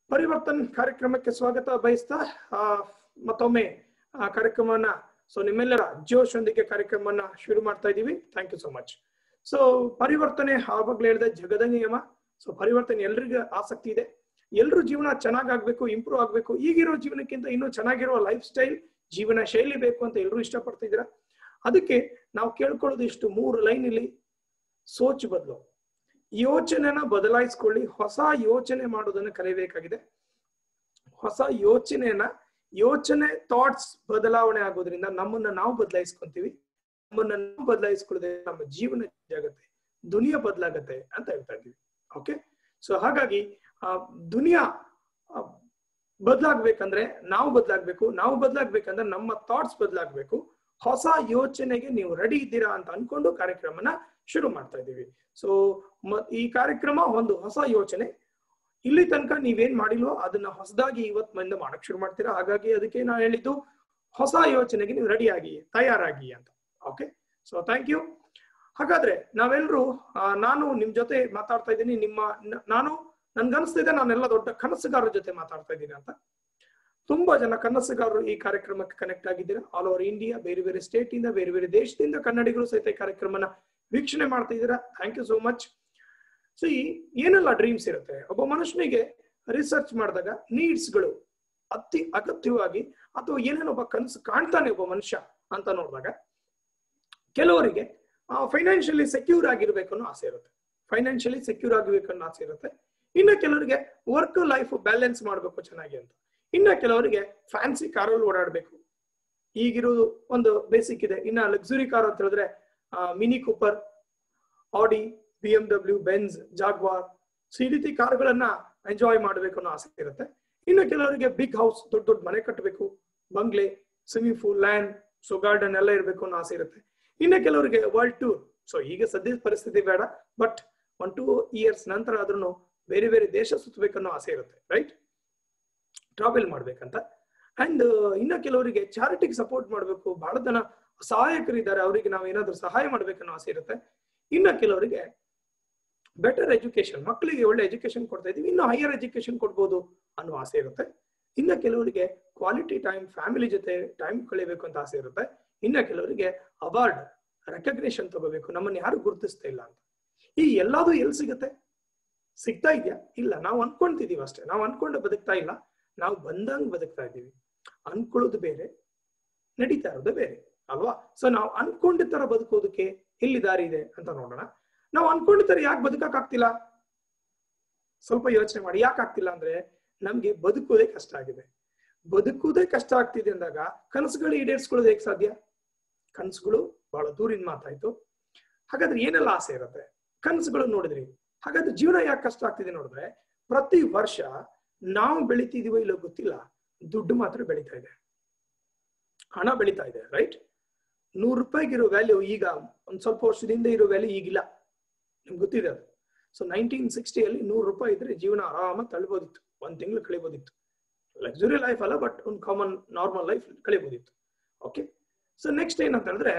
ಪರಿವರ್ತನ್ ಕಾರ್ಯಕ್ರಮಕ್ಕೆ ಸ್ವಾಗತ ಬಯಸ್ತಾ ಆ, ಮತ್ತೊಮ್ಮೆ ಆ ಕಾರ್ಯಕ್ರಮವನ್ನ ಸೊ ನಿಮ್ಮೆಲ್ಲರ ಜೋಶ್ ಒಂದಿಗೆ ಕಾರ್ಯಕ್ರಮವನ್ನ ಶುರು ಮಾಡ್ತಾ ಇದೀವಿ thank you so much so ಪರಿವರ್ತನೆ ಆವಾಗ್ಲೇ ಹೇಳಿದೆ ಜಗದ ನಿಯಮ ಸೊ ಪರಿವರ್ತನೆ ಎಲ್ರಿಗೂ ಆಸಕ್ತಿ ಇದೆ ಎಲ್ರೂ ಜೀವನ ಚೆನ್ನಾಗಾಗ್ಬೇಕು ಇಂಪ್ರೂವ್ ಆಗ್ಬೇಕು ಈಗಿರೋ ಜೀವನಕ್ಕಿಂತ ಇನ್ನೂ ಚೆನ್ನಾಗಿರುವ ಲೈಫ್ ಸ್ಟೈಲ್ ಜೀವನ ಶೈಲಿ ಬೇಕು ಅಂತ ಎಲ್ಲರೂ ಇಷ್ಟಪಡ್ತಿದ್ದೀರಾ ಅದಕ್ಕೆ ನಾವು ಕೇಳ್ಕೊಳ್ಳೋದು ಇಷ್ಟು ಮೂರು ಲೈನ್ ಇಲ್ಲಿ ಸೋಚ್ ಬದಲು ಯೋಚನೆನ ಬದಲಾಯಿಸ್ಕೊಳ್ಳಿ ಹೊಸ ಯೋಚನೆ ಮಾಡೋದನ್ನ ಕಲಿಬೇಕಾಗಿದೆ ಹೊಸ ಯೋಚನೆಯನ್ನ ಯೋಚನೆ ಥಾಟ್ಸ್ ಬದಲಾವಣೆ ಆಗೋದ್ರಿಂದ ನಮ್ಮನ್ನ ನಾವು ಬದಲಾಯಿಸ್ಕೊಂತೀವಿ ನಮ್ಮನ್ನ ನಾವು ಬದಲಾಯಿಸ್ಕೊಳ್ಳೋದೇ ನಮ್ಮ ಜೀವನ ಜಾಗತ್ತೆ ದುನಿಯಾ ಬದಲಾಗತ್ತೆ ಅಂತ ಹೇಳ್ತಾ ಇದ್ದೀವಿ ಓಕೆ ಸೊ ಹಾಗಾಗಿ ಆ ದುನಿಯಾ ಬದಲಾಗ್ಬೇಕಂದ್ರೆ ನಾವು ಬದಲಾಗ್ಬೇಕು ನಾವು ಬದಲಾಗ್ಬೇಕಂದ್ರೆ ನಮ್ಮ ಥಾಟ್ಸ್ ಬದಲಾಗ್ಬೇಕು ಹೊಸ ಯೋಚನೆಗೆ ನೀವು ರೆಡಿ ಇದ್ದೀರಾ ಅಂತ ಅನ್ಕೊಂಡು ಕಾರ್ಯಕ್ರಮನ ಶುರು ಮಾಡ್ತಾ ಇದ್ದೀವಿ ಸೊ ಈ ಕಾರ್ಯಕ್ರಮ ಒಂದು ಹೊಸ ಯೋಚನೆ ಇಲ್ಲಿ ತನಕ ನೀವೇನ್ ಮಾಡಿಲ್ವೋ ಅದನ್ನ ಹೊಸದಾಗಿ ಇವತ್ ಮಂದ ಮಾಡಕ್ ಶುರು ಮಾಡ್ತೀರಾ ಹಾಗಾಗಿ ಅದಕ್ಕೆ ನಾನು ಹೇಳಿದ್ದು ಹೊಸ ಯೋಚನೆಗೆ ನೀವು ರೆಡಿ ಆಗಿ ತಯಾರಾಗಿ ಅಂತ ಓಕೆ ಸೊ ಥ್ಯಾಂಕ್ ಯು ಹಾಗಾದ್ರೆ ನಾವೆಲ್ಲರೂ ನಾನು ನಿಮ್ ಜೊತೆ ಮಾತಾಡ್ತಾ ಇದ್ದೀನಿ ನಿಮ್ಮ ನ- ನಾನು ನನ್ಗನ್ಸ್ತಿದೆ ನಾನೆಲ್ಲ ದೊಡ್ಡ ಕನಸುಗಾರರ ಜೊತೆ ಮಾತಾಡ್ತಾ ಇದ್ದೀನಿ ಅಂತ ತುಂಬಾ ಜನ ಕನಸುಗಾರರು ಈ ಕಾರ್ಯಕ್ರಮಕ್ಕೆ ಕನೆಕ್ಟ್ ಆಗಿದ್ದೀರಾ ಆಲ್ ಓವರ್ ಇಂಡಿಯಾ ಬೇರೆ ಬೇರೆ ಸ್ಟೇಟ್ ಇಂದ ಬೇರೆ ಬೇರೆ ದೇಶದಿಂದ ಕನ್ನಡಿಗರು ಸಹಿತ ಈ ಕಾರ್ಯಕ್ರಮನ ವೀಕ್ಷಣೆ ಮಾಡ್ತಾ ಇದ್ದೀರಾ thank you so much so ಈ ಏನೆಲ್ಲ ಡ್ರೀಮ್ಸ್ ಇರುತ್ತೆ ಒಬ್ಬ ಮನುಷ್ಯನಿಗೆ ರಿಸರ್ಚ್ ಮಾಡಿದಾಗ ನೀಡ್ಸ್ಗಳು ಅತಿ ಅಗತ್ಯವಾಗಿ ಅಥವಾ ಏನೇನೋ ಒಬ್ಬ ಕನಸು ಕಾಣ್ತಾನೆ ಒಬ್ಬ ಮನುಷ್ಯ ಅಂತ ನೋಡಿದಾಗ ಕೆಲವರಿಗೆ ಫೈನಾನ್ಷಿಯಲಿ ಸೆಕ್ಯೂರ್ ಆಗಿರ್ಬೇಕು ಅನ್ನೋ ಆಸೆ ಇರುತ್ತೆ ಫೈನಾನ್ಷಿಯಲಿ ಸೆಕ್ಯೂರ್ ಆಗಬೇಕು ಅನ್ನೋ ಆಸೆ ಇರುತ್ತೆ ಇನ್ನು ಕೆಲವರಿಗೆ ವರ್ಕ್ ಲೈಫ್ ಬ್ಯಾಲೆನ್ಸ್ ಮಾಡಬೇಕು ಚೆನ್ನಾಗಿ ಅಂತ ಇನ್ನ ಕೆಲವರಿಗೆ ಫ್ಯಾನ್ಸಿ ಕಾರಲ್ಲಿ ಓಡಾಡಬೇಕು ಈಗಿರೋದು ಒಂದು ಬೇಸಿಕ್ ಇದೆ ಇನ್ನ ಲಕ್ಸುರಿ ಕಾರ್ ಅಂತ ಹೇಳಿದ್ರೆ Mini Cooper Audi B M W Benz Jaguar so ಈ ರೀತಿ ಕಾರ್ಗಳನ್ನ ಎಂಜಾಯ್ ಮಾಡಬೇಕು ಅನ್ನೋ ಆಸೆ ಇರುತ್ತೆ ಇನ್ನು ಕೆಲವರಿಗೆ ಬಿಗ್ ಹೌಸ್ ದೊಡ್ಡ ದೊಡ್ಡ ಮನೆ ಕಟ್ಟಬೇಕು bungalow swimming pool land so garden ಎಲ್ಲ ಇರಬೇಕು ಅನ್ನೋ ಆಸೆ ಇರುತ್ತೆ ಇನ್ನು ಕೆಲವರಿಗೆ ವರ್ಲ್ಡ್ ಟೂರ್ ಸೊ ಈಗ ಸದ್ಯದ ಪರಿಸ್ಥಿತಿ ಬೇಡ ಬಟ್ ಒನ್ ಟೂ ಇಯರ್ಸ್ ನಂತರ ಆದ್ರೂ ಬೇರೆ ಬೇರೆ ದೇಶ ಸುತ್ತಬೇಕನ್ನೋ ಆಸೆ ಇರುತ್ತೆ ರೈಟ್ ಟ್ರಾವೆಲ್ ಮಾಡ್ಬೇಕಂತ ಅಂಡ್ ಇನ್ನ ಕೆಲವರಿಗೆ ಚಾರಿಟಿಗೆ ಸಪೋರ್ಟ್ ಮಾಡಬೇಕು ಬಹಳ ಜನ ಸಹಾಯಕರಿದ್ದಾರೆ ಅವರಿಗೆ ನಾವು ಏನಾದ್ರೂ ಸಹಾಯ ಮಾಡ್ಬೇಕನ್ನೋ ಆಸೆ ಇರುತ್ತೆ ಇನ್ನ ಕೆಲವರಿಗೆ ಬೆಟರ್ ಎಜುಕೇಶನ್ ಮಕ್ಕಳಿಗೆ ಒಳ್ಳೆ ಎಜುಕೇಶನ್ ಕೊಡ್ತಾ ಇದೀವಿ ಇನ್ನು ಹೈಯರ್ ಎಜುಕೇಶನ್ ಕೊಡ್ಬೋದು ಅನ್ನೋ ಆಸೆ ಇರುತ್ತೆ ಇನ್ನ ಕೆಲವರಿಗೆ ಕ್ವಾಲಿಟಿ ಟೈಮ್ ಫ್ಯಾಮಿಲಿ ಜೊತೆ ಟೈಮ್ ಕಳಿಬೇಕು ಅಂತ ಆಸೆ ಇರುತ್ತೆ ಇನ್ನ ಕೆಲವರಿಗೆ ಅವಾರ್ಡ್ ರೆಕಗ್ನೇಷನ್ ತಗೋಬೇಕು ನಮ್ಮನ್ನ ಯಾರು ಗುರುತಿಸ್ತಾ ಇಲ್ಲ ಅಂತ ಈ ಎಲ್ಲಾದು ಎಲ್ಲಿ ಸಿಗುತ್ತೆ ಸಿಗ್ತಾ ಇದೆಯಾ ಇಲ್ಲ ನಾವು ಅನ್ಕೊಂತಿದೀವಿ ಅಷ್ಟೇ ನಾವು ಅನ್ಕೊಂಡು ಬದುಕ್ತಾ ಇಲ್ಲ ನಾವು ಬಂದಂಗ್ ಬದುಕ್ತಾ ಇದ್ದೀವಿ ಅನ್ಕೊಳ್ಳೋದು ಬೇರೆ ನಡೀತಾ ಇರೋದು ಬೇರೆ ಅಲ್ವಾ ಸೊ ನಾವು ಅನ್ಕೊಂಡ ತರ ಬದುಕೋದಕ್ಕೆ ಎಲ್ಲಿ ದಾರಿ ಇದೆ ಅಂತ ನೋಡೋಣ ನಾವು ಅನ್ಕೊಂಡ ತರ ಯಾಕೆ ಬದುಕಕ್ ಆಗ್ತಿಲ್ಲ ಸ್ವಲ್ಪ ಯೋಚನೆ ಮಾಡಿ ಯಾಕೆ ಆಗ್ತಿಲ್ಲ ಅಂದ್ರೆ ನಮ್ಗೆ ಬದುಕೋದೇ ಕಷ್ಟ ಆಗಿದೆ ಬದುಕುವುದೇ ಕಷ್ಟ ಆಗ್ತಿದೆ ಅಂದಾಗ ಕನಸುಗಳು ಈಡೇರಿಸ್ಕೊಳ್ಳೋದು ಹೇಗೆ ಸಾಧ್ಯ ಕನಸುಗಳು ಬಹಳ ದೂರಿನ ಮಾತಾಯ್ತು ಹಾಗಾದ್ರೆ ಏನೆಲ್ಲ ಆಸೆ ಇರುತ್ತೆ ಕನಸುಗಳು ನೋಡಿದ್ರಿ ಹಾಗಾದ್ರೆ ಜೀವನ ಯಾಕೆ ಕಷ್ಟ ಆಗ್ತಿದೆ ನೋಡಿದ್ರೆ ಪ್ರತಿ ವರ್ಷ ನಾವು ಬೆಳಿತಿದೀವೋ ಇಲ್ಲೋ ಗೊತ್ತಿಲ್ಲ ದುಡ್ಡು ಮಾತ್ರ ಬೆಳೀತಾ ಇದೆ ಹಣ ಬೆಳೀತಾ ಇದೆ ರೈಟ್ ನೂರು ರೂಪಾಯಿಗಿರೋ ವ್ಯಾಲ್ಯೂ ಈಗ ಒಂದ್ ಸ್ವಲ್ಪ ವರ್ಷದಿಂದ ಇರೋ ವ್ಯಾಲ್ಯೂ ಈಗಿಲ್ಲ ನಿಮ್ಗೆ ಗೊತ್ತಿದೆ ಅದು ಸೊ ನೈನ್ಟೀನ್ ಸಿಕ್ಸ್ಟಿಯಲ್ಲಿ ನೂರು ರೂಪಾಯಿ ಇದ್ರೆ ಜೀವನ ಆರಾಮಾಗಿ ತಳ್ಬೋದಿತ್ತು ಒಂದ್ ತಿಂಗಳು ಕಳಿಬೋದಿತ್ತು ಲಕ್ಸುರಿ ಲೈಫ್ ಅಲ್ಲ ಬಟ್ ಒಂದು ಕಾಮನ್ ನಾರ್ಮಲ್ ಲೈಫ್ ಕಳಿಬೋದಿತ್ತು ಓಕೆ ಸೊ ನೆಕ್ಸ್ಟ್ ಏನಂತ ಹೇಳಿದ್ರೆ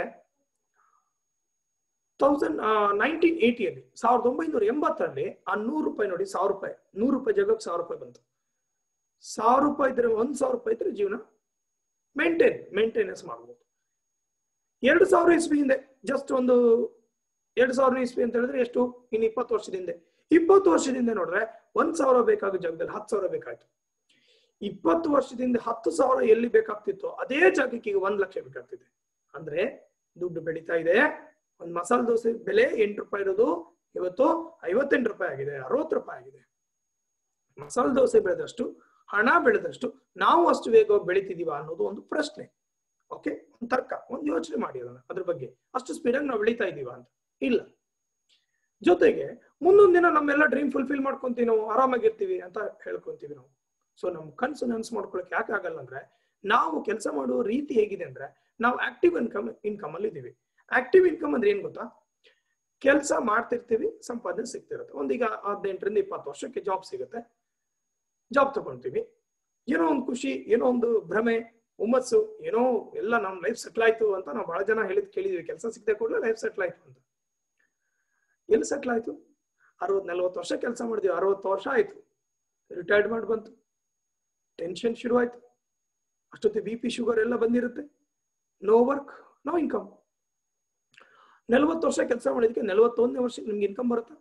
ತೌಸಂಡ್ ನೈನ್ಟೀನ್ ಏಟಿಯಲ್ಲಿ ಸಾವಿರದ ಒಂಬೈನೂರ ಎಂಬತ್ತರಲ್ಲಿ ಆ ನೂರು ರೂಪಾಯಿ ನೋಡಿ ಸಾವಿರ ರೂಪಾಯಿ ನೂರು ರೂಪಾಯಿ ಜಾಗಕ್ಕೆ ಸಾವಿರ ರೂಪಾಯಿ ಬಂತು ಸಾವಿರ ರೂಪಾಯಿ ಇದ್ರೆ ಒಂದ್ ಸಾವಿರ ರೂಪಾಯಿ ಇದ್ರೆ ಜೀವನ ಮೇಂಟೈನ್ ಮೇಂಟೆನೆನ್ಸ್ ಮಾಡ್ಬೋದು ಎರಡು ಸಾವಿರ ಇಸ್ವಿ ಹಿಂದೆ ಜಸ್ಟ್ ಒಂದು ಎರಡು ಸಾವಿರ ಇಸ್ವಿ ಅಂತ ಹೇಳಿದ್ರೆ ಎಷ್ಟು ಇನ್ನು ಇಪ್ಪತ್ತು ವರ್ಷದ ಹಿಂದೆ ಇಪ್ಪತ್ತು ವರ್ಷದಿಂದ ನೋಡ್ರೆ ಒಂದ್ ಸಾವಿರ ಬೇಕಾಗೋ ಜಾಗದಲ್ಲಿ ಹತ್ತು ಸಾವಿರ ಬೇಕಾಯ್ತು ಇಪ್ಪತ್ತು ವರ್ಷದಿಂದ ಹತ್ತು ಸಾವಿರ ಎಲ್ಲಿ ಬೇಕಾಗ್ತಿತ್ತು ಅದೇ ಜಾಗಕ್ಕೆ ಈಗ ಒಂದ್ ಲಕ್ಷ ಬೇಕಾಗ್ತಿದೆ ಅಂದ್ರೆ ದುಡ್ಡು ಬೆಳೀತಾ ಇದೆ ಒಂದ್ ಮಸಾಲೆ ದೋಸೆ ಬೆಲೆ ಎಂಟು ರೂಪಾಯಿ ಇರೋದು ಇವತ್ತು ಐವತ್ತೆಂಟು ರೂಪಾಯಿ ಆಗಿದೆ ಅರವತ್ತು ರೂಪಾಯಿ ಆಗಿದೆ ಮಸಾಲೆ ದೋಸೆ ಬೆಳೆದಷ್ಟು ಹಣ ಬೆಳೆದಷ್ಟು ನಾವು ಅಷ್ಟು ವೇಗವಾಗಿ ಬೆಳಿತಿದೀವ ಅನ್ನೋದು ಒಂದು ಪ್ರಶ್ನೆ ಓಕೆ ಒಂದು ತರ್ಕ ಒಂದು ಯೋಚನೆ ಮಾಡಿ ಅದನ್ನ ಅದ್ರ ಬಗ್ಗೆ ಅಷ್ಟು ಸ್ಪೀಡಾಗಿ ನಾವು ಬೆಳೀತಾ ಇದೀವ ಅಂತ ಇಲ್ಲ ಜೊತೆಗೆ ಮುಂದೊಂದ್ ದಿನ ನಮ್ಮೆಲ್ಲ ಡ್ರೀಮ್ ಫುಲ್ಫಿಲ್ ಮಾಡ್ಕೊಂತೀವಿ ನಾವು ಆರಾಮಾಗಿರ್ತೀವಿ ಅಂತ ಹೇಳ್ಕೊಂತೀವಿ ನಾವು ಸೊ ನಮ್ ಕನ್ಸು ನನ್ಸ್ ಮಾಡ್ಕೊಳಕ್ ಯಾಕೆ ಆಗಲ್ಲ ಅಂದ್ರೆ ನಾವು ಕೆಲಸ ಮಾಡುವ ರೀತಿ ಹೇಗಿದೆ ಅಂದ್ರೆ ನಾವು ಆಕ್ಟಿವ್ ಇನ್ಕಮ್ ಇನ್ಕಮ್ ಅಲ್ಲಿ ಇದೀವಿ ಆಕ್ಟಿವ್ ಇನ್ಕಮ್ ಅಂದ್ರೆ ಏನ್ ಗೊತ್ತಾ ಕೆಲಸ ಮಾಡ್ತಿರ್ತೀವಿ ಸಂಪಾದನೆ ಸಿಗ್ತಿರುತ್ತೆ ಒಂದೀಗ ಹದಿನೆಂಟರಿಂದ ಇಪ್ಪತ್ತು ವರ್ಷಕ್ಕೆ ಜಾಬ್ ಸಿಗುತ್ತೆ ಜಾಬ್ ತಗೊಂತೀವಿ ಏನೋ ಒಂದು ಖುಷಿ ಏನೋ ಒಂದು ಭ್ರಮೆ ಹುಮ್ಮಸ್ಸು ಏನೋ ಎಲ್ಲ ನಮ್ ಲೈಫ್ ಸೆಟ್ಲ್ ಆಯ್ತು ಅಂತ ನಾವು ಬಹಳ ಜನ ಹೇಳಿದ್ ಕೇಳಿದ್ವಿ ಕೆಲಸ ಸಿಗದೆ ಕೂಡಲೇ ಲೈಫ್ ಸೆಟ್ಲ್ ಆಯ್ತು ಅಂತ ಎಲ್ಲಿ ಸೆಟ್ಲ್ ಆಯ್ತು ಅರವತ್ ನಲ್ವತ್ತು ವರ್ಷ ಕೆಲಸ ಮಾಡಿದ್ವಿ ಅರವತ್ತು ವರ್ಷ ಆಯ್ತು ರಿಟೈರ್ಡ್ ಮಾಡಿ ಬಂತು ಟೆನ್ಷನ್ ಶುರು ಆಯ್ತು ಅಷ್ಟೊತ್ತಿ ಬಿ ಪಿ ಶುಗರ್ ಎಲ್ಲ ಬಂದಿರುತ್ತೆ ನೋ ವರ್ಕ್ ನೋ ಇನ್ಕಮ್ ನಲವತ್ತು ವರ್ಷ ಕೆಲಸ ಮಾಡಿದಕ್ಕೆ ನಲವತ್ತೊಂದನೇ ವರ್ಷಕ್ಕೆ ನಿಮ್ಗೆ ಇನ್ಕಮ್ ಬರುತ್ತಾ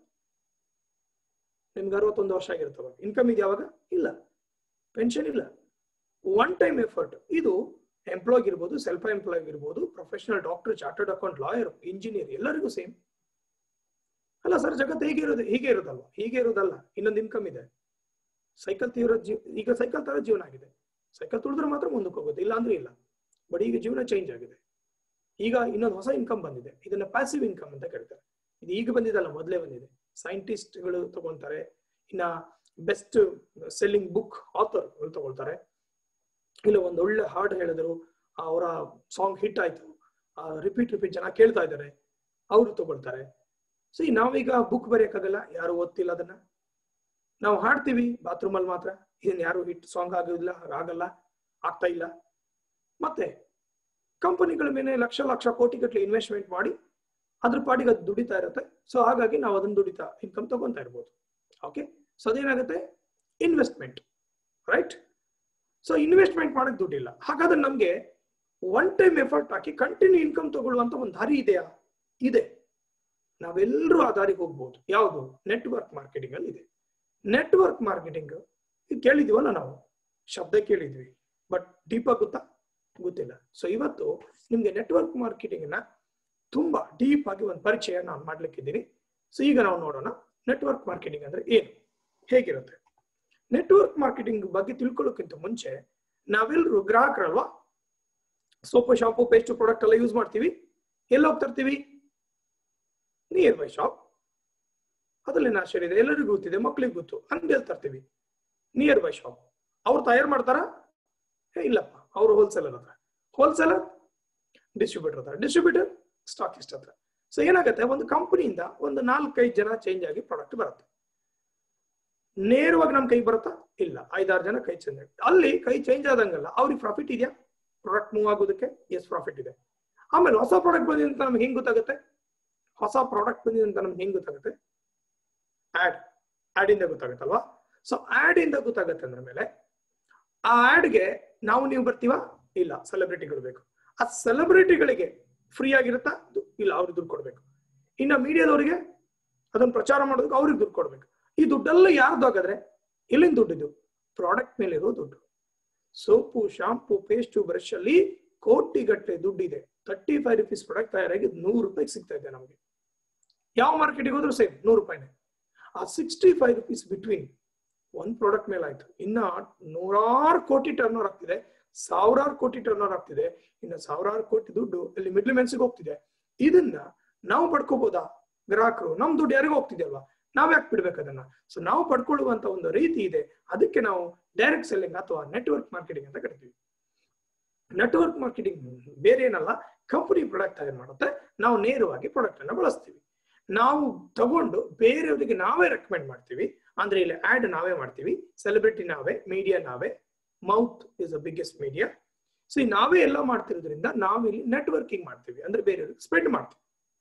ನಿಮ್ಗೆ ಅರವತ್ತೊಂದು ವರ್ಷ ಆಗಿರ್ತವ ಇನ್ಕಮ್ ಇದೆ ಯಾವಾಗ ಇಲ್ಲ ಪೆನ್ಷನ್ ಇಲ್ಲ ಒನ್ ಟೈಮ್ ಎಫರ್ಟ್ ಇದು ಎಂಪ್ಲಾಯ್ ಇರ್ಬೋದು ಸೆಲ್ಫ್ ಎಂಪ್ಲಾಯ್ ಇರ್ಬೋದು professional doctor chartered account lawyer engineer ಎಲ್ಲರಿಗೂ ಸೇಮ್ ಅಲ್ಲ ಸರ್ ಜಗತ್ತು ಹೇಗೆ ಇರೋದು ಹೀಗೆ ಇರೋದಲ್ವಾ ಹೀಗೆ ಇರೋದಲ್ಲ ಇನ್ನೊಂದು ಇನ್ಕಮ್ ಇದೆ ಸೈಕಲ್ ತೀವ್ರ ಜೀವ ಈಗ ಸೈಕಲ್ ತರ ಜೀವನ ಆಗಿದೆ ಸೈಕಲ್ ತುಳಿದ್ರೆ ಮಾತ್ರ ಮುಂದಕ್ಕೆ ಹೋಗುತ್ತೆ ಇಲ್ಲ ಅಂದ್ರೆ ಇಲ್ಲ ಬಟ್ ಈಗ ಜೀವನ ಚೇಂಜ್ ಆಗಿದೆ ಈಗ ಇನ್ನೊಂದು ಹೊಸ ಇನ್ಕಮ್ ಬಂದಿದೆ ಇದನ್ನ ಪ್ಯಾಸಿವ್ ಇನ್ಕಮ್ ಅಂತ ಕರೀತಾರೆ ಇದು ಈಗ ಬಂದಿದಲ್ಲ ಮೊದಲೇ ಬಂದಿದೆ ಸೈಂಟಿಸ್ಟ್ಗಳು ತಗೊಳ್ತಾರೆ ಇನ್ನ ಬೆಸ್ಟ್ ಸೆಲ್ಲಿಂಗ್ ಬುಕ್ ಆಥರ್ ತಗೊಳ್ತಾರೆ ಇಲ್ಲ ಒಂದು ಒಳ್ಳೆ ಹಾಡ್ ಹೇಳಿದ್ರು ಅವರ ಸಾಂಗ್ ಹಿಟ್ ಆಯ್ತು ರಿಪೀಟ್ ರಿಪೀಟ್ ಜನ ಕೇಳ್ತಾ ಇದ್ದಾರೆ ಅವರು ತಗೊಳ್ತಾರೆ ಸೊ ನಾವೀಗ ಬುಕ್ ಬರೆಯಕ್ಕಾಗಲ್ಲ ಯಾರು ಓದ್ತಿಲ್ಲ ಅದನ್ನ ನಾವು ಹಾಡ್ತೀವಿ ಬಾತ್ರೂಮ್ ಅಲ್ಲಿ ಮಾತ್ರ ಇದನ್ನ ಯಾರು ಹಿಟ್ ಸಾಂಗ್ ಆಗೋದಿಲ್ಲ ಆಗಲ್ಲ ಆಗ್ತಾ ಇಲ್ಲ ಮತ್ತೆ ಕಂಪನಿಗಳ ಮೇಲೆ ಲಕ್ಷ ಲಕ್ಷ ಕೋಟಿ ಗಟ್ಟಲೆ ಇನ್ವೆಸ್ಟ್ಮೆಂಟ್ ಮಾಡಿ ಅದ್ರ ಪಾಟಿಗೆ ಅದು ದುಡಿತಾ ಇರುತ್ತೆ ಸೊ ಹಾಗಾಗಿ ನಾವು ಅದನ್ನ ದುಡಿತಾ ಇನ್ಕಮ್ ತಗೊಂತಾ ಇರ್ಬೋದು ಓಕೆ ಸೊ ಅದೇನಾಗುತ್ತೆ ಇನ್ವೆಸ್ಟ್ಮೆಂಟ್ ರೈಟ್ ಸೊ ಇನ್ವೆಸ್ಟ್ಮೆಂಟ್ ಮಾಡಕ್ ದುಡ್ಡಿಲ್ಲ ಹಾಗಾದ್ರೆ ನಮ್ಗೆ ಒನ್ ಟೈಮ್ ಎಫರ್ಟ್ ಹಾಕಿ ಕಂಟಿನ್ಯೂ ಇನ್ಕಮ್ ತಗೊಳ್ಳುವಂತ ಒಂದು ದಾರಿ ಇದೆಯಾ ಇದೆ ನಾವೆಲ್ಲರೂ ಆ ದಾರಿಗೆ ಹೋಗ್ಬೋದು ಯಾವುದು ನೆಟ್ವರ್ಕ್ ಮಾರ್ಕೆಟಿಂಗ್ ಅಲ್ಲಿ ಇದೆ ನೆಟ್ವರ್ಕ್ ಮಾರ್ಕೆಟಿಂಗ್ ಕೇಳಿದೀವಲ್ಲ ನಾವು ಶಬ್ದ ಕೇಳಿದ್ವಿ ಬಟ್ ಡೀಪ್ ಆಗಿ ಗೊತ್ತಾ ಗೊತ್ತಿಲ್ಲ ಸೊ ಇವತ್ತು ನಿಮ್ಗೆ ನೆಟ್ವರ್ಕ್ ಮಾರ್ಕೆಟಿಂಗ್ ನ ತುಂಬಾ ಡೀಪ್ ಆಗಿ ಒಂದು ಪರಿಚಯ ನಾನು ಮಾಡ್ಲಿಕ್ಕಿದ್ದೀನಿ ಸೊ ಈಗ ನಾವು ನೋಡೋಣ ನೆಟ್ವರ್ಕ್ ಮಾರ್ಕೆಟಿಂಗ್ ಅಂದ್ರೆ ಏನು ಹೇಗಿರುತ್ತೆ ನೆಟ್ವರ್ಕ್ ಮಾರ್ಕೆಟಿಂಗ್ ಬಗ್ಗೆ ತಿಳ್ಕೊಳ್ಳೋಕ್ಕಿಂತ ಮುಂಚೆ ನಾವೆಲ್ಲರೂ ಗ್ರಾಹಕರಲ್ವಾ ಸೋಪು ಶಾಂಪು ಪೇಸ್ಟ್ ಪ್ರಾಡಕ್ಟ್ ಎಲ್ಲ ಯೂಸ್ ಮಾಡ್ತೀವಿ ಎಲ್ಲಿ ಹೋಗ್ತಾ ಇರ್ತೀವಿ ನಿಯರ್ ಬೈ ಶಾಪ್ ಅದ್ರಲ್ಲಿ ಆಶ್ಚರ್ಯ ಇದೆ ಎಲ್ಲರಿಗೂ ಗೊತ್ತಿದೆ ಮಕ್ಳಿಗೆ ಗೊತ್ತು ಅಂಗಡಿಯಲ್ಲಿ ತರ್ತೀವಿ ನಿಯರ್ ಬೈ ಶಾಪ್ ಅವ್ರು ತಯಾರು ಮಾಡ್ತಾರಾ ಏ ಇಲ್ಲಪ್ಪ ಅವರು ಹೋಲ್ಸೇಲರ್ ಹತ್ರ ಹೋಲ್ಸೇಲರ್ ಡಿಸ್ಟ್ರಿಬ್ಯೂಟರ್ ಹತ್ರ ಡಿಸ್ಟ್ರಿಬ್ಯೂಟರ್ ಸ್ಟಾಕಿಸ್ಟ್ ಹತ್ರ ಸೊ ಏನಾಗುತ್ತೆ ಒಂದು ಕಂಪನಿಯಿಂದ ಒಂದು ನಾಲ್ಕೈದು ಜನ ಚೇಂಜ್ ಆಗಿ ಪ್ರಾಡಕ್ಟ್ ಬರುತ್ತೆ ನೇರವಾಗಿ ನಮ್ ಕೈ ಬರುತ್ತಾ ಇಲ್ಲ ಐದಾರು ಜನ ಕೈ ಚೇಂಜ್ ಆಗಿ ಅಲ್ಲಿ ಕೈ ಚೇಂಜ್ ಆದಂಗಲ್ಲ ಅವ್ರಿಗೆ ಪ್ರಾಫಿಟ್ ಇದೆಯಾ ಪ್ರಾಡಕ್ಟ್ ಮೂವ್ ಆಗೋದಕ್ಕೆ ಎಸ್ ಪ್ರಾಫಿಟ್ ಇದೆ ಆಮೇಲೆ ಹೊಸ ಪ್ರಾಡಕ್ಟ್ ಬಂದಿದೆ ಅಂತ ನಮ್ಗೆ ಹೆಂಗ್ ಗೊತ್ತಾಗುತ್ತೆ ಹೊಸ ಪ್ರಾಡಕ್ಟ್ ಬಂದಿದೆ ಅಂತ ನಮ್ಗೆ ಹೆಂಗ್ ಗೊತ್ತಾಗುತ್ತೆ ಆಡ್ ಆಡ್ ಇಂದ ಗೊತ್ತಾಗುತ್ತಲ್ವಾ ಸೊ ಆಡ್ ಇಂದ ಗೊತ್ತಾಗುತ್ತೆ ಅಂದ್ರ ಮೇಲೆ ಆ ಆಡ್ಗೆ ನಾವು ನೀವು ಬರ್ತೀವಾ ಇಲ್ಲ ಸೆಲೆಬ್ರಿಟಿಗಳು ಬೇಕು ಆ ಸೆಲೆಬ್ರಿಟಿಗಳಿಗೆ ಫ್ರೀ ಆಗಿರುತ್ತಾ ಇಲ್ಲ ಅವ್ರಿಗೆ ದುಡ್ಡು ಕೊಡ್ಬೇಕು ಇನ್ನ ಮೀಡಿಯಾದವರಿಗೆ ಅದನ್ನ ಪ್ರಚಾರ ಮಾಡೋದಕ್ಕೆ ಅವ್ರಿಗೆ ದುಡ್ಡು ಕೊಡ್ಬೇಕು ಈ ದುಡ್ಡೆಲ್ಲ ಯಾರ್ದು ಹಾಗಾದ್ರೆ ಎಲ್ಲಿಂದ ದುಡ್ಡಿದು ಪ್ರಾಡಕ್ಟ್ ಮೇಲೆ ಇರೋ ದುಡ್ಡು ಸೋಪು ಶಾಂಪು ಪೇಸ್ಟು ಬ್ರಷ್ ಅಲ್ಲಿ ಕೋಟಿ ಗಟ್ಟಲೆ ದುಡ್ಡಿದೆ ತರ್ಟಿ ಫೈವ್ ರುಪೀಸ್ ಪ್ರಾಡಕ್ಟ್ ತಯಾರಾಗಿ ನೂರು ರೂಪಾಯಿಗೆ ಸಿಗ್ತಾ ಇದೆ ನಮಗೆ ಯಾವ ಮಾರ್ಕೆಟಿಗೆ ಹೋದ್ರು ಸೇಮ್ ನೂರು ರೂಪಾಯಿನೇ ಆ ಸಿಕ್ಸ್ಟಿ ಫೈವ್ ರುಪೀಸ್ ಬಿಟ್ವೀನ್ ಒಂದ್ ಪ್ರಾಡಕ್ಟ್ ಮೇಲೆ ಆಯ್ತು ಇನ್ನ ನೂರಾರು ಕೋಟಿ ಟರ್ನ್ ಓವರ್ ಆಗ್ತಿದೆ ಸಾವಿರಾರು ಕೋಟಿ ಟರ್ನ್ ಓವರ್ ಆಗ್ತಿದೆ ಇನ್ನು ಸಾವಿರಾರು ಕೋಟಿ ದುಡ್ಡು ಇಲ್ಲಿ ಮಿಡ್ಲ್ ಮೆನ್ಸ್ಗೆ ಹೋಗ್ತಿದೆ ಇದನ್ನ ನಾವು ಪಡ್ಕೋಬಹುದಾ ಗ್ರಾಹಕರು ನಮ್ ದುಡ್ಡು ಯಾರಿಗೂ ಹೋಗ್ತಿದೆ ಅಲ್ವಾ ನಾವ್ ಯಾಕೆ ಬಿಡ್ಬೇಕು ಅದನ್ನ ಸೊ ನಾವು ಪಡ್ಕೊಳ್ಳುವಂತ ಒಂದು ರೀತಿ ಇದೆ ಅದಕ್ಕೆ ನಾವು ಡೈರೆಕ್ಟ್ ಸೆಲ್ಲಿಂಗ್ ಅಥವಾ ನೆಟ್ವರ್ಕ್ ಮಾರ್ಕೆಟಿಂಗ್ ಅಂತ ಕರಿತೀವಿ ನೆಟ್ವರ್ಕ್ ಮಾರ್ಕೆಟಿಂಗ್ ಬೇರೆ ಏನಲ್ಲ ಕಂಪನಿ ಪ್ರಾಡಕ್ಟ್ ತಯಾರು ಮಾಡುತ್ತೆ ನಾವು ನೇರವಾಗಿ ಪ್ರಾಡಕ್ಟ್ ಅನ್ನ ಬಳಸ್ತೀವಿ ನಾವು ತಗೊಂಡು ಬೇರೆಯವರಿಗೆ ನಾವೇ ರೆಕಮೆಂಡ್ ಮಾಡ್ತೀವಿ ಅಂದ್ರೆ ಇಲ್ಲಿ ಆಡ್ ನಾವೇ ಮಾಡ್ತೀವಿ ಸೆಲೆಬ್ರಿಟಿ ನಾವೇ ಮೀಡಿಯಾ ನಾವೇ mouth is a biggest media so ಈ ನಾವೇ ಎಲ್ಲ ಮಾಡ್ತಿರೋದ್ರಿಂದ ನಾವಿಲ್ಲಿ ನೆಟ್ವರ್ಕಿಂಗ್ ಮಾಡ್ತೀವಿ ಅಂದ್ರೆ ಬೇರೆಯವ್ರಿಗೆ ಸ್ಪ್ರೆಡ್ ಮಾಡ್ತೀವಿ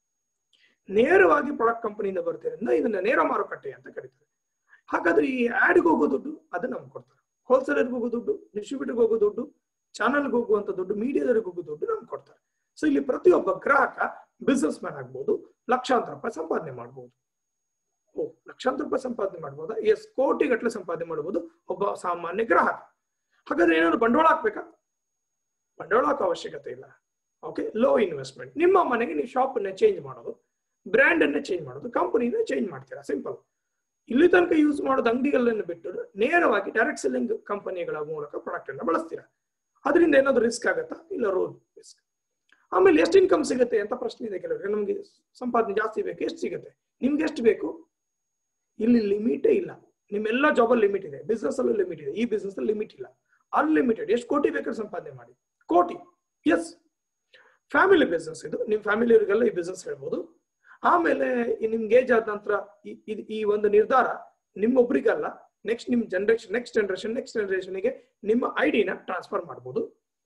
ನೇರವಾಗಿ ಪ್ರಾಡಕ್ಟ್ ಕಂಪನಿಯಿಂದ ಬರ್ತಿರೋದ್ರಿಂದ ಇದನ್ನ ನೇರ ಮಾರುಕಟ್ಟೆ ಅಂತ ಕರೀತಾರೆ ಹಾಗಾದ್ರೆ ಈ ಆಡ್ಗೆ ಹೋಗೋ ದುಡ್ಡು ಅದು ನಮ್ಗೆ ಕೊಡ್ತಾರೆ ಹೋಲ್ಸೇಲರ್ಗೆ ಹೋಗೋ ದುಡ್ಡು ಡಿಸ್ಟ್ರಿಬ್ಯೂಟರ್ಗೆ ಹೋಗೋ ದುಡ್ಡು ಚಾನಲ್ಗೆ ಹೋಗುವಂತ ದುಡ್ಡು ಮೀಡಿಯಾದವ್ರಿಗೆ ಹೋಗೋ ದುಡ್ಡು ನಮ್ಗೆ ಕೊಡ್ತಾರೆ ಸೊ ಇಲ್ಲಿ ಪ್ರತಿಯೊಬ್ಬ ಗ್ರಾಹಕ ಬಿಸ್ನೆಸ್ ಮ್ಯಾನ್ ಆಗ್ಬೋದು ಲಕ್ಷಾಂತರ ರೂಪಾಯಿ ಸಂಪಾದನೆ ಮಾಡ್ಬೋದು ಓ ಲಕ್ಷಾಂತರ ರೂಪಾಯಿ ಸಂಪಾದನೆ ಮಾಡ್ಬೋದಾ ಎಸ್ ಕೋಟಿ ಗಟ್ಟಲೆ ಸಂಪಾದನೆ ಮಾಡ್ಬೋದು ಒಬ್ಬ ಸಾಮಾನ್ಯ ಗ್ರಾಹಕ ಹಾಗಾದ್ರೆ ಏನಾದ್ರು ಬಂಡವಾಳ ಹಾಕ್ಬೇಕಾ ಬಂಡವಾಳ ಹಾಕೋ ಅವಶ್ಯಕತೆ ಇಲ್ಲ ಓಕೆ ಲೋ ಇನ್ವೆಸ್ಟ್ಮೆಂಟ್ ನಿಮ್ಮ ಮನೆಗೆ ನೀವು ಶಾಪ್ ಅನ್ನ ಚೇಂಜ್ ಮಾಡೋದು ಬ್ರ್ಯಾಂಡ್ ಅನ್ನ ಚೇಂಜ್ ಮಾಡೋದು ಕಂಪನಿನ ಚೇಂಜ್ ಮಾಡ್ತೀರಾ ಸಿಂಪಲ್ ಇಲ್ಲಿ ತನಕ ಯೂಸ್ ಮಾಡೋದು ಅಂಗಡಿಗಳನ್ನು ಬಿಟ್ಟು ನೇರವಾಗಿ ಡೈರೆಕ್ಟ್ ಸೆಲ್ಲಿಂಗ್ ಕಂಪನಿಗಳ ಮೂಲಕ ಪ್ರಾಡಕ್ಟ್ ಅನ್ನ ಬಳಸ್ತೀರಾ ಅದರಿಂದ ಏನಾದ್ರು ರಿಸ್ಕ್ ಆಗತ್ತಾ ಇಲ್ಲ ರೋಡ್ ರಿಸ್ಕ್ ಆಮೇಲೆ ಎಷ್ಟು ಇನ್ಕಮ್ ಸಿಗುತ್ತೆ ಅಂತ ಪ್ರಶ್ನೆ ಇದೆ ಕೆಲವರಿಗೆ ನಮ್ಗೆ ಸಂಪಾದನೆ ಜಾಸ್ತಿ ಬೇಕು ಎಷ್ಟು ಸಿಗುತ್ತೆ ನಿಮ್ಗೆ ಎಷ್ಟು ಬೇಕು ಇಲ್ಲಿ ಲಿಮಿಟೇ ಇಲ್ಲ ನಿಮ್ಮೆಲ್ಲ ಜಾಬಲ್ಲಿ ಲಿಮಿಟ್ ಇದೆ ಬಿಸ್ನೆಸ್ ಅಲ್ಲೂ ಲಿಮಿಟ್ ಇದೆ ಈ ಬಿಸ್ನೆಸ್ ಅಲ್ಲಿ ಲಿಮಿಟ್ ಇಲ್ಲ ಅನ್ಲಿಮಿಟೆಡ್ ಎಷ್ಟು ಕೋಟಿ ಬೇಕಾದ್ರೆ ಸಂಪಾದನೆ ಮಾಡಿ ಕೋಟಿ ಎಸ್ ಫ್ಯಾಮಿಲಿ ಬಿಸ್ನೆಸ್ ಇದು ನಿಮ್ ಫ್ಯಾಮಿಲಿಯವರಿಗೆಲ್ಲ ಈ ಬಿಸ್ನೆಸ್ ಹೇಳ್ಬೋದು ಆಮೇಲೆ ನಿಮ್ಗೆ ಏಜ್ ಆದ ನಂತರ ಈ ಒಂದು ನಿರ್ಧಾರ ನಿಮ್ಮೊಬ್ರಿಗಲ್ಲ ನೆಕ್ಸ್ಟ್ ನಿಮ್ ಜನರೇಷನ್ ನೆಕ್ಸ್ಟ್ ಜನರೇಷನ್ ನೆಕ್ಸ್ಟ್ ಜನರೇಷನ್ಗೆ ನಿಮ್ಮ ಐಡಿನ ಟ್ರಾನ್ಸ್ಫರ್ ಮಾಡ್ಬೋದು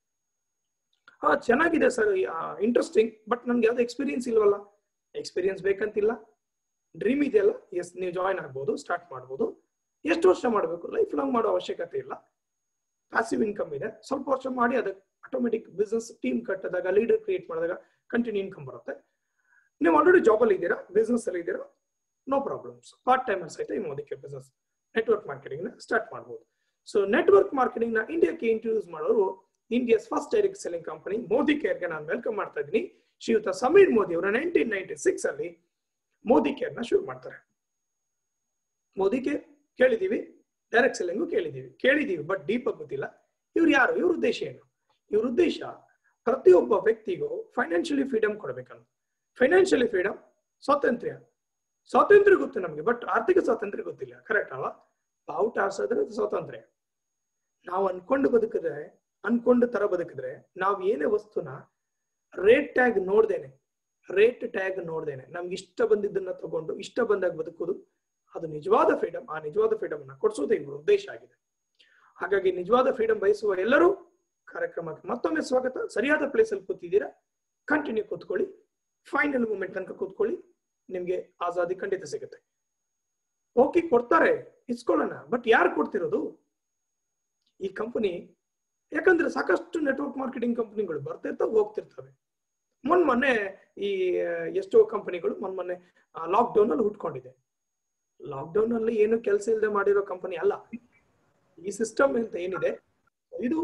ಹಾ ಚೆನ್ನಾಗಿದೆ ಸರ್ ಇಂಟ್ರೆಸ್ಟಿಂಗ್ ಬಟ್ ನನ್ಗೆ ಯಾವ್ದು ಎಕ್ಸ್ಪೀರಿಯನ್ಸ್ ಇಲ್ವಲ್ಲ ಎಕ್ಸ್ಪೀರಿಯನ್ಸ್ ಬೇಕಂತಿಲ್ಲ ಡ್ರೀಮ್ ಇದೆಯಲ್ಲ ಎಸ್ ನೀವು ಜಾಯಿನ್ ಆಗ್ಬೋದು ಸ್ಟಾರ್ಟ್ ಮಾಡ್ಬೋದು ಎಷ್ಟು ವರ್ಷ ಮಾಡಬೇಕು ಲೈಫ್ ಲಾಂಗ್ ಮಾಡೋ ಅವಶ್ಯಕತೆ ಇಲ್ಲ ಪ್ಯಾಸಿವ್ ಇನ್ಕಮ್ ಇದೆ ಸ್ವಲ್ಪ ವರ್ಷ ಮಾಡಿ ಅದಕ್ಕೆ ಆಟೋಮೆಟಿಕ್ ಬಿಸ್ನೆಸ್ ಟೀಮ್ ಕಟ್ಟಿದಾಗ ಲೀಡರ್ ಕ್ರಿಯೇಟ್ ಮಾಡಿದಾಗ ಕಂಟಿನ್ಯೂ ಇನ್ಕಮ್ ಬರುತ್ತೆ ನೀವು ಆಲ್ರೆಡಿ ಜಾಬಲ್ಲಿ ಇದ್ದೀರಾ ಬಿಸ್ನೆಸ್ ಅಲ್ಲಿ ಇದ್ದೀರಾ ನೋ ಪ್ರಾಬ್ಲಮ್ಸ್ ಪಾರ್ಟ್ ಟೈಮ್ ಸಹಿತ ಈ ಮೋದಿಕೆ ಬಿಸ್ನೆಸ್ ನೆಟ್ವರ್ಕ್ ಮಾರ್ಕೆಟಿಂಗ್ ನ ಸ್ಟಾರ್ಟ್ ಮಾಡಬಹುದು ಸೊ ನೆಟ್ವರ್ಕ್ ಮಾರ್ಕೆಟಿಂಗ್ ನ ಇಂಡಿಯಾಕ್ಕೆ ಇಂಟ್ರೊಡ್ಯೂಸ್ ಮಾಡೋರು India's first direct selling company Modi ಕೇರ್ಗೆ ನಾನು ವೆಲ್ಕಮ್ ಮಾಡ್ತಾ ಇದ್ದೀನಿ ಶ್ರೀಯುತ ಸಮೀರ್ ಮೋದಿ ಅವರು ನೈನ್ಟೀನ್ ನೈನ್ಟಿ ಸಿಕ್ಸ್ ಅಲ್ಲಿ ಮೋದಿ ಕೇರ್ ನ ಶುರು ಮಾಡ್ತಾರೆ ಮೋದಿ ಕೇರ್ ಕೇಳಿದೀವಿ ಡೈರೆಕ್ಟ್ ಸೆಲ್ಲಿಂಗು ಕೇಳಿದೀವಿ ಕೇಳಿದೀವಿ ಬಟ್ ಡೀಪ್ ಆಗಿ ಗೊತ್ತಿಲ್ಲ ಇವ್ರು ಯಾರು ಇವ್ರ ಉದ್ದೇಶ ಏನು ಇವ್ರ ಉದ್ದೇಶ ಪ್ರತಿಯೊಬ್ಬ ವ್ಯಕ್ತಿಗೂ ಫೈನಾನ್ಷಿಯಲಿ ಫ್ರೀಡಮ್ ಕೊಡಬೇಕಂತ ಫೈನಾನ್ಷಿಯಲಿ ಫ್ರೀಡಮ್ ಸ್ವಾತಂತ್ರ್ಯ ಸ್ವಾತಂತ್ರ್ಯ ಗೊತ್ತು ನಮಗೆ ಬಟ್ ಆರ್ಥಿಕ ಸ್ವಾತಂತ್ರ್ಯ ಗೊತ್ತಿಲ್ಲ ಕರೆಕ್ಟ್ ಅಲ್ವಾ ಬಾವುಟ ಆರ್ಸೋದ್ರೆ ಅದು ಸ್ವಾತಂತ್ರ್ಯ ನಾವು ಅನ್ಕೊಂಡು ಬದುಕಿದ್ರೆ ಅನ್ಕೊಂಡು ತರ ಬದುಕಿದ್ರೆ ನಾವು ಏನೇ ವಸ್ತುನ ರೇಟ್ ಟ್ಯಾಗ್ ನೋಡ್ದೇನೆ ರೇಟ್ ಟ್ಯಾಗ್ ನೋಡ್ದೇನೆ ನಮ್ಗೆ ಇಷ್ಟ ಬಂದಿದ್ದನ್ನ ತಗೊಂಡು ಇಷ್ಟ ಬಂದಾಗ ಬದುಕೋದು ಅದು ನಿಜವಾದ ಫ್ರೀಡಮ್ ಆ ನಿಜವಾದ ಫ್ರೀಡಮ್ ಅನ್ನ ಕೊಡಿಸೋದೇ ಇವ್ರ ಉದ್ದೇಶ ಆಗಿದೆ ಹಾಗಾಗಿ ನಿಜವಾದ ಫ್ರೀಡಮ್ ಬಯಸುವ ಎಲ್ಲರೂ ಕಾರ್ಯಕ್ರಮಕ್ಕೆ ಮತ್ತೊಮ್ಮೆ ಸ್ವಾಗತ ಸರಿಯಾದ ಪ್ಲೇಸ್ ಅಲ್ಲಿ ಕೂತಿದ್ದೀರಾ ಕಂಟಿನ್ಯೂ ಕೂತ್ಕೊಳ್ಳಿ ಫೈನಲ್ ಮೂಮೆಂಟ್ ತನಕ ಕೂತ್ಕೊಳ್ಳಿ ನಿಮ್ಗೆ ಆಜಾದಿ ಖಂಡಿತ ಸಿಗುತ್ತೆ ಓಕೆ ಕೊಡ್ತಾರೆ ಇಸ್ಕೊಳ್ಳೋಣ ಬಟ್ ಯಾರು ಕೊಡ್ತಿರೋದು ಈ ಕಂಪನಿ ಯಾಕಂದ್ರೆ ಸಾಕಷ್ಟು ನೆಟ್ವರ್ಕ್ ಮಾರ್ಕೆಟಿಂಗ್ ಕಂಪನಿಗಳು ಬರ್ತಿರ್ತವೆ ಹೋಗ್ತಿರ್ತವೆ ಮೊನ್ ಮೊನ್ನೆ ಈ ಎಷ್ಟೋ ಕಂಪನಿಗಳು ಮೊನ್ ಮೊನ್ನೆ ಲಾಕ್ ಡೌನ್ ಅಲ್ಲಿ ಹುಟ್ಕೊಂಡಿದೆ ಲಾಕ್ ಡೌನ್ ಅಲ್ಲಿ ಏನು ಕೆಲಸ ಇಲ್ಲದೆ ಮಾಡಿರೋ ಕಂಪನಿ ಅಲ್ಲ ಈ ಸಿಸ್ಟಮ್ ಅಂತ ಏನಿದೆ ಇದು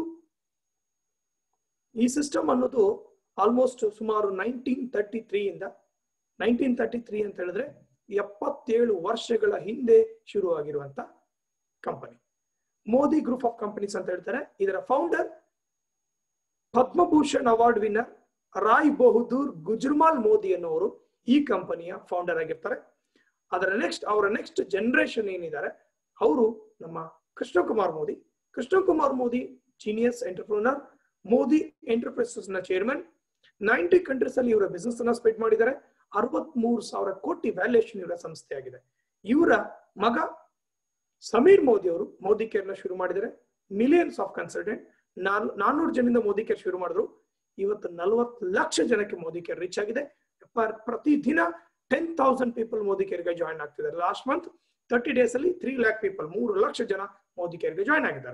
ಈ ಸಿಸ್ಟಮ್ ಅನ್ನೋದು ಆಲ್ಮೋಸ್ಟ್ ಸುಮಾರು ನೈನ್ಟೀನ್ ತರ್ಟಿ ತ್ರೀ ಇಂದ ನೈನ್ಟೀನ್ ತರ್ಟಿ ತ್ರೀ ಅಂತ ಹೇಳಿದ್ರೆ ಎಪ್ಪತ್ತೇಳು ವರ್ಷಗಳ ಹಿಂದೆ ಶುರುವಾಗಿರುವಂತ company Modi group of companies ಅಂತ ಹೇಳ್ತಾರೆ ಇದರ founder Padma Bhushan award winner Rai Bahadur Gujarmal Modi ಅನ್ನೋರು ಈ ಕಂಪನಿಯ ಫೌಂಡರ್ ಆಗಿರ್ತಾರೆ ಅದರ ನೆಕ್ಸ್ಟ್ ಅವರ ನೆಕ್ಸ್ಟ್ ಜನರೇಷನ್ ಏನಿದ್ದಾರೆ ಅವರು ನಮ್ಮ Krishnakumar Modi Krishnakumar Modi genius entrepreneur Modi enterprises ನ ಚೇರ್ಮನ್ ನೈಂಟಿ ಕಂಟ್ರೀಸ್ ಅಲ್ಲಿ ಇವರ ಬಿಸ್ನೆಸ್ ಅನ್ನ ಸ್ಪೆಂಡ್ ಮಾಡಿದ್ದಾರೆ ಅರವತ್ ಮೂರು ಸಾವಿರ ಕೋಟಿ ವ್ಯಾಲ್ಯೂಯೇಷನ್ ಇವರ ಸಂಸ್ಥೆ ಆಗಿದೆ ಇವರ ಮಗ ಸಮೀರ್ ಮೋದಿ ಅವರು ಮೋದಿ ಕೇರ್ ನ ಶುರು ಮಾಡಿದರೆ ಮಿಲಿಯನ್ಸ್ ಆಫ್ ಕನ್ಸಲ್ಟೆಂಟ್ ನಾನ್ನೂರು ಜನರಿಂದ ಮೋದಿ ಕೇರ್ ಶುರು ಮಾಡಿದ್ರು ಇವತ್ತು ನಲವತ್ತು ಲಕ್ಷ ಜನಕ್ಕೆ ಮೋದಿ ಕೇರ್ ರೀಚ್ ಆಗಿದೆ ಪ್ರತಿ ದಿನ ಟೆನ್ ತೌಸಂಡ್ ಪೀಪಲ್ ಮೋದಿ ಕೇರ್ಗೆ ಜಾಯಿನ್ ಆಗ್ತಿದ್ದಾರೆ ಲಾಸ್ಟ್ ಮಂತ್ ತರ್ಟಿ ಡೇಸ್ ಅಲ್ಲಿ ತ್ರೀ ಲ್ಯಾಕ್ ಪೀಪಲ್ ಮೂರು ಲಕ್ಷ ಜನ ಮೋದಿ ಕೇರ್ಗೆ ಜಾಯಿನ್ ಆಗಿದ್ದಾರೆ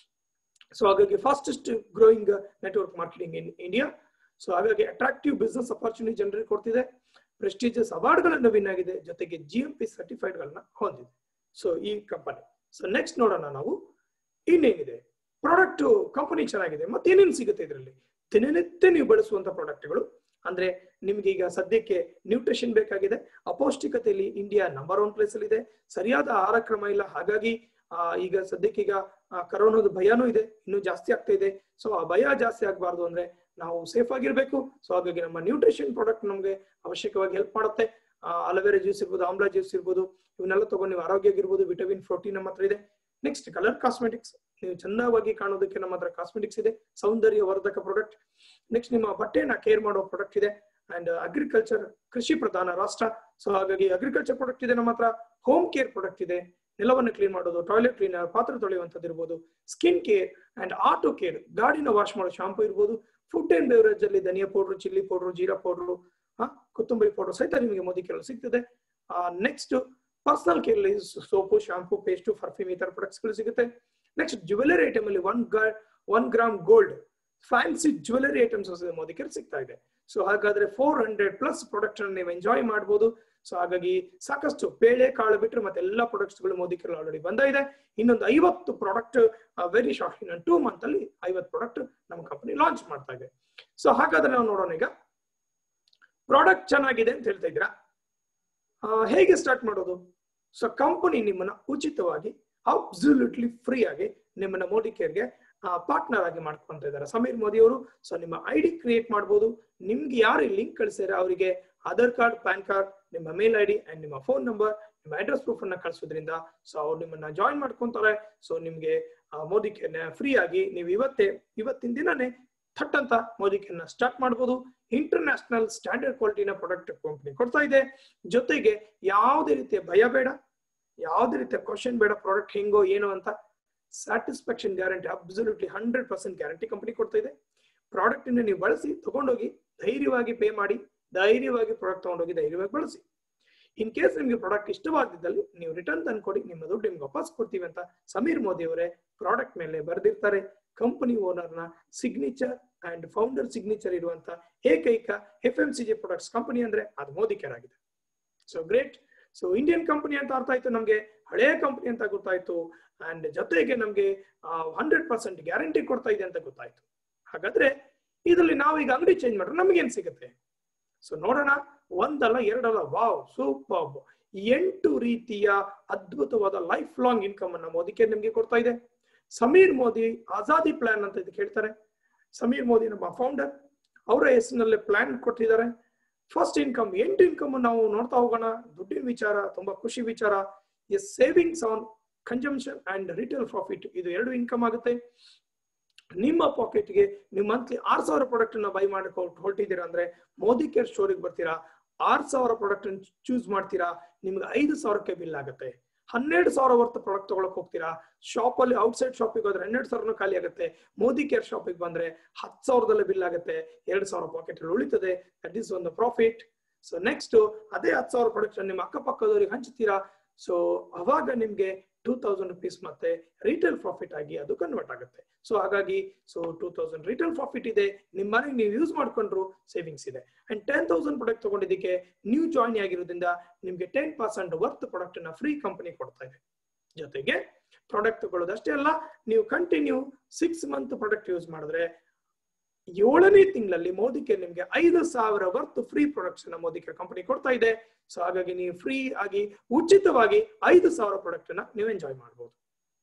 ಸೊ ಹಾಗಾಗಿ fastest growing network marketing in India so ಹಾಗಾಗಿ ಅಟ್ರಾಕ್ಟಿವ್ ಬಿಸ್ನೆಸ್ ಅಪರ್ಚುನಿಟಿ ಜನರಿಗೆ ಕೊಡ್ತಿದೆ ಪ್ರೆಸ್ಟೀಜಿಯಸ್ ಅವಾರ್ಡ್ಗಳನ್ನು ವಿನ್ ಆಗಿದೆ ಜೊತೆಗೆ ಜಿ ಎಂ ಪಿ ಸರ್ಟಿಫೈಡ್ ಗಳನ್ನ ಹೊಂದಿದೆ ಸೊ ಈ ಕಂಪನಿ ಸೊ ನೆಕ್ಸ್ಟ್ ನೋಡೋಣ ನಾವು ಇನ್ನೇನಿದೆ ಪ್ರಾಡಕ್ಟ್ ಕಂಪನಿ ಚೆನ್ನಾಗಿದೆ ಮತ್ತೇನೇನು ಸಿಗುತ್ತೆ ಇದರಲ್ಲಿ ದಿನನಿತ್ಯ ನೀವು ಬಳಸುವಂತ ಪ್ರಾಡಕ್ಟ್ಗಳು ಅಂದ್ರೆ ನಿಮ್ಗೆ ಈಗ ಸದ್ಯಕ್ಕೆ ನ್ಯೂಟ್ರಿಷನ್ ಬೇಕಾಗಿದೆ ಅಪೌಷ್ಟಿಕತೆಯಲ್ಲಿ ಇಂಡಿಯಾ ನಂಬರ್ ಒನ್ ಪ್ಲೇಸ್ ಅಲ್ಲಿ ಇದೆ ಸರಿಯಾದ ಆಹಾರ ಕ್ರಮ ಇಲ್ಲ ಹಾಗಾಗಿ ಆ ಈಗ ಸದ್ಯಕ್ಕೆ ಈಗ ಕರೋನಾದ ಭಯನೂ ಇದೆ ಇನ್ನೂ ಜಾಸ್ತಿ ಆಗ್ತಾ ಇದೆ ಸೊ ಆ ಭಯ ಜಾಸ್ತಿ ಆಗಬಾರ್ದು ಅಂದ್ರೆ ನಾವು ಸೇಫ್ ಆಗಿರ್ಬೇಕು ಸೊ ಹಾಗಾಗಿ ನಮ್ಮ ನ್ಯೂಟ್ರಿಷನ್ ಪ್ರಾಡಕ್ಟ್ ನಮಗೆ ಅವಶ್ಯಕವಾಗಿ ಹೆಲ್ಪ್ ಮಾಡುತ್ತೆ ಅಲೋವೆರಾ ಜ್ಯೂಸ್ ಇರ್ಬೋದು ಆಮ್ಲಾ ಜ್ಯೂಸ್ ಇರ್ಬೋದು ಇವನ್ನೆಲ್ಲ ತಗೊಂಡು ನೀವು ಆರೋಗ್ಯ ಆಗಿರ್ಬೋದು ವಿಟಮಿನ್ ಪ್ರೋಟೀನ್ ನಮ್ಮ ಹತ್ರ ಇದೆ ನೆಕ್ಸ್ಟ್ ಕಲರ್ ಕಾಸ್ಮೆಟಿಕ್ಸ್ ನೀವು ಚಂದವಾಗಿ ಕಾಣೋದಕ್ಕೆ ನಮ್ಮ ಹತ್ರ ಕಾಸ್ಮೆಟಿಕ್ಸ್ ಇದೆ ಸೌಂದರ್ಯ ವರ್ಧಕ ಪ್ರಾಡಕ್ಟ್ ನೆಕ್ಸ್ಟ್ ನಿಮ್ಮ ಬಟ್ಟೆನ ಕೇರ್ ಮಾಡೋ ಪ್ರಾಡಕ್ಟ್ ಇದೆ ಅಂಡ್ ಅಗ್ರಿಕಲ್ಚರ್ ಕೃಷಿ ಪ್ರಧಾನ ರಾಷ್ಟ್ರ ಸೊ ಹಾಗಾಗಿ ಅಗ್ರಿಕಲ್ಚರ್ ಪ್ರಾಡಕ್ಟ್ ಇದೆ ನಮ್ಮ ಹತ್ರ ಹೋಮ್ ಕೇರ್ ಪ್ರಾಡಕ್ಟ್ ಇದೆ ನೆಲವನ್ನು ಕ್ಲೀನ್ ಮಾಡೋದು ಟಾಯ್ಲೆಟ್ ಕ್ಲೀನರ್ ಪಾತ್ರೆ ತೊಳೆಯುವಂಥದ್ದು ಇರ್ಬೋದು skin care and auto care ಗಾಡಿನ ವಾಶ್ ಮಾಡೋ ಶಾಂಪು ಇರ್ಬೋದು ಫುಡ್ ಅಂಡ್ ಬೆವರೇಜ್ ಅಲ್ಲಿ dhania powder chilli powder jeera powder ಕೊತ್ತಂಬರಿ ಪೌಡರ್ ಸಹಿತ ನಿಮಗೆ ಮೋದಿ ಕೇರಳ ಸಿಗ್ತದೆ next personal care soap shampoo paste perfume ಈ ತರ ಪ್ರಾಡಕ್ಟ್ಸ್ ಗಳು ಸಿಗುತ್ತೆ ನೆಕ್ಸ್ಟ್ ಜ್ಯುವೆಲರಿ ಐಟಮ್ ಅಲ್ಲಿ one one gram gold fancy jewellery items Modi care ಸಿಗ್ತಾ ಇದೆ ಸೊ ಹಾಗಾದ್ರೆ ಫೋರ್ ಹಂಡ್ರೆಡ್ ಪ್ಲಸ್ ಪ್ರಾಡಕ್ಟ್ ನೀವು ಎಂಜಾಯ್ ಮಾಡಬಹುದು ಸೊ ಹಾಗಾಗಿ ಸಾಕಷ್ಟು ಬೇಳೆ ಕಾಳು ಬಿಟ್ಟರೆ ಮತ್ತೆ ಎಲ್ಲ ಪ್ರಾಡಕ್ಟ್ಸ್ ಗಳು ಮೋದಿ ಕೇರಳ ಆಲ್ರೆಡಿ ಬಂದ ಇದೆ ಇನ್ನೊಂದು ಐವತ್ತು ಪ್ರಾಡಕ್ಟ್ ವೆರಿ ಶಾರ್ಟ್ ಇನ್ನೊಂದು ಟೂ ಮಂತ್ ಅಲ್ಲಿ ಐವತ್ತು ಪ್ರಾಡಕ್ಟ್ ನಮ್ಮ ಕಂಪನಿ ಲಾಂಚ್ ಮಾಡ್ತಾ ಇದೆ ಸೊ ಹಾಗಾದ್ರೆ ನಾವು ನೋಡೋಣ ಈಗ ಪ್ರಾಡಕ್ಟ್ ಚೆನ್ನಾಗಿದೆ ಅಂತ ಹೇಳ್ತಾ ಇದ್ದೀರಾ ಹೇಗೆ ಸ್ಟಾರ್ಟ್ ಮಾಡೋದು ಸೊ ಕಂಪನಿ ನಿಮ್ಮನ್ನ ಉಚಿತವಾಗಿ ಅಬ್ಸಲ್ಯೂಟ್ಲಿ ಫ್ರೀ ಆಗಿ ನಿಮ್ಮನ್ನ ಮೋದಿ ಕೇರ್ಗೆ ಪಾರ್ಟ್ನರ್ ಆಗಿ ಮಾಡ್ಕೊಂತ ಇದ್ದಾರೆ ಸಮೀರ್ ಮೋದಿ ಅವರು ಸೊ ನಿಮ್ಮ ಐ ಡಿ ಕ್ರಿಯೇಟ್ ಮಾಡ್ಬೋದು ನಿಮ್ಗೆ ಯಾರು ಲಿಂಕ್ ಕಳಿಸಿದ್ರೆ ಅವರಿಗೆ ಆಧಾರ್ ಕಾರ್ಡ್ ಪ್ಯಾನ್ ಕಾರ್ಡ್ ನಿಮ್ಮ ಮೇಲ್ ಐ ಡಿ ಅಂಡ್ ನಿಮ್ಮ ಫೋನ್ ನಂಬರ್ ನಿಮ್ಮ ಅಡ್ರೆಸ್ ಪ್ರೂಫ್ ಅನ್ನ ಕಳಿಸೋದ್ರಿಂದ ಸೊ ಅವ್ರು ನಿಮ್ಮನ್ನ ಜಾಯಿನ್ ಮಾಡ್ಕೊಂತಾರೆ ಸೊ ನಿಮ್ಗೆ ಮೋದಿ ಕೇರ್ನ ಫ್ರೀ ಆಗಿ ನೀವು ಇವತ್ತೇ ಇವತ್ತಿನ ದಿನನೇ ಥಟ್ ಅಂತ ಮೋದಿ ಕೇರ್ನ ಸ್ಟಾರ್ಟ್ ಮಾಡ್ಬೋದು ಇಂಟರ್ನ್ಯಾಷನಲ್ ಸ್ಟ್ಯಾಂಡರ್ಡ್ ಕ್ವಾಲಿಟಿನ ಪ್ರಾಡಕ್ಟ್ ಕಂಪನಿ ಕೊಡ್ತಾ ಇದೆ ಜೊತೆಗೆ ಯಾವುದೇ ರೀತಿಯ ಭಯ ಬೇಡ ಯಾವುದೇ ರೀತಿಯ ಕ್ವಶನ್ ಬೇಡ ಪ್ರಾಡಕ್ಟ್ ಹೆಂಗೋ ಏನೋ ಅಂತ satisfaction guarantee absolutely hundred percent guarantee company ಕೊಡ್ತಾ ಇದೆ ಪ್ರಾಡಕ್ಟ್ ಅನ್ನ ನೀವು ಬಳಸಿ ತಗೊಂಡೋಗಿ ಧೈರ್ಯವಾಗಿ ಪೇ ಮಾಡಿ ಧೈರ್ಯವಾಗಿ ಪ್ರಾಡಕ್ಟ್ ತಗೊಂಡೋಗಿ ಧೈರ್ಯವಾಗಿ ಬಳಸಿ ಇನ್ ಕೇಸ್ ನಿಮ್ಗೆ ಪ್ರಾಡಕ್ಟ್ ಇಷ್ಟವಾಗದಿದ್ದಲ್ಲಿ ನೀವು ರಿಟರ್ನ್ ತಂದ್ಕೊಡಿ ನಿಮ್ಮ ದುಡ್ಡು ನಿಮ್ಗೆ ವಾಪಸ್ ಕೊಡ್ತೀವಿ ಅಂತ ಸಮೀರ್ ಮೋದಿ ಅವರೇ ಪ್ರಾಡಕ್ಟ್ ಮೇಲೆ ಬರೆದಿರ್ತಾರೆ ಕಂಪನಿ ಓನರ್ನ ಸಿಗ್ನೇಚರ್ ಅಂಡ್ ಫೌಂಡರ್ ಸಿಗ್ನೇಚರ್ ಇರುವಂತ ಏಕೈಕ F M C G products company ಅಂದ್ರೆ ಅದು ಮೋದಿ ಕೇರ್ ಆಗಿದೆ so great so Indian company ಅಂತ ಅರ್ಥ ಆಯ್ತು ನಮ್ಗೆ ಹಳೆಯ ಕಂಪನಿ ಅಂತ ಗೊತ್ತಾಯ್ತು ಅಂಡ್ ಜೊತೆಗೆ ನಮ್ಗೆ ಹಂಡ್ರೆಡ್ ಪರ್ಸೆಂಟ್ ಗ್ಯಾರಂಟಿ ಕೊಡ್ತಾ ಇದೆ ಅಂತ ಗೊತ್ತಾಯ್ತು ಹಾಗಾದ್ರೆ ಇದರಲ್ಲಿ ನಾವು ಈಗ ಅಂಗಡಿ ಚೇಂಜ್ ಮಾಡ್ರೆ ನಮ್ಗೇನ್ ಸಿಗುತ್ತೆ ಸೊ ನೋಡೋಣ ಒಂದಲ್ಲ ಎರಡಲ್ಲ ವಾವ್ ಸೂಪರ್ ಎಂಟು ರೀತಿಯ ಅದ್ಭುತವಾದ ಲೈಫ್ ಲಾಂಗ್ ಇನ್ಕಮ್ ಅನ್ನ ಮೋದಿ ಕೇರ್ ನಿಮ್ಗೆ ಕೊಡ್ತಾ ಇದೆ ಸಮೀರ್ ಮೋದಿ ಆಜಾದಿ ಪ್ಲಾನ್ ಅಂತ ಇದಕ್ಕೆ ಹೇಳ್ತಾರೆ ಸಮೀರ್ ಮೋದಿ ನಮ್ಮ ಫೌಂಡರ್ ಅವರ ಹೆಸರಿನಲ್ಲೇ ಪ್ಲಾನ್ ಕೊಟ್ಟಿದ್ದಾರೆ ಫಸ್ಟ್ ಇನ್ಕಮ್ ಎಂಟು ಇನ್ಕಮ್ ನಾವು ನೋಡ್ತಾ ಹೋಗೋಣ ದುಡ್ಡಿನ ವಿಚಾರ ತುಂಬಾ ಖುಷಿ ವಿಚಾರ yes savings on consumption and retail profit ಇದು ಎರಡು ಇನ್ಕಮ್ ಆಗುತ್ತೆ ನಿಮ್ಮ ಪಾಕೆಟ್ಗೆ ನೀವು ಮಂತ್ಲಿ ಆರ್ ಸಾವಿರ ಪ್ರಾಡಕ್ಟ್ ಅನ್ನ ಬೈ ಮಾಡಕ್ಕೆ ಹೊರಟಿದ್ದೀರಾ ಅಂದ್ರೆ ಮೋದಿ ಕೇರ್ ಸ್ಟೋರಿಗೆ ಬರ್ತೀರಾ ಆರ್ ಸಾವಿರ ಪ್ರಾಡಕ್ಟ್ ಚೂಸ್ ಮಾಡ್ತೀರಾ ನಿಮ್ಗೆ ಐದು ಸಾವಿರಕ್ಕೆ ಬಿಲ್ ಆಗುತ್ತೆ ಹನ್ನೆರಡು ಸಾವಿರ ವರ್ತ ಪ್ರಾಡಕ್ಟ್ ತಗೊಳಕ್ ಹೋಗ್ತೀರಾ ಶಾಪ್ ಅಲ್ಲಿ ಔಟ್ಸೈಡ್ ಶಾಪಿಗೆ ಹೋದ್ರೆ ಹನ್ನೆರಡು ಸಾವಿರನೂ ಖಾಲಿ ಆಗುತ್ತೆ ಮೋದಿ ಕೇರ್ ಶಾಪಿಗೆ ಬಂದ್ರೆ ಹತ್ತು ಸಾವಿರದಲ್ಲಿ ಬಿಲ್ ಆಗುತ್ತೆ ಎರಡು ಸಾವಿರ ಪಾಕೆಟ್ ಉಳಿತದೆ ದಟ್ ಈಸ್ ಒಂದು ಪ್ರಾಫಿಟ್ ಸೊ ನೆಕ್ಸ್ಟ್ ಅದೇ ಹತ್ತು ಸಾವಿರ ಪ್ರಾಡಕ್ಟ್ ನಿಮ್ಮ ಅಕ್ಕಪಕ್ಕದವ್ರಿಗೆ ಹಂಚ್ತೀರಾ ಸೊ ಅವಾಗ ನಿಮ್ಗೆ ಟೂ ತೌಸಂಡ್ ರುಪೀಸ್ ಮತ್ತೆ ರಿಟೇಲ್ ಪ್ರಾಫಿಟ್ ಆಗಿ ಅದು ಕನ್ವರ್ಟ್ ಆಗುತ್ತೆ ಸೊ ಹಾಗಾಗಿ so two thousand retail profit ಇದೆ ನಿಮ್ಮ ಮನೆಗೆ ನೀವು ಯೂಸ್ ಮಾಡ್ಕೊಂಡ್ರು ಸೇವಿಂಗ್ಸ್ ಇದೆ ಅಂಡ್ ಟೆನ್ ತೌಸಂಡ್ ಪ್ರಾಡಕ್ಟ್ ತಗೊಂಡಿದ್ದಕ್ಕೆ ನ್ಯೂ ಜಾಯಿನ್ ಆಗಿರೋದ್ರಿಂದ ನಿಮ್ಗೆ ಟೆನ್ ಪರ್ಸೆಂಟ್ ವರ್ತ್ ಪ್ರಾಡಕ್ಟ್ ನ ಫ್ರೀ ಕಂಪನಿ ಕೊಡ್ತಾ ಇದೆ ಜೊತೆಗೆ ಪ್ರಾಡಕ್ಟ್ ತಗೊಳ್ಳೋದಷ್ಟೇ ಅಲ್ಲ ನೀವು continue six month product use ಮಾಡಿದ್ರೆ ಏಳನೇ ತಿಂಗಳಲ್ಲಿ ಮೋದಿ ಕೇರ್ ನಿಮ್ಗೆ ಐದು ಸಾವಿರ ವರ್ತ್ ಫ್ರೀ ಪ್ರಾಡಕ್ಟ್ಸ್ ನ ಮೋದಿ ಕೇರ್ ಕಂಪನಿ ಕೊಡ್ತಾ ಇದೆ ಸೊ ಹಾಗಾಗಿ ನೀವು ಫ್ರೀ ಆಗಿ ಉಚಿತವಾಗಿ ಐದು ಸಾವಿರ ಪ್ರಾಡಕ್ಟ್ ನ ನೀವು ಎಂಜಾಯ್ ಮಾಡಬಹುದು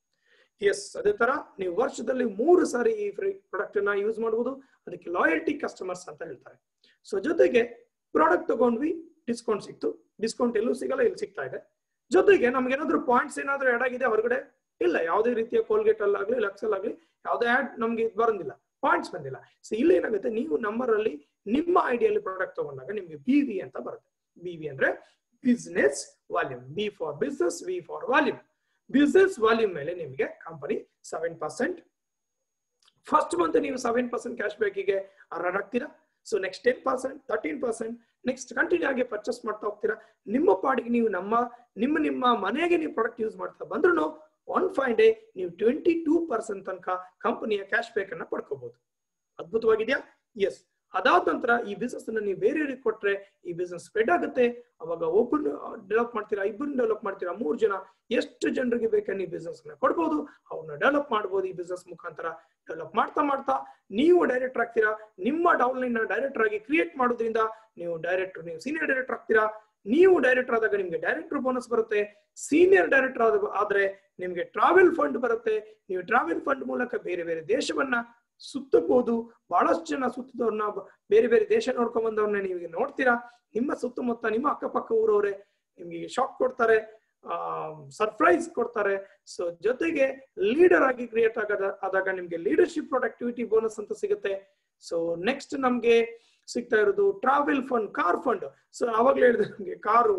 ಎಸ್ ಅದೇ ತರ ನೀವು ವರ್ಷದಲ್ಲಿ ಮೂರು ಸಾರಿ ಈ ಫ್ರೀ ಪ್ರಾಡಕ್ಟ್ ನ ಯೂಸ್ ಮಾಡಬಹುದು ಅದಕ್ಕೆ ಲಾಯಲ್ಟಿ ಕಸ್ಟಮರ್ಸ್ ಅಂತ ಹೇಳ್ತಾರೆ ಸೊ ಜೊತೆಗೆ ಪ್ರಾಡಕ್ಟ್ ತಗೊಂಡ್ವಿ ಡಿಸ್ಕೌಂಟ್ ಸಿಕ್ತು ಡಿಸ್ಕೌಂಟ್ ಎಲ್ಲೂ ಸಿಗಲ್ಲ ಇಲ್ಲಿ ಸಿಗ್ತಾ ಇದೆ ಜೊತೆಗೆ ನಮ್ಗೆ ಏನಾದ್ರು ಪಾಯಿಂಟ್ಸ್ ಏನಾದ್ರು ಆಡ್ ಆಗಿದೆ ಹೊರಗಡೆ ಇಲ್ಲ ಯಾವುದೇ ರೀತಿಯ ಕೋಲ್ಗೇಟ್ ಅಲ್ಲಾಗ್ಲಿ ಲಕ್ಸಲ್ ಆಗ್ಲಿ ಯಾವುದೇ ಆಡ್ ನಮ್ಗೆ ಇದು ಬರೋದಿಲ್ಲ ಪಾಯಿಂಟ್ಸ್ ಬಂದಿಲ್ಲ ಸೊ ಇಲ್ಲಿ ಏನಾಗುತ್ತೆ ನೀವು ನಂಬರ್ ಅಲ್ಲಿ ನಿಮ್ಮ ಐಡಿಯಲ್ಲಿ ಪ್ರಾಡಕ್ಟ್ ತಗೊಂಡಾಗ ನಿಮ್ಗೆ ಬಿ ವಿ ಅಂತ ಬರುತ್ತೆ ಬಿ ವಿ ಅಂದ್ರೆ business volume B for business V for volume business volume ಮೇಲೆ ನಿಮಗೆ company seven percent first month ನೀವು ಸೆವೆನ್ ಪರ್ಸೆಂಟ್ ಕ್ಯಾಶ್ ಬ್ಯಾಕಿಗೆ ರನ್ ಆಗ್ತೀರಾ so next ten percent thirteen percent next continue ಆಗಿ purchase ಮಾಡ್ತಾ ಹೋಗ್ತೀರಾ ನಿಮ್ಮ ಪಾಡಿಗೆ ನೀವು ನಮ್ಮ ನಿಮ್ಮ ನಿಮ್ಮ ಮನೆಗೆ ನೀವು ಪ್ರಾಡಕ್ಟ್ ಯೂಸ್ ಮಾಡ್ತಾ ಬಂದ್ರು ಒನ್ ಫೈವ್ ಡೇ ನೀವು ಟ್ವೆಂಟಿ ಟೂ ಪರ್ಸೆಂಟ್ ತನಕ ಕಂಪನಿಯ ಕ್ಯಾಶ್ ಬ್ಯಾಕ್ ಅನ್ನ ಪಡ್ಕೋಬಹುದು ಅದ್ಭುತವಾಗಿದೆಯಾ ಎಸ್ ಅದಾದ ನಂತರ ಈ ಬಿಸ್ನೆಸ್ ಅನ್ನ ನೀವು ಬೇರೆಯವ್ರಿಗೆ ಕೊಟ್ರೆ ಈ ಬಿಸ್ನೆಸ್ ಸ್ಪ್ರೆಡ್ ಆಗುತ್ತೆ ಅವಾಗ ಒಬ್ಬರು ಡೆವಲಪ್ ಮಾಡ್ತೀರಾ ಇಬ್ಬರನ್ನ ಡೆವಲಪ್ ಮಾಡ್ತೀರಾ ಮೂರ್ ಜನ ಎಷ್ಟು ಜನರಿಗೆ ಬೇಕಾ ನೀವು ಬಿಸ್ನೆಸ್ ನ ಕೊಡ್ಬೋದು ಅವ್ರನ್ನ ಡೆವಲಪ್ ಮಾಡ್ಬೋದು ಈ ಬಿಸ್ನೆಸ್ ಮುಖಾಂತರ ಡೆವಲಪ್ ಮಾಡ್ತಾ ಮಾಡ್ತಾ ನೀವು ಡೈರೆಕ್ಟರ್ ಆಗ್ತೀರಾ ನಿಮ್ಮ ಡೌನ್ಲೈನ್ ನ ಡೈರೆಕ್ಟರ್ ಆಗಿ ಕ್ರಿಯೇಟ್ ಮಾಡೋದ್ರಿಂದ ನೀವು ಡೈರೆಕ್ಟರ್ ನೀವು ಸೀನಿಯರ್ ಡೈರೆಕ್ಟರ್ ಆಗ್ತೀರಾ ನೀವು ಡೈರೆಕ್ಟರ್ ಆದಾಗ ನಿಮ್ಗೆ ಡೈರೆಕ್ಟರ್ ಬೋನಸ್ ಬರುತ್ತೆ ಸೀನಿಯರ್ ಡೈರೆಕ್ಟರ್ ಆದ ಆದ್ರೆ ನಿಮ್ಗೆ ಟ್ರಾವೆಲ್ ಫಂಡ್ ಬರುತ್ತೆ ನೀವು ಟ್ರಾವೆಲ್ ಫಂಡ್ ಮೂಲಕ ಬೇರೆ ಬೇರೆ ದೇಶವನ್ನ ಸುತ್ತಬಹುದು ಬಹಳಷ್ಟು ಜನ ಸುತ್ತದವ್ರನ್ನ ಬೇರೆ ಬೇರೆ ದೇಶ ನೋಡ್ಕೊಂಡ್ ಬಂದವ್ರನ್ನ ನೀವು ನೋಡ್ತೀರಾ ನಿಮ್ಮ ಸುತ್ತಮುತ್ತ ನಿಮ್ಮ ಅಕ್ಕಪಕ್ಕ ಊರವ್ರೆ ನಿಮ್ಗೆ ಶಾಕ್ ಕೊಡ್ತಾರೆ ಆ ಸರ್ಪ್ರೈಸ್ ಕೊಡ್ತಾರೆ ಸೊ ಜೊತೆಗೆ ಲೀಡರ್ ಆಗಿ ಕ್ರಿಯೇಟ್ ಆಗದ ಆದಾಗ ನಿಮ್ಗೆ ಲೀಡರ್ಶಿಪ್ ಪ್ರೊಡಕ್ಟಿವಿಟಿ ಬೋನಸ್ ಅಂತ ಸಿಗುತ್ತೆ ಸೊ ನೆಕ್ಸ್ಟ್ ನಮ್ಗೆ ಸಿಗ್ತಾ ಇರೋದು travel fund car fund so ಅವಾಗ್ಲೇ ಹೇಳಿದೆ ನಮ್ಗೆ ಕಾರು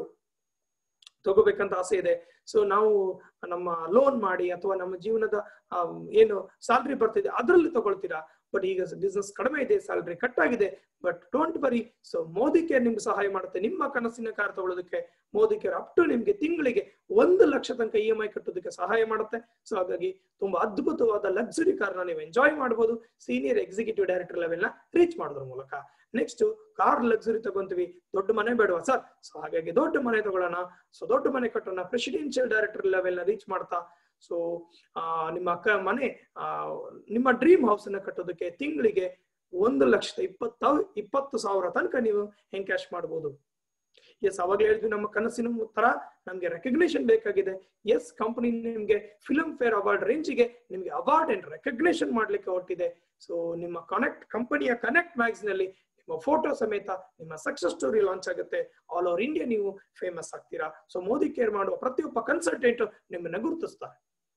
ತಗೋಬೇಕಂತ ಆಸೆ ಇದೆ ಸೊ ನಾವು ನಮ್ಮ ಲೋನ್ ಮಾಡಿ ಅಥವಾ ನಮ್ಮ ಜೀವನದ ಏನು ಸ್ಯಾಲ್ರಿ ಬರ್ತಿದೆ ಅದರಲ್ಲಿ ತಗೊಳ್ತೀರಾ ಬಟ್ ಈಗ ಬಿಸ್ನೆಸ್ ಕಡಿಮೆ ಇದೆ ಸ್ಯಾಲ್ರಿ ಕಟ್ ಆಗಿದೆ but don't worry so Modi care ನಿಮ್ಗೆ ಸಹಾಯ ಮಾಡುತ್ತೆ ನಿಮ್ಮ ಕನಸಿನ ಕಾರ್ ತಗೊಳ್ಳೋದಕ್ಕೆ ಮೋದಿ ಕೇರ್ ಅಪ್ ಟು ನಿಮ್ಗೆ ತಿಂಗಳಿಗೆ ಒಂದು ಲಕ್ಷ ತನಕ ಇ ಎಂ ಐ ಕಟ್ಟೋದಕ್ಕೆ ಸಹಾಯ ಮಾಡುತ್ತೆ ಸೊ ಹಾಗಾಗಿ ತುಂಬಾ ಅದ್ಭುತವಾದ ಲಕ್ಸುರಿ ಕಾರ್ನ ನೀವು ಎಂಜಾಯ್ ಮಾಡಬಹುದು ಸೀನಿಯರ್ ಎಕ್ಸಿಕ್ಯೂಟಿವ್ ಡೈರೆಕ್ಟರ್ ಲೆವೆಲ್ ನ ರೀಚ್ ಮಾಡೋದ್ರ ಮೂಲಕ ನೆಕ್ಸ್ಟ್ ಕಾರ್ ಲಕ್ಸುರಿ ತಗೊಂತೀವಿ ದೊಡ್ಡ ಮನೆ ಬೇಡವಾ ಸರ್ ಸೊ ಹಾಗಾಗಿ ದೊಡ್ಡ ಮನೆ ತಗೊಳ್ಳೋಣ ಸೊ ದೊಡ್ಡ ಮನೆ ಕಟ್ಟೋಣ ಪ್ರೆಸಿಡೆನ್ಷಿಯಲ್ ಡೈರೆಕ್ಟರ್ ಲೆವೆಲ್ ನ ರೀಚ್ ಮಾಡ್ತಾ ಸೊ ಆ ನಿಮ್ಮ ಅಕ್ಕ ಮನೆ ಆ ನಿಮ್ಮ ಡ್ರೀಮ್ ಹೌಸ್ ಅನ್ನ ಕಟ್ಟೋದಕ್ಕೆ ತಿಂಗಳಿಗೆ ಒಂದು ಲಕ್ಷದ ಇಪ್ಪತ್ತ ಇಪ್ಪತ್ತು ಸಾವಿರ ತನಕ ನೀವು ಹೆಂಗ್ ಕ್ಯಾಶ್ ಮಾಡ್ಬೋದು ಎಸ್ ಅವಾಗಲೇ ಹೇಳಿದ್ವಿ ನಮ್ಮ ಕನಸಿನ ತರ ನಮ್ಗೆ ರೆಕಗ್ನೇಷನ್ ಬೇಕಾಗಿದೆ ಎಸ್ ಕಂಪನಿ ನಿಮ್ಗೆ ಫಿಲ್ಮ್ ಫೇರ್ ಅವಾರ್ಡ್ ರೇಂಜಿಗೆ ನಿಮ್ಗೆ ಅವಾರ್ಡ್ ಅಂಡ್ ರೆಕಗ್ನೇಷನ್ ಮಾಡ್ಲಿಕ್ಕೆ ಹೊರಟಿದೆ ಸೊ ನಿಮ್ಮ ಕನೆಕ್ಟ್ ಕಂಪನಿಯ ಕನೆಕ್ಟ್ ಮ್ಯಾಗ್ಸ್ ನಲ್ಲಿ ನಿಮ್ಮ ಫೋಟೋ ಸಮೇತ ನಿಮ್ಮ ಸಕ್ಸಸ್ ಸ್ಟೋರಿ ಲಾಂಚ್ ಆಗುತ್ತೆ ಆಲ್ ಓವರ್ ಇಂಡಿಯಾ ನೀವು ಫೇಮಸ್ ಆಗ್ತೀರಾ ಸೊ ಮೋದಿ ಕೇರ್ ಮಾಡುವ ಪ್ರತಿಯೊಬ್ಬ ಕನ್ಸಲ್ಟೆಂಟ್ ನಿಮ್ಮನ್ನ ಗುರುತಿಸ್ತಾರೆ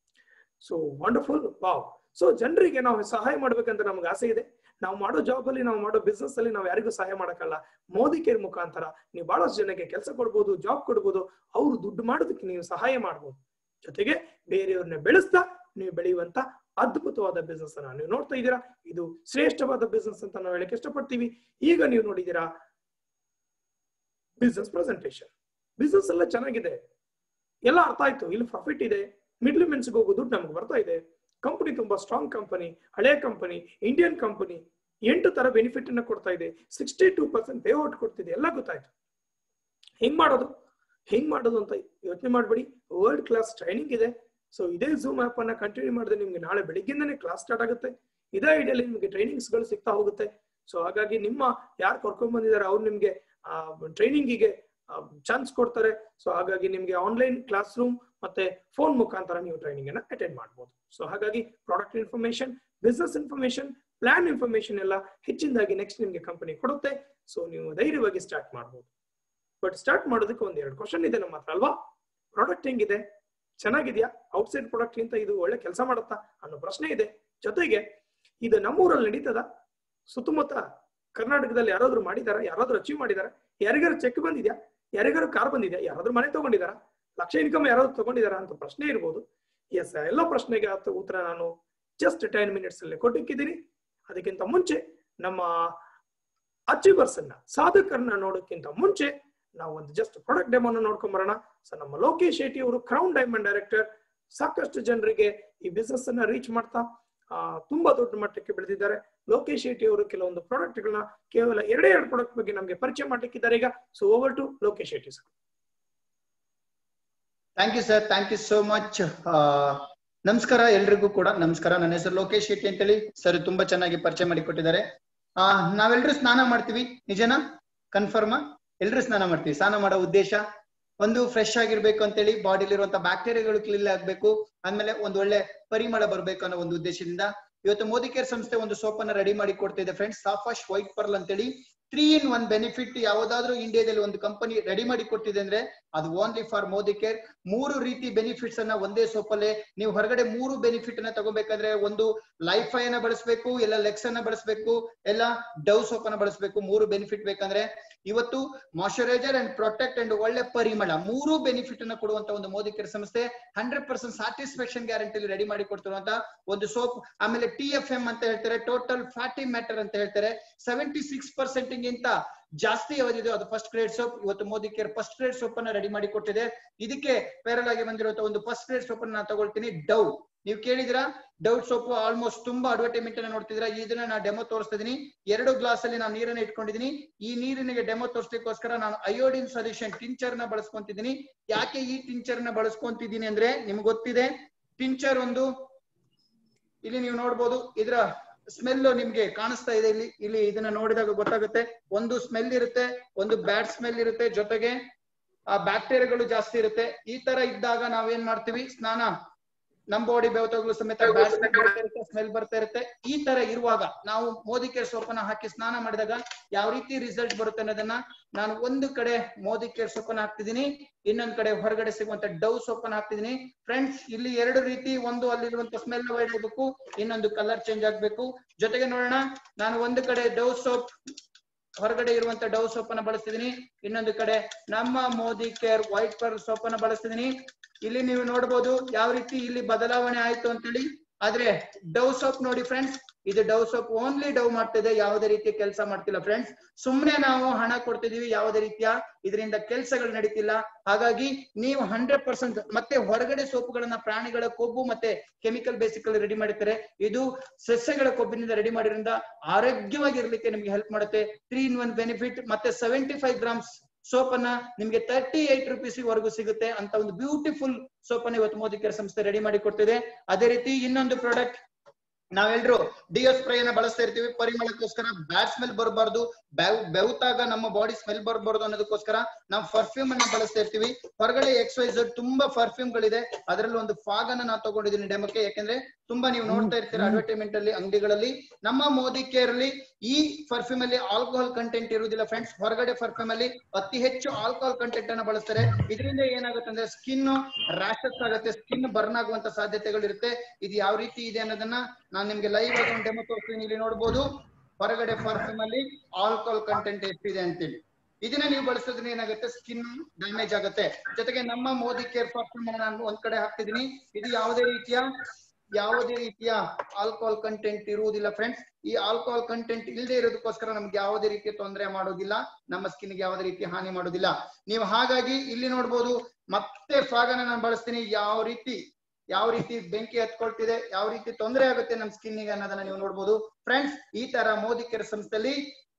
ಸೊ ವಂಡರ್ಫುಲ್ ವಾವ್ ಸೊ ಜನರಿಗೆ ನಾವು ಸಹಾಯ ಮಾಡ್ಬೇಕಂತ ನಮ್ಗೆ ಆಸೆ ಇದೆ ನಾವು ಮಾಡೋ ಜಾಬ್ ಅಲ್ಲಿ ನಾವು ಮಾಡೋ ಬಿಸ್ನೆಸ್ ಅಲ್ಲಿ ನಾವು ಯಾರಿಗೂ ಸಹಾಯ ಮಾಡಕ್ಕಲ್ಲ ಮೋದಿ ಕೇರ್ ಮುಖಾಂತರ ನೀವು ಬಹಳಷ್ಟು ಜನಕ್ಕೆ ಕೆಲಸ ಕೊಡ್ಬೋದು ಜಾಬ್ ಕೊಡ್ಬೋದು ಅವ್ರು ದುಡ್ಡು ಮಾಡೋದಕ್ಕೆ ನೀವು ಸಹಾಯ ಮಾಡ್ಬೋದು ಜೊತೆಗೆ ಬೇರೆಯವ್ರನ್ನ ಬೆಳೆಸ್ತಾ ನೀವು ಬೆಳೆಯುವಂತ ಅದ್ಭುತವಾದ ಬಿಸ್ನೆಸ್ ಅನ್ನ ನೀವು ನೋಡ್ತಾ ಇದ್ದೀರಾ ಇದು ಶ್ರೇಷ್ಠವಾದ ಬಿಸ್ನೆಸ್ ಅಂತ ನಾವು ಹೇಳಕ್ ಇಷ್ಟಪಡ್ತೀವಿ ಈಗ ನೀವು ನೋಡಿದೀರಾ ಬಿಸ್ನೆಸ್ ಪ್ರೆಸೆಂಟೇಶನ್ ಬಿಸ್ನೆಸ್ ಎಲ್ಲ ಚೆನ್ನಾಗಿದೆ ಎಲ್ಲ ಅರ್ಥ ಆಯ್ತು ಇಲ್ಲಿ ಪ್ರಾಫಿಟ್ ಇದೆ ಮಿಡ್ಲ್ ಮೆನ್ಸ್ಗೆ ಹೋಗೋ ದುಡ್ಡು ನಮ್ಗೆ ಬರ್ತಾ ಇದೆ ಕಂಪನಿ ತುಂಬಾ ಸ್ಟ್ರಾಂಗ್ ಕಂಪನಿ ಹಳೆ ಕಂಪನಿ ಇಂಡಿಯನ್ ಕಂಪನಿ ಎಂಟು ತರ ಬೆನಿಫಿಟ್ ಅನ್ನ ಕೊಡ್ತಾ ಇದೆ sixty two percent pay out ಕೊಡ್ತಿದೆ ಎಲ್ಲ ಗೊತ್ತಾಯ್ತು ಹೆಂಗ್ ಮಾಡೋದು ಹೆಂಗ್ ಮಾಡೋದು ಅಂತ ಯೋಚನೆ ಮಾಡಬೇಡಿ ವರ್ಲ್ಡ್ ಕ್ಲಾಸ್ ಟ್ರೈನಿಂಗ್ ಇದೆ ಸೊ ಇದೇ ಝೂಮ್ ಆಪ್ ಅನ್ನ ಕಂಟಿನ್ಯೂ ಮಾಡಿದ್ರೆ ನಿಮ್ಗೆ ನಾಳೆ ಬೆಳಿಗ್ಗೆಯಿಂದನೇ ಕ್ಲಾಸ್ ಸ್ಟಾರ್ಟ್ ಆಗುತ್ತೆ ಇದೇ ಐಡಿಯಲ್ಲಿ ನಿಮಗೆ ಟ್ರೈನಿಂಗ್ಸ್ ಗಳು ಸಿಗ್ತಾ ಹೋಗುತ್ತೆ ಸೊ ಹಾಗಾಗಿ ನಿಮ್ಮ ಯಾರು ಕರ್ಕೊಂಡ್ ಬಂದಿದ್ದಾರೆ ಅವ್ರು ನಿಮ್ಗೆ ಟ್ರೈನಿಂಗಿಗೆ ಚಾನ್ಸ್ ಕೊಡ್ತಾರೆ ಸೊ ಹಾಗಾಗಿ ನಿಮ್ಗೆ ಆನ್ಲೈನ್ ಕ್ಲಾಸ್ ರೂಮ್ ಮತ್ತೆ ಫೋನ್ ಮುಖಾಂತರ ನೀವು ಟ್ರೈನಿಂಗ್ ಅನ್ನ ಅಟೆಂಡ್ ಮಾಡಬಹುದು ಸೊ ಹಾಗಾಗಿ product information business information plan information ಎಲ್ಲ ಹೆಚ್ಚಿನದಾಗಿ ನೆಕ್ಸ್ಟ್ ನಿಮ್ಗೆ ಕಂಪನಿ ಕೊಡುತ್ತೆ ಸೊ ನೀವು ಧೈರ್ಯವಾಗಿ ಸ್ಟಾರ್ಟ್ ಮಾಡಬಹುದು ಬಟ್ ಸ್ಟಾರ್ಟ್ ಮಾಡೋದಕ್ಕೆ ಒಂದ್ ಎರಡು ಕ್ವಶನ್ ಇದೆ ನಮ್ಮ ಹತ್ರ ಅಲ್ವಾ ಪ್ರಾಡಕ್ಟ್ ಹೆಂಗಿದೆ ಚೆನ್ನಾಗಿದ್ಯಾ ಔಟ್ಸೈಡ್ ಪ್ರಾಡಕ್ಟ್ ಗಿಂತ ಇದು ಒಳ್ಳೆ ಕೆಲಸ ಮಾಡುತ್ತಾ ಅನ್ನೋ ಪ್ರಶ್ನೆ ಇದೆ ಜೊತೆಗೆ ಇದು ನಮ್ಮೂರಲ್ಲಿ ನಡೀತದ ಸುತ್ತಮುತ್ತ ಕರ್ನಾಟಕದಲ್ಲಿ ಯಾರಾದ್ರೂ ಮಾಡಿದಾರ ಯಾರಾದ್ರೂ ಅಚೀವ್ ಮಾಡಿದಾರ ಯಾರಿಗಾರು ಚೆಕ್ ಬಂದಿದ್ಯಾ ಯಾರಿಗಾರು ಕಾರ್ ಬಂದಿದ್ಯಾ ಯಾರಾದ್ರೂ ಮನೆ ತಗೊಂಡಿದಾರ ಲಕ್ಷ ಇನ್ಕಮ್ ಯಾರಾದ್ರೂ ತಗೊಂಡಿದಾರ ಅಂತ ಪ್ರಶ್ನೆ ಇರ್ಬೋದು ಎಸ್ ಎಲ್ಲ ಪ್ರಶ್ನೆಗೆ ಆತ ಉತ್ತರ ನಾನು ಜಸ್ಟ್ ಟೆನ್ ಮಿನಿಟ್ಸ್ ಅಲ್ಲಿ ಕೊಟ್ಟಿಕ್ಕಿದ್ದೀನಿ ಅದಕ್ಕಿಂತ ಮುಂಚೆ ನಮ್ಮ ಅಚೀವರ್ಸ್ ಅನ್ನ ಸಾಧಕರನ್ನ ನೋಡೋಕ್ಕಿಂತ ಮುಂಚೆ ನಾವು ಒಂದು ಜಸ್ಟ್ ಪ್ರಾಡಕ್ಟ್ ಡೆಮೋನ ನೋಡ್ಕೊಂಡ್ ಬರೋಣ ಸೊ ನಮ್ಮ ಲೋಕೇಶ್ ಶೆಟ್ಟಿ ಅವರು ಕ್ರೌನ್ ಡೈಮಂಡ್ ಡೈರೆಕ್ಟರ್ ಸಾಕಷ್ಟು ಜನರಿಗೆ ಈ ಬಿಸ್ನೆಸ್ ಅನ್ನ ರೀಚ್ ಮಾಡ್ತಾ ಆ, ತುಂಬಾ ದೊಡ್ಡ ಮಟ್ಟಕ್ಕೆ ಬೆಳೆದಿದ್ದಾರೆ ಲೋಕೇಶ್ ಶೆಟ್ಟಿ ಅವರು ಕೆಲವೊಂದು ಪ್ರಾಡಕ್ಟ್ ಗಳನ್ನ ಕೇವಲ ಎರಡೇ ಎರಡು ಪ್ರಾಡಕ್ಟ್ ಬಗ್ಗೆ ನಮಗೆ ಪರಿಚಯ ಮಾಡ್ಲಿಕ್ಕಿದ್ದಾರೆ ಈಗ so over to Lokesh Shetty sir thank you sir thank you so much ನಮಸ್ಕಾರ ಎಲ್ರಿಗೂ ಕೂಡ ನಮಸ್ಕಾರ ನನ್ನ ಹೆಸರು ಲೋಕೇಶ್ ಶೆಟ್ಟಿ ಅಂತೇಳಿ ಸರ್ ತುಂಬಾ ಚೆನ್ನಾಗಿ ಪರಿಚಯ ಮಾಡಿಕೊಟ್ಟಿದ್ದಾರೆ ಆ ನಾವೆಲ್ಲರೂ ಸ್ನಾನ ಮಾಡ್ತೀವಿ ನಿಜನಾ ಕನ್ಫರ್ಮ ಎಲ್ರು ಸ್ನಾನ ಮಾಡ್ತೀವಿ ಸ್ನಾನ ಮಾಡೋ ಉದ್ದೇಶ ಒಂದು ಫ್ರೆಶ್ ಆಗಿರ್ಬೇಕು ಅಂತೇಳಿ ಬಾಡಿಲಿರುವಂತ ಬ್ಯಾಕ್ಟೀರಿಯಾಗಳು ಕ್ಲೀನ್ ಆಗ್ಬೇಕು ಆಮೇಲೆ ಒಂದು ಒಳ್ಳೆ ಪರಿಮಳ ಬರ್ಬೇಕು ಅನ್ನೋ ಒಂದು ಉದ್ದೇಶದಿಂದ ಇವತ್ತು ಮೋದಿ ಕೇರ್ ಸಂಸ್ಥೆ ಒಂದು ಸೋಪ್ ಅನ್ನ ರೆಡಿ ಮಾಡಿ ಕೊಡ್ತಾ ಇದೆ ಫ್ರೆಂಡ್ಸ್ ಸಾಫಾಶ್ ವೈಟ್ ಪರ್ಲ್ ಅಂತೇಳಿ ತ್ರೀ ಇನ್ ಒನ್ ಬೆನಿಫಿಟ್ ಯಾವ್ದಾದ್ರು ಇಂಡಿಯಾದಲ್ಲಿ ಒಂದು ಕಂಪನಿ ರೆಡಿ ಮಾಡಿ ಕೊಟ್ಟಿದೆ ಅಂದ್ರೆ ಅದು ಓನ್ಲಿ ಫಾರ್ ಮೋದಿ ಕೇರ್ ಮೂರು ರೀತಿ ಬೆನಿಫಿಟ್ಸ್ ಅನ್ನ ಒಂದೇ ಸೋಪಲ್ಲೇ ನೀವು ಹೊರಗಡೆ ಮೂರು ಬೆನಿಫಿಟ್ ಅನ್ನ ತಗೋಬೇಕಾದ್ರೆ ಒಂದು ಲೈಫ್ ಅನ್ನ ಬಳಸಬೇಕು ಎಲ್ಲ ಲೆಕ್ಸ್ ಅನ್ನ ಬಳಸಬೇಕು ಎಲ್ಲ ಡವ್ ಸೋಪ್ ಅನ್ನ ಬಳಸಬೇಕು ಮೂರು ಬೆನಿಫಿಟ್ ಬೇಕಂದ್ರೆ ಇವತ್ತು ಮಾಯಶ್ಚರೈಸರ್ ಅಂಡ್ ಪ್ರೊಟೆಕ್ಟ್ ಅಂಡ್ ಒಳ್ಳೆ ಪರಿಮಳ ಮೂರು ಬೆನಿಫಿಟ್ ಅನ್ನ ಕೊಡುವಂತ ಒಂದು ಮೋದಿ ಕೇರ್ ಸಂಸ್ಥೆ hundred percent satisfaction guarantee ready ಮಾಡಿ ಕೊಡ್ತಿರುವಂತ ಒಂದು ಸೋಪ್ ಆಮೇಲೆ ಟಿ ಎಫ್ ಎಂ ಅಂತ ಹೇಳ್ತಾರೆ ಟೋಟಲ್ ಫ್ಯಾಟಿ ಮ್ಯಾಟರ್ ಅಂತ ಹೇಳ್ತಾರೆ ಸೆವೆಂಟಿ ಸಿಕ್ಸ್ ಪರ್ಸೆಂಟ್ ಗಿಂತ ಜಾಸ್ತಿ ಯಾವ್ದಿದೆ ಅದು ಫಸ್ಟ್ ಗ್ರೇಡ್ ಸೋಪ್ ಇವತ್ತು Modicare first grade soap ಅನ್ನ ರೆಡಿ ಮಾಡಿ ಕೊಟ್ಟಿದೆ ಇದಕ್ಕೆ ಪೇರಲ್ ಆಗಿ ಬಂದಿರುವಂತ ಒಂದು ಫಸ್ಟ್ ಗ್ರೇಡ್ ಸೋಪ್ ಅನ್ನ ನಾನು ತಗೊಳ್ತೀನಿ ಡವ್ ನೀವು ಕೇಳಿದಿರಾ ಡೌಟ್ ಸೋಪ್ ಆಲ್ಮೋಸ್ಟ್ ತುಂಬಾ ಅಡ್ವರ್ಟೈಸ್ಮೆಂಟ್ ಅನ್ನ ನೋಡ್ತಿದ್ರ ಇದನ್ನ ನಾನು ಡೆಮೋ ತೋರಿಸ್ತಾ ಇದೀನಿ ಎರಡು ಗ್ಲಾಸ್ ಅಲ್ಲಿ ನಾನು ನೀರನ್ನ ಇಟ್ಕೊಂಡಿದೀನಿ ಈ ನೀರಿನಿಗೆ ಡೆಮೋ ತೋರಿಸ್ಲಿಕ್ಕೋಸ್ಕರ ನಾನು ಅಯೋಡಿನ್ ಸೊಲ್ಯೂಷನ್ ಟಿಂಚರ್ ನ ಬಳಸ್ಕೊಂತಿದ್ದೀನಿ ಯಾಕೆ ಈ ಟಿಂಚರ್ ನ ಬಳಸ್ಕೊಂತಿದ್ದೀನಿ ಅಂದ್ರೆ ನಿಮ್ಗೆ ಗೊತ್ತಿದೆ ಟಿಂಚರ್ ಒಂದು ಇಲ್ಲಿ ನೀವು ನೋಡ್ಬೋದು ಇದ್ರ ಸ್ಮೆಲ್ ನಿಮ್ಗೆ ಕಾಣಿಸ್ತಾ ಇದೆ ಇಲ್ಲಿ ಇಲ್ಲಿ ಇದನ್ನ ನೋಡಿದಾಗ ಗೊತ್ತಾಗುತ್ತೆ ಒಂದು ಸ್ಮೆಲ್ ಇರುತ್ತೆ ಒಂದು ಬ್ಯಾಡ್ ಸ್ಮೆಲ್ ಇರುತ್ತೆ ಜೊತೆಗೆ ಆ ಬ್ಯಾಕ್ಟೀರಿಯಾಗಳು ಜಾಸ್ತಿ ಇರುತ್ತೆ ಈ ತರ ಇದ್ದಾಗ ನಾವೇನ್ ಮಾಡ್ತೀವಿ ಸ್ನಾನ ನಮ್ ಬಾಡಿ ಬೆವತಗಳು ಸಮೇತ ಸ್ಮೆಲ್ ಬರ್ತಾ ಇರುತ್ತೆ ಈ ತರ ಇರುವಾಗ ನಾವು ಮೋದಿ ಕೇರ್ ಸೋಪನ್ನ ಹಾಕಿ ಸ್ನಾನ ಮಾಡಿದಾಗ ಯಾವ ರೀತಿ ರಿಸಲ್ಟ್ ಬರುತ್ತೆ ಅನ್ನೋದನ್ನ ನಾನು ಒಂದು ಕಡೆ ಮೋದಿ ಕೇರ್ ಸೋಪನ್ನ ಹಾಕ್ತಿದ್ದೀನಿ ಇನ್ನೊಂದ್ ಕಡೆ ಹೊರಗಡೆ ಸಿಗುವಂತ ಡವ್ ಸೋಪನ್ನ ಹಾಕ್ತಿದ್ದೀನಿ ಫ್ರೆಂಡ್ಸ್ ಇಲ್ಲಿ ಎರಡು ರೀತಿ ಒಂದು ಅಲ್ಲಿರುವಂತ ಸ್ಮೆಲ್ ಅವಾಯ್ಡ್ ಆಗ್ಬೇಕು ಇನ್ನೊಂದು ಕಲರ್ ಚೇಂಜ್ ಆಗ್ಬೇಕು ಜೊತೆಗೆ ನೋಡೋಣ ನಾನು ಒಂದು ಕಡೆ ಡವ್ ಸೋಪ್ ಹೊರಗಡೆ ಇರುವಂತ ಡವ್ ಸೋಪ್ ಅನ್ನ ಬಳಸ್ತಿದೀನಿ ಇನ್ನೊಂದು ಕಡೆ ನಮ್ಮ Modicare white pearl soap ಅನ್ನ ಬಳಸ್ತಿದೀನಿ ಇಲ್ಲಿ ನೀವು ನೋಡಬಹುದು ಯಾವ ರೀತಿ ಇಲ್ಲಿ ಬದಲಾವಣೆ ಆಯ್ತು ಅಂತೇಳಿ ಆದ್ರೆ ಡವ್ ಸೋಪ್ ನೋಡಿ ಫ್ರೆಂಡ್ಸ್ ಇದು ಡವ್ ಸೋಪ್ ಓನ್ಲಿ ಡವ್ ಮಾಡ್ತಿದೆ ಯಾವುದೇ ರೀತಿಯ ಕೆಲಸ ಮಾಡ್ತಿಲ್ಲ ಫ್ರೆಂಡ್ಸ್ ಸುಮ್ನೆ ನಾವು ಹಣ ಕೊಡ್ತಿದೀವಿ ಯಾವುದೇ ರೀತಿಯ ಇದರಿಂದ ಕೆಲಸಗಳು ನಡೀತಿಲ್ಲ ಹಾಗಾಗಿ ನೀವು ಹಂಡ್ರೆಡ್ ಪರ್ಸೆಂಟ್ ಮತ್ತೆ ಹೊರಗಡೆ ಸೋಪುಗಳನ್ನ ಪ್ರಾಣಿಗಳ ಕೊಬ್ಬು ಮತ್ತೆ ಕೆಮಿಕಲ್ ಬೇಸಿಕಲ್ ರೆಡಿ ಮಾಡಿರ್ತಾರೆ ಇದು ಸಸ್ಯಗಳ ಕೊಬ್ಬಿನಿಂದ ರೆಡಿ ಮಾಡಿರೋದ್ರಿಂದ ಆರೋಗ್ಯವಾಗಿರ್ಲಿಕ್ಕೆ ನಿಮ್ಗೆ ಹೆಲ್ಪ್ ಮಾಡುತ್ತೆ ತ್ರೀ ಇನ್ ಒನ್ ಬೆನಿಫಿಟ್ ಮತ್ತೆ ಸೆವೆಂಟಿ ಫೈವ್ ಗ್ರಾಮ್ಸ್ ಸೋಪ್ ಅನ್ನ ನಿಮ್ಗೆ ತರ್ಟಿ ಏಟ್ ರುಪೀಸ್ ವರೆಗೂ ಸಿಗುತ್ತೆ ಅಂತ ಒಂದು ಬ್ಯೂಟಿಫುಲ್ ಸೋಪ್ ಅನ್ನ ಇವತ್ತು ಮೋದಿ ಕೇರ್ ಸಂಸ್ಥೆ ರೆಡಿ ಮಾಡಿ ಕೊಡ್ತಿದೆ ಅದೇ ರೀತಿ ಇನ್ನೊಂದು ಪ್ರಾಡಕ್ಟ್ ನಾವೆಲ್ಲರೂ ಡಿಯೋ ಸ್ಪ್ರೇ ಅನ್ನ ಬಳಸ್ತಾ ಇರ್ತೀವಿ ಪರಿಮಳಕ್ಕೋಸ್ಕರ ಬ್ಯಾಡ್ ಸ್ಮೆಲ್ ಬರಬಾರ್ದು ಬೆವತಾಗ ನಮ್ಮ ಬಾಡಿ ಸ್ಮೆಲ್ ಬರಬಾರ್ದು ಅನ್ನೋದಕ್ಕೋಸ್ಕರ ನಾವು ಪರ್ಫ್ಯೂಮ್ ಅನ್ನ ಬಳಸ್ತಾ ಇರ್ತೀವಿ ಹೊರಗಡೆ ಎಕ್ಸ್ ವೈ ಝಡ್ ತುಂಬಾ ಪರ್ಫ್ಯೂಮ್ ಗಳಿದೆ ಅದರಲ್ಲಿ ಒಂದು ಫಾಗ್ ಅನ್ನ ನಾನು ತಗೊಂಡಿದ್ದೀನಿ ಡೆಮೋಕ್ಕೆ ಯಾಕಂದ್ರೆ ತುಂಬಾ ನೀವು ನೋಡ್ತಾ ಇರ್ತೀರಾ ಅಡ್ವರ್ಟೈಸ್ಮೆಂಟ್ ಅಲ್ಲಿ ಅಂಗಡಿಗಳಲ್ಲಿ ನಮ್ಮ ಮೋದಿ ಕೇರ್ ಅಲ್ಲಿ ಈ ಪರ್ಫ್ಯೂಮ್ ಅಲ್ಲಿ ಆಲ್ಕೋಹಾಲ್ ಕಂಟೆಂಟ್ ಇರುವುದಿಲ್ಲ ಫ್ರೆಂಡ್ಸ್ ಹೊರಗಡೆ ಪರ್ಫ್ಯೂಮ್ ಅಲ್ಲಿ ಅತಿ ಹೆಚ್ಚು ಆಲ್ಕೋಹಾಲ್ ಕಂಟೆಂಟ್ ಅನ್ನ ಬಳಸ್ತಾರೆ ಇದರಿಂದ ಏನಾಗುತ್ತೆ ಅಂದ್ರೆ ಸ್ಕಿನ್ ರ್ಯಾಶಸ್ ಆಗುತ್ತೆ ಸ್ಕಿನ್ ಬರ್ನ್ ಆಗುವಂತ ಸಾಧ್ಯತೆಗಳು ಇರುತ್ತೆ ಇದು ಯಾವ ರೀತಿ ಇದೆ ಅನ್ನೋದನ್ನ ನಾನು ನಿಮ್ಗೆ ಲೈವ್ ಆಗಿ ಒಂದು ಡೆಮೋ ತೋರಿಸ್ತೀನಿ ಇಲ್ಲಿ ನೋಡ್ಬೋದು ಹೊರಗಡೆ ಪರ್ಫ್ಯೂಮ್ ಅಲ್ಲಿ ಆಲ್ಕೋಹಾಲ್ ಕಂಟೆಂಟ್ ಎಷ್ಟಿದೆ ಅಂತೇಳಿ ಇದನ್ನ ನೀವು ಬಳಸೋದ್ರಿಂದ ಏನಾಗುತ್ತೆ ಸ್ಕಿನ್ ಡ್ಯಾಮೇಜ್ ಆಗುತ್ತೆ ಜೊತೆಗೆ ನಮ್ಮ ಮೋದಿ ಕೇರ್ ಪರ್ಫ್ಯೂಮ್ ನಾನು ಒಂದ್ ಕಡೆ ಹಾಕ್ತಿದೀನಿ ಇದು ಯಾವುದೇ ರೀತಿಯ ಯಾವುದೇ ರೀತಿಯ ಆಲ್ಕೋಹಾಲ್ ಕಂಟೆಂಟ್ ಇರುವುದಿಲ್ಲ ಫ್ರೆಂಡ್ಸ್ ಈ ಆಲ್ಕೋಹಾಲ್ ಕಂಟೆಂಟ್ ಇಲ್ಲದೆ ಇರೋದಕ್ಕೋಸ್ಕರ ನಮ್ಗೆ ಯಾವುದೇ ರೀತಿಯ ತೊಂದರೆ ಮಾಡೋದಿಲ್ಲ ನಮ್ಮ ಸ್ಕಿನ್ಗೆ ಯಾವುದೇ ರೀತಿ ಹಾನಿ ಮಾಡೋದಿಲ್ಲ ನೀವು ಹಾಗಾಗಿ ಇಲ್ಲಿ ನೋಡ್ಬೋದು ಮತ್ತೆ ಫ್ರಾಗನ ನಾನು ಬಳಸ್ತೀನಿ ಯಾವ ರೀತಿ ಯಾವ ರೀತಿ ಬೆಂಕಿ ಹತ್ಕೊಳ್ತಿದೆ ಯಾವ ರೀತಿ ತೊಂದರೆ ಆಗುತ್ತೆ ನಮ್ಮ ಸ್ಕಿನ್ನಿಗೆ ಅನ್ನೋದನ್ನ ನೀವು ನೋಡ್ಬೋದು ಫ್ರೆಂಡ್ಸ್ ಈ ತರ ಮೋದಿ ಕೇರ್ ಸಂಸ್ಥೆಯಲ್ಲಿ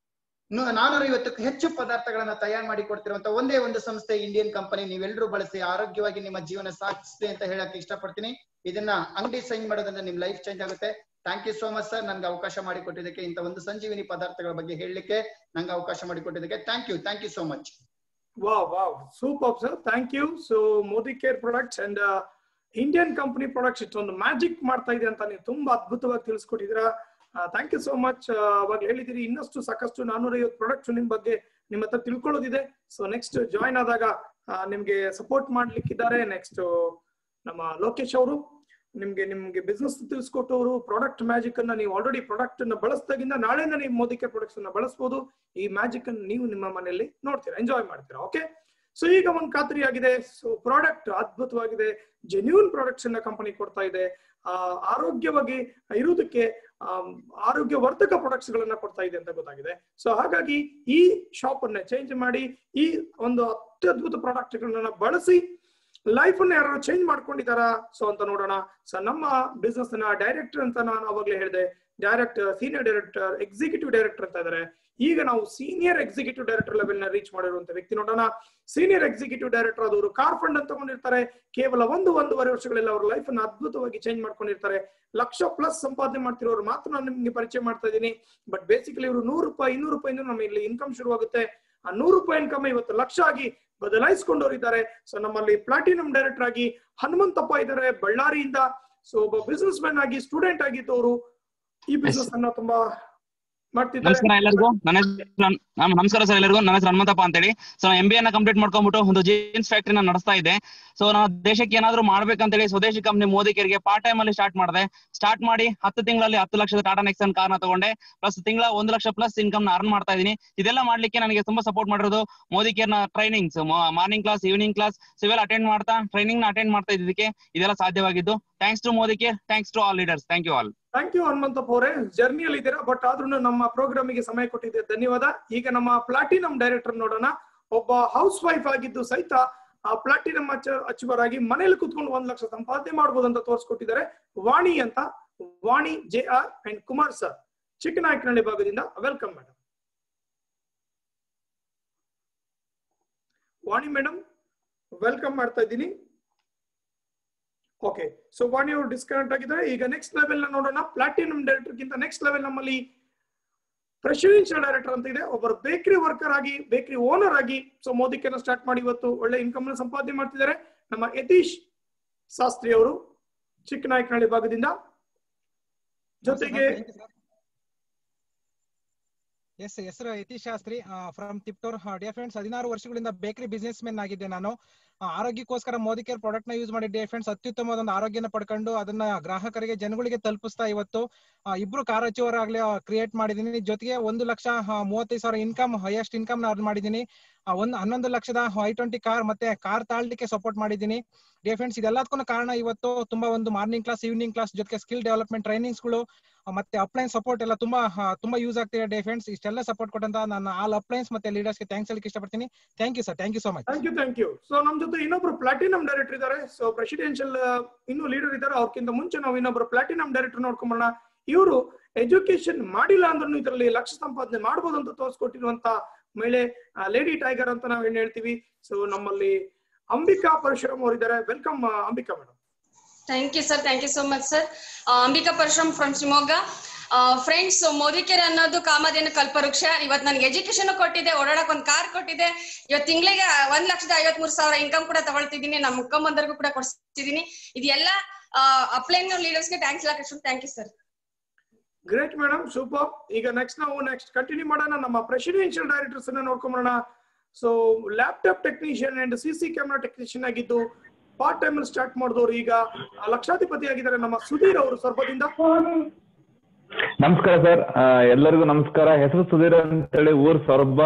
ನಾನೂರ ಐವತ್ತಕ್ಕೂ ಹೆಚ್ಚು ಪದಾರ್ಥಗಳನ್ನ ತಯಾರು ಮಾಡಿ ಕೊಡ್ತಿರುವಂತ ಒಂದೇ ಒಂದು ಸಂಸ್ಥೆ ಇಂಡಿಯನ್ ಕಂಪನಿ ನೀವೆಲ್ಲರೂ ಬಳಸಿ ಆರೋಗ್ಯವಾಗಿ ನಿಮ್ಮ ಜೀವನ ಸಾಗಿಸ್ಲಿ ಅಂತ ಹೇಳಕ್ ಇಷ್ಟಪಡ್ತೀನಿ ಇದನ್ನ ಅಂಗಡಿ ಸೈನ್ ಮಾಡೋದ್ರಿಂದ ನಿಮ್ ಲೈಫ್ ಚೇಂಜ್ ಆಗುತ್ತೆ thank you so much sir ನನ್ಗೆ ಅವಕಾಶ ಮಾಡಿಕೊಟ್ಟಿದ್ದಕ್ಕೆ ಇಂತ ಒಂದು ಸಂಜೀವಿನಿ ಪದಾರ್ಥಗಳ ಬಗ್ಗೆ ಹೇಳಲಿಕ್ಕೆ ನಂಗೆ ಅವಕಾಶ ಮಾಡಿಕೊಟ್ಟಿದ್ದಕ್ಕೆ thank you thank you so much Wow, wow, superb, sir. Thank you. So, Modi Care products and uh, Indian company products ಇಷ್ಟೊಂದು ಮ್ಯಾಜಿಕ್ ಮಾಡ್ತಾ ಇದೆ ಅಂತ ನೀವು ತುಂಬಾ ಅದ್ಭುತವಾಗಿ ತಿಳಿಸ್ಕೊಟ್ಟಿದ್ದೀರಾ ಥ್ಯಾಂಕ್ ಯು ಸೋ ಮಚ್ ಅವಾಗ ಹೇಳಿದಿರಿ ಇನ್ನಷ್ಟು ಸಾಕಷ್ಟು ನಾನೂರೈವತ್ತು ಪ್ರಾಡಕ್ಟ್ಸ್ ನಿಮ್ ಬಗ್ಗೆ ನಿಮ್ಮ ಹತ್ರ ತಿಳ್ಕೊಳ್ಳೋದಿದೆ ಸೊ ನೆಕ್ಸ್ಟ್ ಜಾಯ್ನ್ ಆದಾಗ ಆ, ನಿಮ್ಗೆ ಸಪೋರ್ಟ್ ಮಾಡ್ಲಿಕ್ಕಿದ್ದಾರೆ ನೆಕ್ಸ್ಟ್ ನಮ್ಮ ಲೋಕೇಶ್ ಅವರು ನಿಮ್ಗೆ ನಿಮ್ಗೆ ಬಿಸ್ನೆಸ್ ತಿಳಿಸ್ಕೊಟ್ಟವರು ಪ್ರಾಡಕ್ಟ್ ಮ್ಯಾಜಿಕ್ ಅನ್ನ ನೀವು ಆಲ್ರೆಡಿ ಪ್ರಾಡಕ್ಟ್ ಅನ್ನ ಬಳಸ್ದಾಗಿಂದ ನಾಳೆಯಿಂದ ನೀವು ಮೋದಿಕೆ ಪ್ರಾಡಕ್ಟ್ಸ್ ಅನ್ನ ಬಳಸಬಹುದು ಈ ಮ್ಯಾಜಿಕ್ ಅನ್ನು ನೀವು ನಿಮ್ಮ ಮನೆಯಲ್ಲಿ ನೋಡ್ತೀರಾ ಎಂಜಾಯ್ ಮಾಡ್ತೀರಾ ಓಕೆ ಸೊ ಈಗ ಒಂದು ಖಾತ್ರಿ ಆಗಿದೆ ಸೊ ಪ್ರಾಡಕ್ಟ್ ಅದ್ಭುತವಾಗಿದೆ ಜೆನ್ಯೂನ್ ಪ್ರಾಡಕ್ಟ್ಸ್ ಅನ್ನ ಕಂಪನಿ ಕೊಡ್ತಾ ಇದೆ ಆ, ಆರೋಗ್ಯವಾಗಿ ಇರುವುದಕ್ಕೆ ಆಮ್, ಆರೋಗ್ಯವರ್ಧಕ ಪ್ರಾಡಕ್ಟ್ಸ್ ಗಳನ್ನ ಕೊಡ್ತಾ ಇದೆ ಅಂತ ಗೊತ್ತಾಗಿದೆ ಸೊ ಹಾಗಾಗಿ ಈ ಶಾಪ್ ಅನ್ನ ಚೇಂಜ್ ಮಾಡಿ ಈ ಒಂದು ಅತ್ಯದ್ಭುತ ಪ್ರಾಡಕ್ಟ್ ಗಳನ್ನ ಬಳಸಿ ಲೈಫ್ ಅನ್ನ ಯಾರು ಚೇಂಜ್ ಮಾಡ್ಕೊಂಡಿದಾರಾ ಸೊ ಅಂತ ನೋಡೋಣ ಸೊ ನಮ್ಮ ಬಿಸ್ನೆಸ್ ನ ಡೈರೆಕ್ಟರ್ ಅಂತ ನಾನು ಅವಾಗಲೇ ಹೇಳಿದೆ director senior director executive director ಅಂತ ಇದ್ದಾರೆ ಈಗ ನಾವು ಸೀನಿಯರ್ ಎಕ್ಸಿಕ್ಯೂಟಿವ್ ಡೈರೆಕ್ಟರ್ ಲೆವೆಲ್ ನ ರೀಚ್ ಮಾಡಿರುವಂತ ವ್ಯಕ್ತಿ ನೋಡೋಣ ಸೀನಿಯರ್ ಎಕ್ಸಿಕ್ಯೂಟಿವ್ ಡೈರೆಕ್ಟರ್ ಆದವರು ಕಾರ್ ಫಂಡ್ ಅಂತ ತಗೊಂಡಿರ್ತಾರೆ ಕೇವಲ ಒಂದು ಒಂದೂವರೆ ವರ್ಷಗಳಲ್ಲಿ ಅವ್ರ ಲೈಫ್ ಅನ್ನ ಅದ್ಭುತವಾಗಿ ಚೇಂಜ್ ಮಾಡ್ಕೊಂಡಿರ್ತಾರೆ ಲಕ್ಷ ಪ್ಲಸ್ ಸಂಪಾದನೆ ಮಾಡ್ತಿರೋರು ಮಾತ್ರ ನಾನು ನಿಮ್ಗೆ ಪರಿಚಯ ಮಾಡ್ತಾ ಇದ್ದೀನಿ ಬಟ್ ಬೇಸಿಕಲಿ ಇವರು ನೂರು ರೂಪಾಯಿ ಇನ್ನೂರು ರೂಪಾಯಿಂದ ನಮ್ಮ ಇಲ್ಲಿ ಇನ್ಕಮ್ ಶುರುವಾಗುತ್ತೆ ಆ ನೂರು ರೂಪಾಯಿ ಇನ್ಕಮ್ ಇವತ್ತು ಲಕ್ಷ ಆಗಿ ಬದಲಾಯಿಸ್ಕೊಂಡವ್ರು ಇದ್ದಾರೆ ಸೊ ನಮ್ಮಲ್ಲಿ ಪ್ಲಾಟಿನಂ ಡೈರೆಕ್ಟರ್ ಆಗಿ ಹನುಮಂತಪ್ಪ ಇದ್ದಾರೆ ಬಳ್ಳಾರಿಯಿಂದ ಸೊ ಒಬ್ಬ ಬಿಸ್ನೆಸ್ ಮ್ಯಾನ್ ಆಗಿ ಸ್ಟೂಡೆಂಟ್ ಆಗಿದ್ದವರು ಈ ಬಿಸ್ನೆಸ್ ಅನ್ನ ತುಂಬಾ ಮಾಡ್ತಿದ್ದಾರೆ ನಮಸ್ಕಾರ ಎಲ್ಲರಿಗೂ ನನ್ನ ಹೆಸರು ಹನ್- ನಮ್- ನಮಸ್ಕಾರ ಸರ್ ಎಲ್ಲರಿಗೂ ನನ್ನ ಹೆಸರು ಹನುಮಂತಪ್ಪ ಅಂತೇಳಿ ಸೊ ಎಂ ಬಿ ಅನ್ನ ಕಂಪ್ಲೀಟ್ ಮಾಡ್ಕೊಂಡ್ಬಿಟ್ಟು ಒಂದು ಜೀನ್ಸ್ ಫ್ಯಾಕ್ಟ್ರಿನ ನಡೆಸ್ತಾ ಇದ್ದೆ ಸೊ ನಾನು ದೇಶಕ್ಕೆ ಏನಾದ್ರು ಮಾಡ್ಬೇಕಂತೇಳಿ ಸ್ವದೇಶಿ ಕಂಪ್ನಿ ಮೋದಿ ಕೇರ್ಗೆ ಪಾರ್ಟ್ ಟೈಮ್ ಅಲ್ಲಿ ಸ್ಟಾರ್ಟ್ ಮಾಡಿದೆ ಸ್ಟಾರ್ಟ್ ಮಾಡಿ ಹತ್ತು ತಿಂಗಳಲ್ಲಿ ಹತ್ತು ಲಕ್ಷದ ಟಾಟಾ ನೆಕ್ಸನ್ ಕಾರ್ನ ತಗೊಂಡೆ ಪ್ಲಸ್ ತಿಂಗಳ ಒಂದು ಲಕ್ಷ ಪ್ಲಸ್ ಇನ್ಕಮ್ ನ ಅರ್ನ್ ಮಾಡ್ತಾ ಇದೀನಿ ಇದೆಲ್ಲ ಮಾಡ್ಲಿಕ್ಕೆ ನನಗೆ ತುಂಬಾ ಸಪೋರ್ಟ್ ಮಾಡಿರೋದು ಮೋದಿ ಕೇರ್ ನ trainings morning class evening class ಇವೆಲ್ಲ ಅಟೆಂಡ್ ಮಾಡ್ತಾ ಟ್ರೈನಿಂಗ್ ನ ಅಟೆಂಡ್ ಮಾಡ್ತಾ ಇದ್ದಕ್ಕೆ ಇದೆಲ್ಲ ಸಾಧ್ಯವಾಗಿದ್ದು thanks to Modi Modicare thanks to all leaders thank you all thank you Hanumantappa ಅವರೇ ಜರ್ನಿಯಲ್ಲಿ ಇದ್ದೀರಾ ಬಟ್ ಆದ್ರೂ ನಮ್ಮ ಪ್ರೋಗ್ರಾಮ್ ಗೆ ಸಮಯ ಕೊಟ್ಟಿದ್ದೆ ಧನ್ಯವಾದ ಈಗ ನಮ್ಮ ಪ್ಲಾಟಿನಂ ಡೈರೆಕ್ಟರ್ ನೋಡೋಣ ಒಬ್ಬ ಹೌಸ್ ವೈಫ್ ಆಗಿದ್ದು ಸಹಿತ ಆ ಪ್ಲಾಟಿನಂ ಅಚೀವರ್ ಆಗಿ ಮನೇಲಿ ಕುತ್ಕೊಂಡು ಒಂದ್ ಲಕ್ಷ ಸಂಪಾದನೆ ಮಾಡ್ಬೋದು ಅಂತ ತೋರಿಸ್ಕೊಟ್ಟಿದ್ದಾರೆ ವಾಣಿ ಅಂತ Vani J R and Kumar sir Chikkanayakanahalli ಭಾಗದಿಂದ welcome madam Vani madam welcome ಮಾಡ್ತಾ ಇದ್ದೀನಿ ಓಕೆ ಸೊ ವಾಣಿ ಅವರು ಡಿಸ್ಕನೆಕ್ಟ್ ಆಗಿದ್ದಾರೆ ಈಗ ನೆಕ್ಸ್ಟ್ ಲೆವೆಲ್ ನ ನೋಡೋಣ ಪ್ಲಾಟಿನಂ ಡೈರೆಕ್ಟರ್ ಗಿಂತ ನೆಕ್ಸ್ಟ್ ಲೆವೆಲ್ ನಮ್ಮಲ್ಲಿ ಪ್ರೆಸಿಡೆನ್ಷಿಯಲ್ ಡೈರೆಕ್ಟರ್ ಅಂತ ಇದೆ ಒಬ್ಬರು ಬೇಕರಿ ವರ್ಕರ್ ಆಗಿ ಬೇಕರಿ ಓನರ್ ಆಗಿ ಸೊ ಮೋದಿಕೆನ ಸ್ಟಾರ್ಟ್ ಮಾಡಿ ಇವತ್ತು ಒಳ್ಳೆ ಇನ್ಕಮ್ ನ ಸಂಪಾದನೆ ಮಾಡ್ತಿದ್ದಾರೆ ನಮ್ಮ ಯತೀಶ್ ಶಾಸ್ತ್ರಿ ಅವರು ಚಿಕ್ಕನಾಯಕನಹಳ್ಳಿ ಭಾಗದಿಂದ ಜೊತೆಗೆ ಎಸ್ ಹೆಸರು Yatish Shastri from Tiptur dear friends ಹದಿನಾರು ವರ್ಷಗಳಿಂದ ಬೇಕರಿ ಬಿಸ್ನೆಸ್ ಮೆನ್ ಆಗಿದ್ದೆ ನಾನು ಆ, ಆರೋಗ್ಯಕ್ಕೋಸ್ಕರ ಮೋದಿ ಕೇರ್ ಪ್ರಾಡಕ್ಟ್ ನ ಯೂಸ್ ಮಾಡಿ ಡಿಯರ್ ಫ್ರೆಂಡ್ಸ್ ಅತ್ಯುತ್ತಮವಾದ ಒಂದು ಆರೋಗ್ಯನ ಪಡ್ಕೊಂಡು ಅದನ್ನ ಗ್ರಾಹಕರಿಗೆ ಜನಗಳಿಗೆ ತಲುಪಿಸ್ತಾ ಇವತ್ತು ಆ, ಇಬ್ರು ಕಾರ್ ಅಚೀವರ್ ಆಗ್ಲಿ ಕ್ರಿಯೇಟ್ ಮಾಡಿದೀನಿ ಜೊತೆಗೆ ಒಂದು ಲಕ್ಷ ಆ, ಮೂವತ್ತೈದು ಸಾವಿರ ಇನ್ಕಮ್ ಹೈಯೆಸ್ಟ್ ಇನ್ಕಮ್ ನ ಅರ್ನ್ ಮಾಡಿದೀನಿ ಆ, ಒಂದು ಹನ್ನೊಂದು ಲಕ್ಷದ ಐ ಟ್ವೆಂಟಿ ಕಾರ್ ಮತ್ತೆ ಕಾರ್ ತಾಳ್ಲಿಕ್ಕೆ ಸಪೋರ್ಟ್ ಮಾಡಿದೀನಿ ಡಿಯರ್ ಫ್ರೆಂಡ್ಸ್ ಇದೆಲ್ಲದಕ್ಕೂ ಕಾರಣ ಇವತ್ತು ತುಂಬಾ ಒಂದು ಮಾರ್ನಿಂಗ್ ಕ್ಲಾಸ್ ಈವ್ನಿಂಗ್ ಕ್ಲಾಸ್ ಜೊತೆಗೆ ಸ್ಕಿಲ್ ಡೆವಲಪ್ಮೆಂಟ್ ಟ್ರೈನಿಂಗ್ಸ್ ಗಳು ಆ, ಮತ್ತೆ ಅಪ್ಲೈನ್ ಸಪೋರ್ಟ್ ಎಲ್ಲ ತುಂಬಾ ಆ, ತುಂಬಾ ಯೂಸ್ ಆಗ್ತಿದೆ ಡೇ ಫ್ರೆಂಡ್ಸ್ ಇಷ್ಟೆಲ್ಲ ಸಪೋರ್ಟ್ ಕೊಟ್ಟಂತ ನಾನು ಆಲ್ ಅಪ್ಲೈನ್ಸ್ ಮತ್ತೆ ಲೀಡರ್ಸ್ ಗೆ ಥ್ಯಾಂಕ್ಸ್ ಹೇಳಕ್ಕೆ ಇಷ್ಟಪಡ್ತೀನಿ thank you sir thank you so much thank you thank you so ನಮ್ ಜೊತೆ ಇನ್ನೊಬ್ರು ಪ್ಲಾಟಿನಂ ಡೈರೆಕ್ಟರ್ ಇದ್ದಾರೆ ಸೊ ಪ್ರೆಸಿಡೆನ್ಷಿಯಲ್ ಇನ್ನೂ ಲೀಡರ್ ಇದ್ದಾರೆ ಅವ್ರಕ್ಕಿಂತ ಮುಂಚೆ ನಾವು ಇನ್ನೊಬ್ರು ಪ್ಲಾಟಿನಂ ಡೈರೆಕ್ಟರ್ ನೋಡ್ಕೊಂಬರೋಣ ಇವರು ಎಜುಕೇಶನ್ ಮಾಡಿಲ್ಲ ಅಂದ್ರೂ ಇದರಲ್ಲಿ ಲಕ್ಷ ಸಂಪಾದನೆ ಮಾಡ್ಬೋದು ಅಂತ ತೋರಿಸ್ಕೊಟ್ಟಿರುವಂತ ಮಹಿಳೆ ಲೇಡಿ ಟೈಗರ್ ಅಂತ ನಾವು ಏನ್ ಹೇಳ್ತೀವಿ ಸೊ ನಮ್ಮಲ್ಲಿ ಅಂಬಿಕಾ ಪರಶುರಾಮ್ ಅವರಿದ್ದಾರೆ welcome Ambika madam thank you sir thank you so much sir Ambika Parashuram from Shivamogga friends Modicare ಅನ್ನೋದು ಕಾಮಧೇನು ಕಲ್ಪವೃಕ್ಷ ಇವತ್ತು ನನಗೆ ಎಜುಕೇಶನ್ ಕೊಟ್ಟಿದೆ ಓಡಾಡಕ್ ಒಂದ್ ಕಾರ್ ಕೊಟ್ಟಿದೆ ಇವತ್ತು ತಿಂಗಳಿಗೆ ಒಂದ್ ಲಕ್ಷದ ಐವತ್ ಮೂರ್ ಸಾವಿರ ಇನ್ಕಮ್ ಕೂಡ ತಗೊಳ್ತಿದ್ದೀನಿ ನಮ್ಮ ಮುಖಂಬಂದರಿಗೂ ಕೂಡ ಕೊಡ್ಸಿದ್ದೀನಿ ಇದೆಲ್ಲ ಅಪ್ಲೈನ್ ಲೀಡರ್ಸ್ ಗೆ ಥ್ಯಾಂಕ್ಸ್ ಹೇಳಕ್ thank you sir great madam super ಈಗ ನೆಕ್ಸ್ಟ್ ನಾವು ನೆಕ್ಸ್ಟ್ ಕಂಟಿನ್ಯೂ ಮಾಡೋಣ ನಮ್ಮ ಪ್ರೆಸಿಡೆನ್ಷಿಯಲ್ ಡೈರೆಕ್ಟರ್ಸ್ ಅನ್ನ ನೋಡ್ಕೊಂಬರೋಣ so laptop technician and C C camera technician ಆಗಿದ್ದು ಪಾರ್ಟ್ ಟೈಮ್ ಅಲ್ಲಿ ಸ್ಟಾರ್ಟ್ ಮಾಡಿದವರು ಈಗ ಲಕ್ಷಾಧಿಪತಿ ಆಗಿದ್ದಾರೆ ನಮ್ಮ ಸುಧೀರ್ ಅವರು ಸ್ವರ್ಪದಿಂದ ನಮಸ್ಕಾರ ಸರ್ ಎಲ್ಲರಿಗೂ ನಮಸ್ಕಾರ ಹೆಸರು ಸುಧೀರ್ ಅಂತೇಳಿ ಊರ್ ಸೊರಬ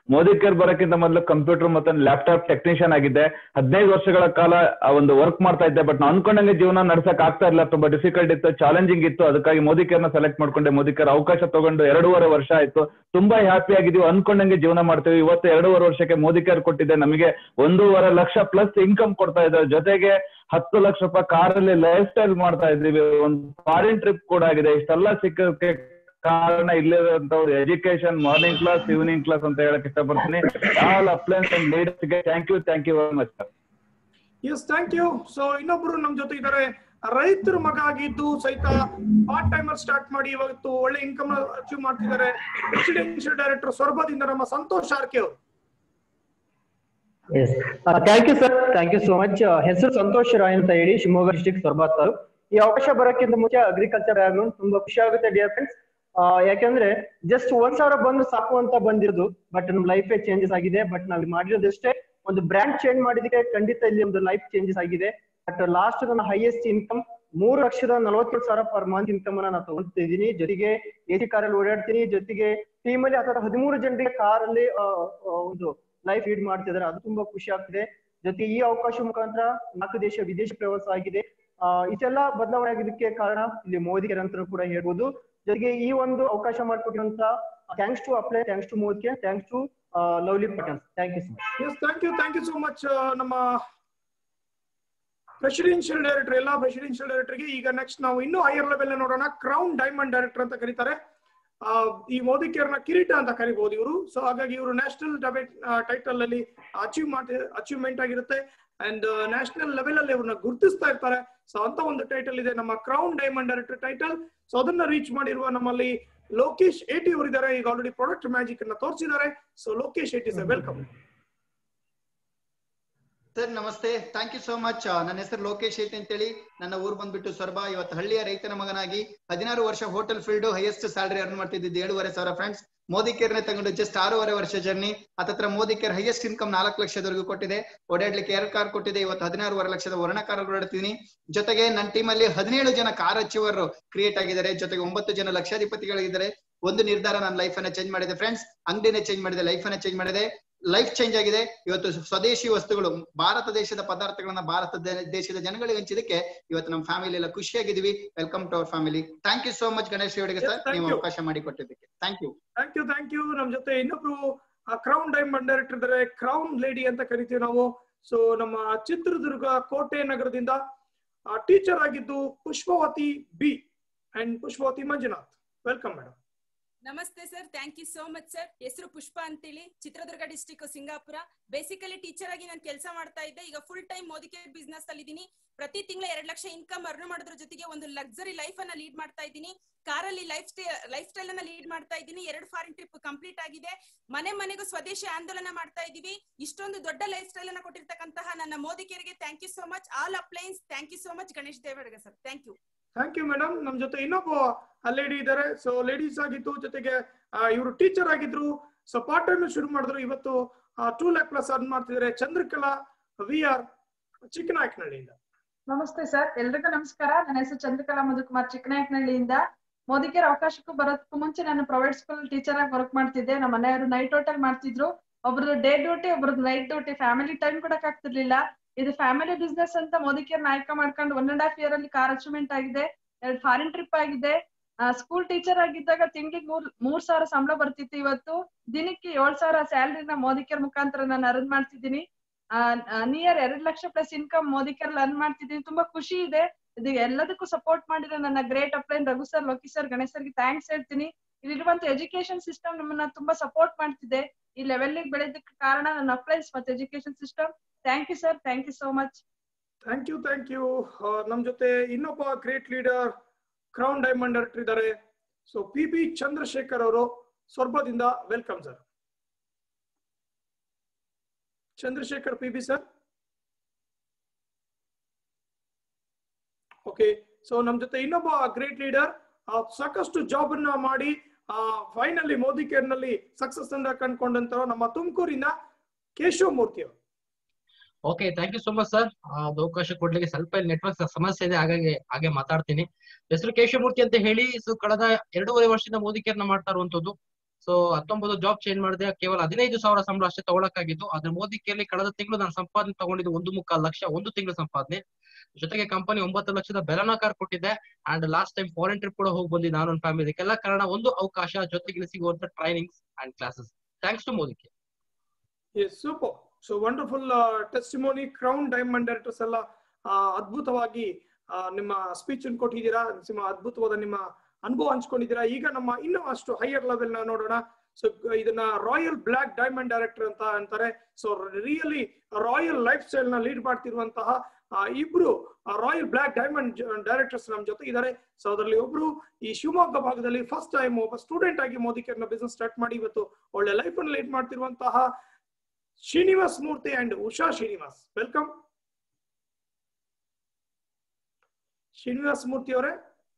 ಮೋದಿ ಕೇರ್ ಬರೋಕ್ಕಿಂತ ಮೊದಲು ಕಂಪ್ಯೂಟರ್ ಮತ್ತೆ ಲ್ಯಾಪ್ಟಾಪ್ ಟೆಕ್ನಿಷಿಯನ್ ಆಗಿದ್ದೆ ಹದಿನೈದು ವರ್ಷಗಳ ಕಾಲ ಆ ಒಂದು ವರ್ಕ್ ಮಾಡ್ತಾ ಇದ್ದೆ ಬಟ್ ನಾನು ಅನ್ಕೊಂಡಂಗೆ ಜೀವನ ನಡ್ಸಕ್ ಆಗ್ತಾ ಇಲ್ಲ ತುಂಬಾ ಡಿಫಿಕಲ್ಟ್ ಇತ್ತು ಚಾಲೆಂಜಿಂಗ್ ಇತ್ತು ಅದಕ್ಕಾಗಿ ಮೋದಿ ಕೇರ್ನ ಸೆಲೆಕ್ಟ್ ಮಾಡ್ಕೊಂಡೆ ಮೋದಿ ಕೇರ್ ಅವಕಾಶ ತಗೊಂಡು ಎರಡೂವರೆ ವರ್ಷ ಆಯ್ತು ತುಂಬಾ ಹ್ಯಾಪಿ ಆಗಿದೀವಿ ಅನ್ಕೊಂಡಂಗೆ ಜೀವನ ಮಾಡ್ತೀವಿ ಇವತ್ತು ಎರಡೂವರೆ ವರ್ಷಕ್ಕೆ ಮೋದಿ ಕೇರ್ ಕೊಟ್ಟಿದೆ ನಮಗೆ ಒಂದೂವರೆ ಲಕ್ಷ ಪ್ಲಸ್ ಇನ್ಕಮ್ ಕೊಡ್ತಾ ಇದ್ದಾರೆ ಜೊತೆಗೆ ಹತ್ತು ಲಕ್ಷ ರೂಪಾಯಿ ಕಾರಲ್ಲಿ ಲೈಫ್ ಸ್ಟೈಲ್ ಮಾಡ್ತಾ ಇದ್ದೀವಿ ಒಂದು ಫಾರಿನ್ ಟ್ರಿಪ್ ಕೂಡ ಆಗಿದೆ ಇಷ್ಟೆಲ್ಲ ಸಿಕ್ಕಕ್ಕೆ ಕಾರಣ ಇಲ್ಲಿರುವಂತ education morning class evening class ಅಂತ ಹೇಳಕ್ ಇಷ್ಟಪಡ್ತೀನಿ ಆಲ್ ಅಪ್ಲೈನ್ಸ್ ಅಂಡ್ ಲೀಡರ್ಸ್ ಗೆ thank you thank you very much sir yes thank you so ಇನ್ನೊಬ್ರು ನಮ್ ಜೊತೆ ಇದ್ದಾರೆ ರೈತರ ಮಗ ಆಗಿದ್ದು ಸಹಿತ ಪಾರ್ಟ್ ಟೈಮರ್ ಸ್ಟಾರ್ಟ್ ಮಾಡಿ ಇವತ್ತು ಒಳ್ಳೆ ಇನ್ಕಮ್ ಅಚೀವ್ ಮಾಡ್ತಿದ್ದಾರೆ ರೆಸಿಡೆನ್ಷಿಯಲ್ ಡೈರೆಕ್ಟರ್ ಸೊರಬದಿಂದ ನಮ್ಮ ಸಂತೋಷ್ ಆರ್ಕೆ ಅವರು yes thank you sir thank you so much ಹೆಸರು ಸಂತೋಷ್ ರಾಯ್ ಅಂತ ಹೇಳಿ ಶಿವಮೊಗ್ಗ ಡಿಸ್ಟ್ರಿಕ್ಟ್ ಸೊರಬ ತಾಲೂಕ್ ಈ ಅವಕಾಶ ಬರೋಕ್ಕಿಂತ ಮುಂಚೆ ಅಗ್ರಿಕಲ್ಚರ್ ಬ್ಯಾಕ್ಗ್ರೌಂಡ್ ತುಂಬಾ ಖುಷಿ ಆಗುತ್ತೆ ಡಿಯರ್ ಫ್ರೆಂಡ್ಸ್ ಯಾಕಂದ್ರೆ ಜಸ್ಟ್ ಒಂದ್ ಸಾವಿರ ಬಂದು ಸಾಕು ಅಂತ ಬಂದಿರೋದು ಬಟ್ ನಮ್ ಲೈಫೇ ಚೇಂಜಸ್ ಆಗಿದೆ ಬಟ್ ನಾವ್ ಮಾಡಿರೋದಷ್ಟೇ ಒಂದು ಬ್ರ್ಯಾಂಡ್ ಚೇಂಜ್ ಮಾಡಿದಕ್ಕೆ ಖಂಡಿತ ಇಲ್ಲಿ ಒಂದು ಲೈಫ್ ಚೇಂಜಸ್ ಆಗಿದೆ ಬಟ್ ಲಾಸ್ಟ್ ನನ್ನ ಹೈಯೆಸ್ಟ್ ಇನ್ಕಮ್ ಮೂರು ಲಕ್ಷದ ನಲವತ್ತೇಳು ಸಾವಿರ ಪರ್ ಮಂತ್ ಇನ್ಕಮ್ ಅನ್ನ ನಾನು ತಗೊಂತಿದ್ದೀನಿ ಜೊತೆಗೆ ಎ ಸಿ ಕಾರಲ್ಲಿ ಓಡಾಡ್ತೀನಿ ಜೊತೆಗೆ ಟೀಮ್ ಅಲ್ಲಿ ಅಥವಾ ಹದಿಮೂರು ಜನರಿಗೆ ಕಾರಲ್ಲಿ ಒಂದು ಲೈಫ್ ಲೀಡ್ ಮಾಡ್ತಿದ್ದಾರೆ ಅದು ತುಂಬಾ ಖುಷಿ ಆಗ್ತಿದೆ ಜೊತೆ ಈ ಅವಕಾಶ ಮುಖಾಂತರ ನಾಲ್ಕು ದೇಶ ವಿದೇಶ ಪ್ರವಾಸ ಆಗಿದೆ ಆ ಇಷ್ಟೆಲ್ಲ ಬದಲಾವಣೆ ಆಗಿದ್ದಕ್ಕೆ ಕಾರಣ ಇಲ್ಲಿ ಮೋದಿ ಅಂತ ಕೂಡ ಹೇಳ್ಬೋದು ಜೊತೆಗೆ ಈ ಒಂದು ಅವಕಾಶ ಮಾಡಿಕೊಟ್ಟಿರುವಂತ thanks to apply thanks to Modi thanks to lovely patterns thank you so much yes thank you thank you so much ನಮ್ಮ ರೆಸಿಡೆನ್ಷಿಯಲ್ ಡೈರೆಕ್ಟರ್ ಎಲ್ಲಾ ರೆಸಿಡೆನ್ಷಿಯಲ್ ಡೈರೆಕ್ಟರ್ಗೆ ಈಗ ನೆಕ್ಸ್ಟ್ ನಾವು ಇನ್ನೂ ಹೈಯರ್ ಲೆವೆಲ್ ನೋಡೋಣ ಕ್ರೌನ್ ಡೈಮಂಡ್ ಡೈರೆಕ್ಟರ್ ಅಂತ ಕರೀತಾರೆ ಆ, ಈ ಮೋದಿ ಕೇರ್ನ ಕಿರೀಟ ಅಂತ ಕರಿಬಹುದು ಇವರು ಸೊ ಹಾಗಾಗಿ ಇವರು ನ್ಯಾಷನಲ್ ಡಬೆಟ್ ಟೈಟಲ್ ಅಲ್ಲಿ ಅಚೀವ್ ಮಾಡಿ ಅಚೀವ್ಮೆಂಟ್ ಆಗಿರುತ್ತೆ ಅಂಡ್ ನ್ಯಾಷನಲ್ ಲೆವೆಲ್ ಅಲ್ಲಿ ಇವ್ರನ್ನ ಗುರುತಿಸ್ತಾ ಇರ್ತಾರೆ ಸೊ ಅಂತ ಒಂದು ಟೈಟಲ್ ಇದೆ ನಮ್ಮ crown diamond director title so ಅದನ್ನ ರೀಚ್ ಮಾಡಿರುವ ನಮ್ಮಲ್ಲಿ ಲೋಕೇಶ್ ಏಟಿ ಅವರು ಇದ್ದಾರೆ ಈಗ ಆಲ್ರೆಡಿ ಪ್ರಾಡಕ್ಟ್ ಮ್ಯಾಜಿಕ್ ಅನ್ನ ತೋರಿಸಿದ್ದಾರೆ so Lokesh A T sir welcome sir ನಮಸ್ತೆ ಥ್ಯಾಂಕ್ ಯು ಸೋ ಮಚ್ ನನ್ನ ಹೆಸರು ಲೋಕೇಶ್ ಐತೆ ಅಂತೇಳಿ ನನ್ನ ಊರು ಬಂದ್ಬಿಟ್ಟು ಸೊರಬ ಇವತ್ತು ಹಳ್ಳಿಯ ರೈತನ ಮಗನಾಗಿ ಹದಿನಾರು ವರ್ಷ hotel field highest salary earn ಮಾಡ್ತಿದ್ದು ಏಳುವರೆ ಸಾವಿರ ಫ್ರೆಂಡ್ಸ್ ಮೋದಿ ಕೇರ್ನೆ ತಗೊಂಡು ಜಸ್ಟ್ ಆರೂವರೆ ವರ್ಷ ಜರ್ನಿ ಹತ್ತತ್ರ ಮೋದಿ ಕೇರ್ ಹೈಯೆಸ್ಟ್ ಇನ್ಕಮ್ ನಾಲ್ಕು ಲಕ್ಷದವರೆಗೂ ಕೊಟ್ಟಿದೆ ಓಡಾಡ್ಲಿಕ್ಕೆ ಎರಡು ಕಾರ್ ಕೊಟ್ಟಿದೆ ಇವತ್ತು ಹದಿನಾರೂವರೆ ಲಕ್ಷದ ವರ್ಣ ಕಾರ್ ಓಡಾಡ್ತೀನಿ ಜೊತೆಗೆ ನನ್ನ ಟೀಮ್ ಅಲ್ಲಿ ಹದಿನೇಳು ಜನ ಕಾರ್ ಅಚೀವರ್ ಕ್ರಿಯೇಟ್ ಆಗಿದ್ದಾರೆ ಜೊತೆಗೆ ಒಂಬತ್ತು ಜನ ಲಕ್ಷಾಧಿಪತಿಗಳಿದ್ದಾರೆ ಒಂದು ನಿರ್ಧಾರ ನನ್ನ ಲೈಫ್ ಅನ್ನ ಚೇಂಜ್ ಮಾಡಿದೆ ಫ್ರೆಂಡ್ಸ್ ಅಂಗಡಿನೇ ಚೇಂಜ್ ಮಾಡಿದೆ ಲೈಫ್ ಅನ್ನ ಚೇಂಜ್ ಮಾಡಿದೆ ಲೈಫ್ ಚೇಂಜ್ ಆಗಿದೆ ಇವತ್ತು ಸ್ವದೇಶಿ ವಸ್ತುಗಳು ಭಾರತ ದೇಶದ ಪದಾರ್ಥಗಳನ್ನ ಭಾರತ ದೇ- ದೇಶದ ಜನಗಳಿಗೆ ಹಂಚಿದಕ್ಕೆ ಇವತ್ತು ನಮ್ಮ ಫ್ಯಾಮಿಲಿ ಎಲ್ಲ ಖುಷಿಯಾಗಿದ್ದೀವಿ welcome to our family thank you so much Ganesh ಅವರಿಗೆ Yes, ಸರ್ thank ನೀವು you. ಅವಕಾಶ ಮಾಡಿಕೊಟ್ಟಿದ್ದಕ್ಕೆ thank you thank you thank you ನಮ್ ಜೊತೆ ಇನ್ನೊಬ್ರು ಕ್ರೌನ್ ಡೈಮಂಡ್ ಡೈರೆಕ್ಟರ್ ಇದ್ದಾರೆ ಕ್ರೌನ್ ಲೇಡಿ ಅಂತ ಕರಿತೀವಿ ನಾವು ಸೊ ನಮ್ಮ ಚಿತ್ರದುರ್ಗ ಕೋಟೆ ನಗರದಿಂದ ಟೀಚರ್ ಆಗಿದ್ದು Pushpavati B and Pushpavati Manjunath welcome madam ನಮಸ್ತೆ sir thank you so much sir ಹೆಸರು ಪುಷ್ಪ ಅಂತೇಳಿ Chitradurga district Singapore basically teacher ಆಗಿ ನಾನು ಕೆಲಸ ಮಾಡ್ತಾ ಇದ್ದೆ ಈಗ ಫುಲ್ ಟೈಮ್ ಮೋದಿಕೆ ಬಿಸ್ನೆಸ್ ಅಲ್ಲಿ ಇದ್ದೀನಿ ಪ್ರತಿ ತಿಂಗಳ ಎರಡ್ ಲಕ್ಷ ಇನ್ಕಮ್ ಅರ್ನ್ ಮಾಡೋದ್ರ ಜೊತೆಗೆ ಒಂದು ಲಕ್ಸರಿ ಲೈಫ್ ಅನ್ನ ಲೀಡ್ ಮಾಡ್ತಾ ಇದ್ದೀನಿ ಕಾರಲ್ಲಿ ಲೈಫ್ ಸ್ಟೈಲ್ ಲೈಫ್ ಸ್ಟೈಲ್ ಅನ್ನ ಲೀಡ್ ಮಾಡ್ತಾ ಇದ್ದೀನಿ ಎರಡು ಫಾರಿನ್ ಟ್ರಿಪ್ ಕಂಪ್ಲೀಟ್ ಆಗಿದೆ ಮನೆ ಮನೆಗೂ ಸ್ವದೇಶಿ ಆಂದೋಲನ ಮಾಡ್ತಾ ಇದೀವಿ ಇಷ್ಟೊಂದು ದೊಡ್ಡ ಲೈಫ್ ಸ್ಟೈಲ್ ಅನ್ನ ಕೊಟ್ಟಿರ್ತಕ್ಕಂತಹ ನನ್ನ ಮೋದಿಕೆಯರಿಗೆ thank you so much all uplines thank you so much Ganesh Devadiga sir thank you thank you madam ನಮ್ ಜೊತೆ ಇನ್ನೊಬ್ಬ ಲೇಡಿ ಇದ್ದಾರೆ ಸೊ ಲೇಡೀಸ್ ಆಗಿತ್ತು ಜೊತೆಗೆ ಇವರು ಟೀಚರ್ ಆಗಿದ್ರು ಸೊ ಪಾರ್ಟ್ ಟೈಮ್ ಶುರು ಮಾಡಿದ್ರು ಇವತ್ತು ಟೂ ಲ್ಯಾಕ್ ಪ್ಲಸ್ ಅರ್ನ್ ಮಾಡ್ತಿದ್ದಾರೆ ಚಂದ್ರಕಲಾ ವಿ ಆರ್ ಚಿಕ್ಕನಾಯಕನಹಳ್ಳಿಯಿಂದ ನಮಸ್ತೆ ಸರ್ ಎಲ್ರಿಗೂ ನಮಸ್ಕಾರ ನನ್ನ ಹೆಸರು ಚಂದ್ರಕಲಾ ಮಧುಕುಮಾರ್ ಚಿಕ್ಕನಾಯಕನಹಳ್ಳಿಯಿಂದ ಮೋದಿಕೇರ್ ಅವಕಾಶಕ್ಕೂ ಬರೋದಕ್ಕೂ ಮುಂಚೆ ನಾನು ಪ್ರೈವೇಟ್ ಸ್ಕೂಲ್ ಟೀಚರ್ ಆಗಿ ವರ್ಕ್ ಮಾಡ್ತಿದ್ದೆ ನಮ್ಮ ಮನೆಯವರು ನೈಟ್ ಹೋಟೆಲ್ ಮಾಡ್ತಿದ್ರು ಒಬ್ರದ್ದು ಡೇ ಡ್ಯೂಟಿ ಒಬ್ರದ್ದು ನೈಟ್ ಡ್ಯೂಟಿ ಫ್ಯಾಮಿಲಿ ಟೈಮ್ ಕೊಡಕ್ ಆಗ್ತಿರ್ಲಿಲ್ಲ ಇದು ಫ್ಯಾಮಿಲಿ ಬಿಸ್ನೆಸ್ ಅಂತ ಮೋದಿಕೇರ್ ನಾಯಕ ಮಾಡ್ಕೊಂಡು ಒನ್ ಅಂಡ್ ಹಾಫ್ ಇಯರ್ ಅಲ್ಲಿ ಕಾರ್ ಅಚೀವ್ಮೆಂಟ್ ಆಗಿದೆ ಎರಡು ಫಾರಿನ್ ಟ್ರಿಪ್ ಆಗಿದೆ ಸ್ಕೂಲ್ ಟೀಚರ್ ಆಗಿದ್ದಾಗ ತಿಂಗಳಿಗೆ ಮೂರ್ ಮೂರ್ ಸಾವಿರ ಸಂಬಳ ಬರ್ತಿತ್ತು ಇವತ್ತು ದಿನಕ್ಕೆ ಏಳ್ ಸಾವಿರ ಸ್ಯಾಲ್ರಿನ ಮೋದಿಕೇರ್ ಮುಖಾಂತರ ನಾನು ಅರ್ನ್ ಮಾಡ್ತಿದ್ದೀನಿ ನಿಯರ್ ಎರಡ್ ಲಕ್ಷ ಪ್ಲಸ್ ಇನ್ಕಮ್ ಮೋದಿಕೇರ್ ಅರ್ನ್ ಮಾಡ್ತಿದ್ದೀನಿ ತುಂಬಾ ಖುಷಿ ಇದೆ ಇದು ಎಲ್ಲದಕ್ಕೂ ಸಪೋರ್ಟ್ ಮಾಡಿರೋ ನನ್ನ great upline Raghu sir Loki sir Ganesh ಸರ್ಗೆ ಥ್ಯಾಂಕ್ಸ್ ಹೇಳ್ತೀನಿ ಇಲ್ಲಿರುವಂತ ಎಜುಕೇಶನ್ ಸಿಸ್ಟಮ್ ನಮ್ಮನ್ನ ತುಂಬಾ ಸಪೋರ್ಟ್ ಮಾಡ್ತಿದೆ ಈ ಲೆವೆಲ್ ಬೆಳೆದಕ್ಕೆ ಕಾರಣ ನನ್ನ ಅಪ್ಲೈನ್ಸ್ ಮತ್ತೆ education system thank you sir thank you so much thank you thank you ನಮ್ ಜೊತೆ ಇನ್ನೊಬ್ಬ great leader crown diamond director ಇದ್ದಾರೆ ಸೊ ಪಿ ಬಿ ಚಂದ್ರಶೇಖರ್ ಅವರು ಸ್ವರ್ಭದಿಂದ welcome sir Chandrashekar P B sir okay so ನಮ್ ಜೊತೆ ಇನ್ನೊಬ್ಬ ಗ್ರೇಟ್ ಲೀಡರ್ ಸಾಕಷ್ಟು ಜಾಬ್ ಅನ್ನ ಮಾಡಿ ಫೈನಲಿ ಮೋದಿ ಕೇರ್ ನಲ್ಲಿ ಸಕ್ಸಸ್ ಅಂತ ಕಂಡ್ಕೊಂಡಂತ ನಮ್ಮ ತುಮಕೂರಿನ ಕೇಶವ ಮೂರ್ತಿ ಅವರು okay thank you so much sir ಅದು ಅವಕಾಶ ಕೊಡ್ಲಿಕ್ಕೆ ಸ್ವಲ್ಪ ನೆಟ್ವರ್ಕ್ ಸಮಸ್ಯೆ ಇದೆ ಹಾಗಾಗಿ ಹಾಗೆ ಮಾತಾಡ್ತೀನಿ ಹೆಸರು ಕೇಶವಮೂರ್ತಿ ಅಂತ ಹೇಳಿ ಸೊ ಕಳೆದ ಎರಡೂವರೆ ವರ್ಷದಿಂದ ಮೋದಿ ಕೇರ್ನ ಮಾಡ್ತಾ ಇರುವಂತದ್ದು ಸೊ ಹತ್ತೊಂಬತ್ತು ಜಾಬ್ ಚೇಂಜ್ ಮಾಡಿದೆ ಕೇವಲ ಹದಿನೈದು ಸಾವಿರ ಸಂಬಳ ಅಷ್ಟೇ ತಗೊಳಕ್ಕಾಗಿತ್ತು ಆದ್ರೆ ಮೋದಿ ಕೇಳಿ ಕಳೆದ ತಿಂಗಳು ನಾನು ಸಂಪಾದನೆ ತಗೊಂಡಿದ್ದು ಒಂದು ಮುಕ್ಕಾಲು ಲಕ್ಷ ಒಂದು ತಿಂಗಳು ಸಂಪಾದನೆ ಜೊತೆಗೆ ಕಂಪನಿ ಒಂಬತ್ತು ಲಕ್ಷದ ಬೆಲನ ಕಾರ್ ಕೊಟ್ಟಿದೆ and last time foreign trip ಕೂಡ ಹೋಗಿ ಬಂದಿ ನಾನು ನನ್ನ ಫ್ಯಾಮಿಲಿ ಇದಕ್ಕೆಲ್ಲ ಕಾರಣ ಒಂದು ಅವಕಾಶ ಜೊತೆಗೆ ಸಿಗುವಂತ trainings and classes thanks to Modi yes super so wonderful testimony crown diamond directors ಎಲ್ಲ ಆ, ಅದ್ಭುತವಾಗಿ ಆ, ನಿಮ್ಮ ಸ್ಪೀಚ್ ಕೊಟ್ಟಿದ್ದೀರಾ ನಿಮ್ಮ ಅದ್ಭುತವಾದ ನಿಮ್ಮ ಅನುಭವ ಹಂಚ್ಕೊಂಡಿದ್ದೀರಾ ಈಗ ನಮ್ಮ ಇನ್ನೂ ಅಷ್ಟು ಹೈಯರ್ ಲೆವೆಲ್ ನ ನೋಡೋಣ ಸೊ ಇದನ್ನ ರಾಯಲ್ ಬ್ಲಾಕ್ ಡೈಮಂಡ್ ಡೈರೆಕ್ಟರ್ ಅಂತ ಅಂತಾರೆ so really royal lifestyle ನ ಲೀಡ್ ಮಾಡ್ತಿರುವಂತಹ ಆ, ಇಬ್ರು ರಾಯಲ್ ಬ್ಲಾಕ್ ಡೈಮಂಡ್ ಡೈರೆಕ್ಟರ್ಸ್ ನಮ್ ಜೊತೆ ಇದ್ದಾರೆ ಸೊ ಅದರಲ್ಲಿ ಒಬ್ರು ಈ ಶಿವಮೊಗ್ಗ ಭಾಗದಲ್ಲಿ ಫಸ್ಟ್ ಟೈಮ್ ಒಬ್ಬ ಸ್ಟೂಡೆಂಟ್ ಆಗಿ ಮೋದಿ ಕೇರ್ನ ಬಿಸ್ನೆಸ್ ಸ್ಟಾರ್ಟ್ ಮಾಡಿ ಇವತ್ತು ಒಳ್ಳೆ ಲೈಫ್ ಅನ್ನು ಲೀಡ್ ಮಾಡ್ತಿರುವಂತಹ ಶ್ರೀನಿವಾಸ್ ಮೂರ್ತಿ ಅಂಡ್ ಉಷಾ ಶ್ರೀನಿವಾಸ್ ವೆಲ್ಕಮ್ ಶ್ರೀನಿವಾಸ್ ಮೂರ್ತಿ ಅವರೇ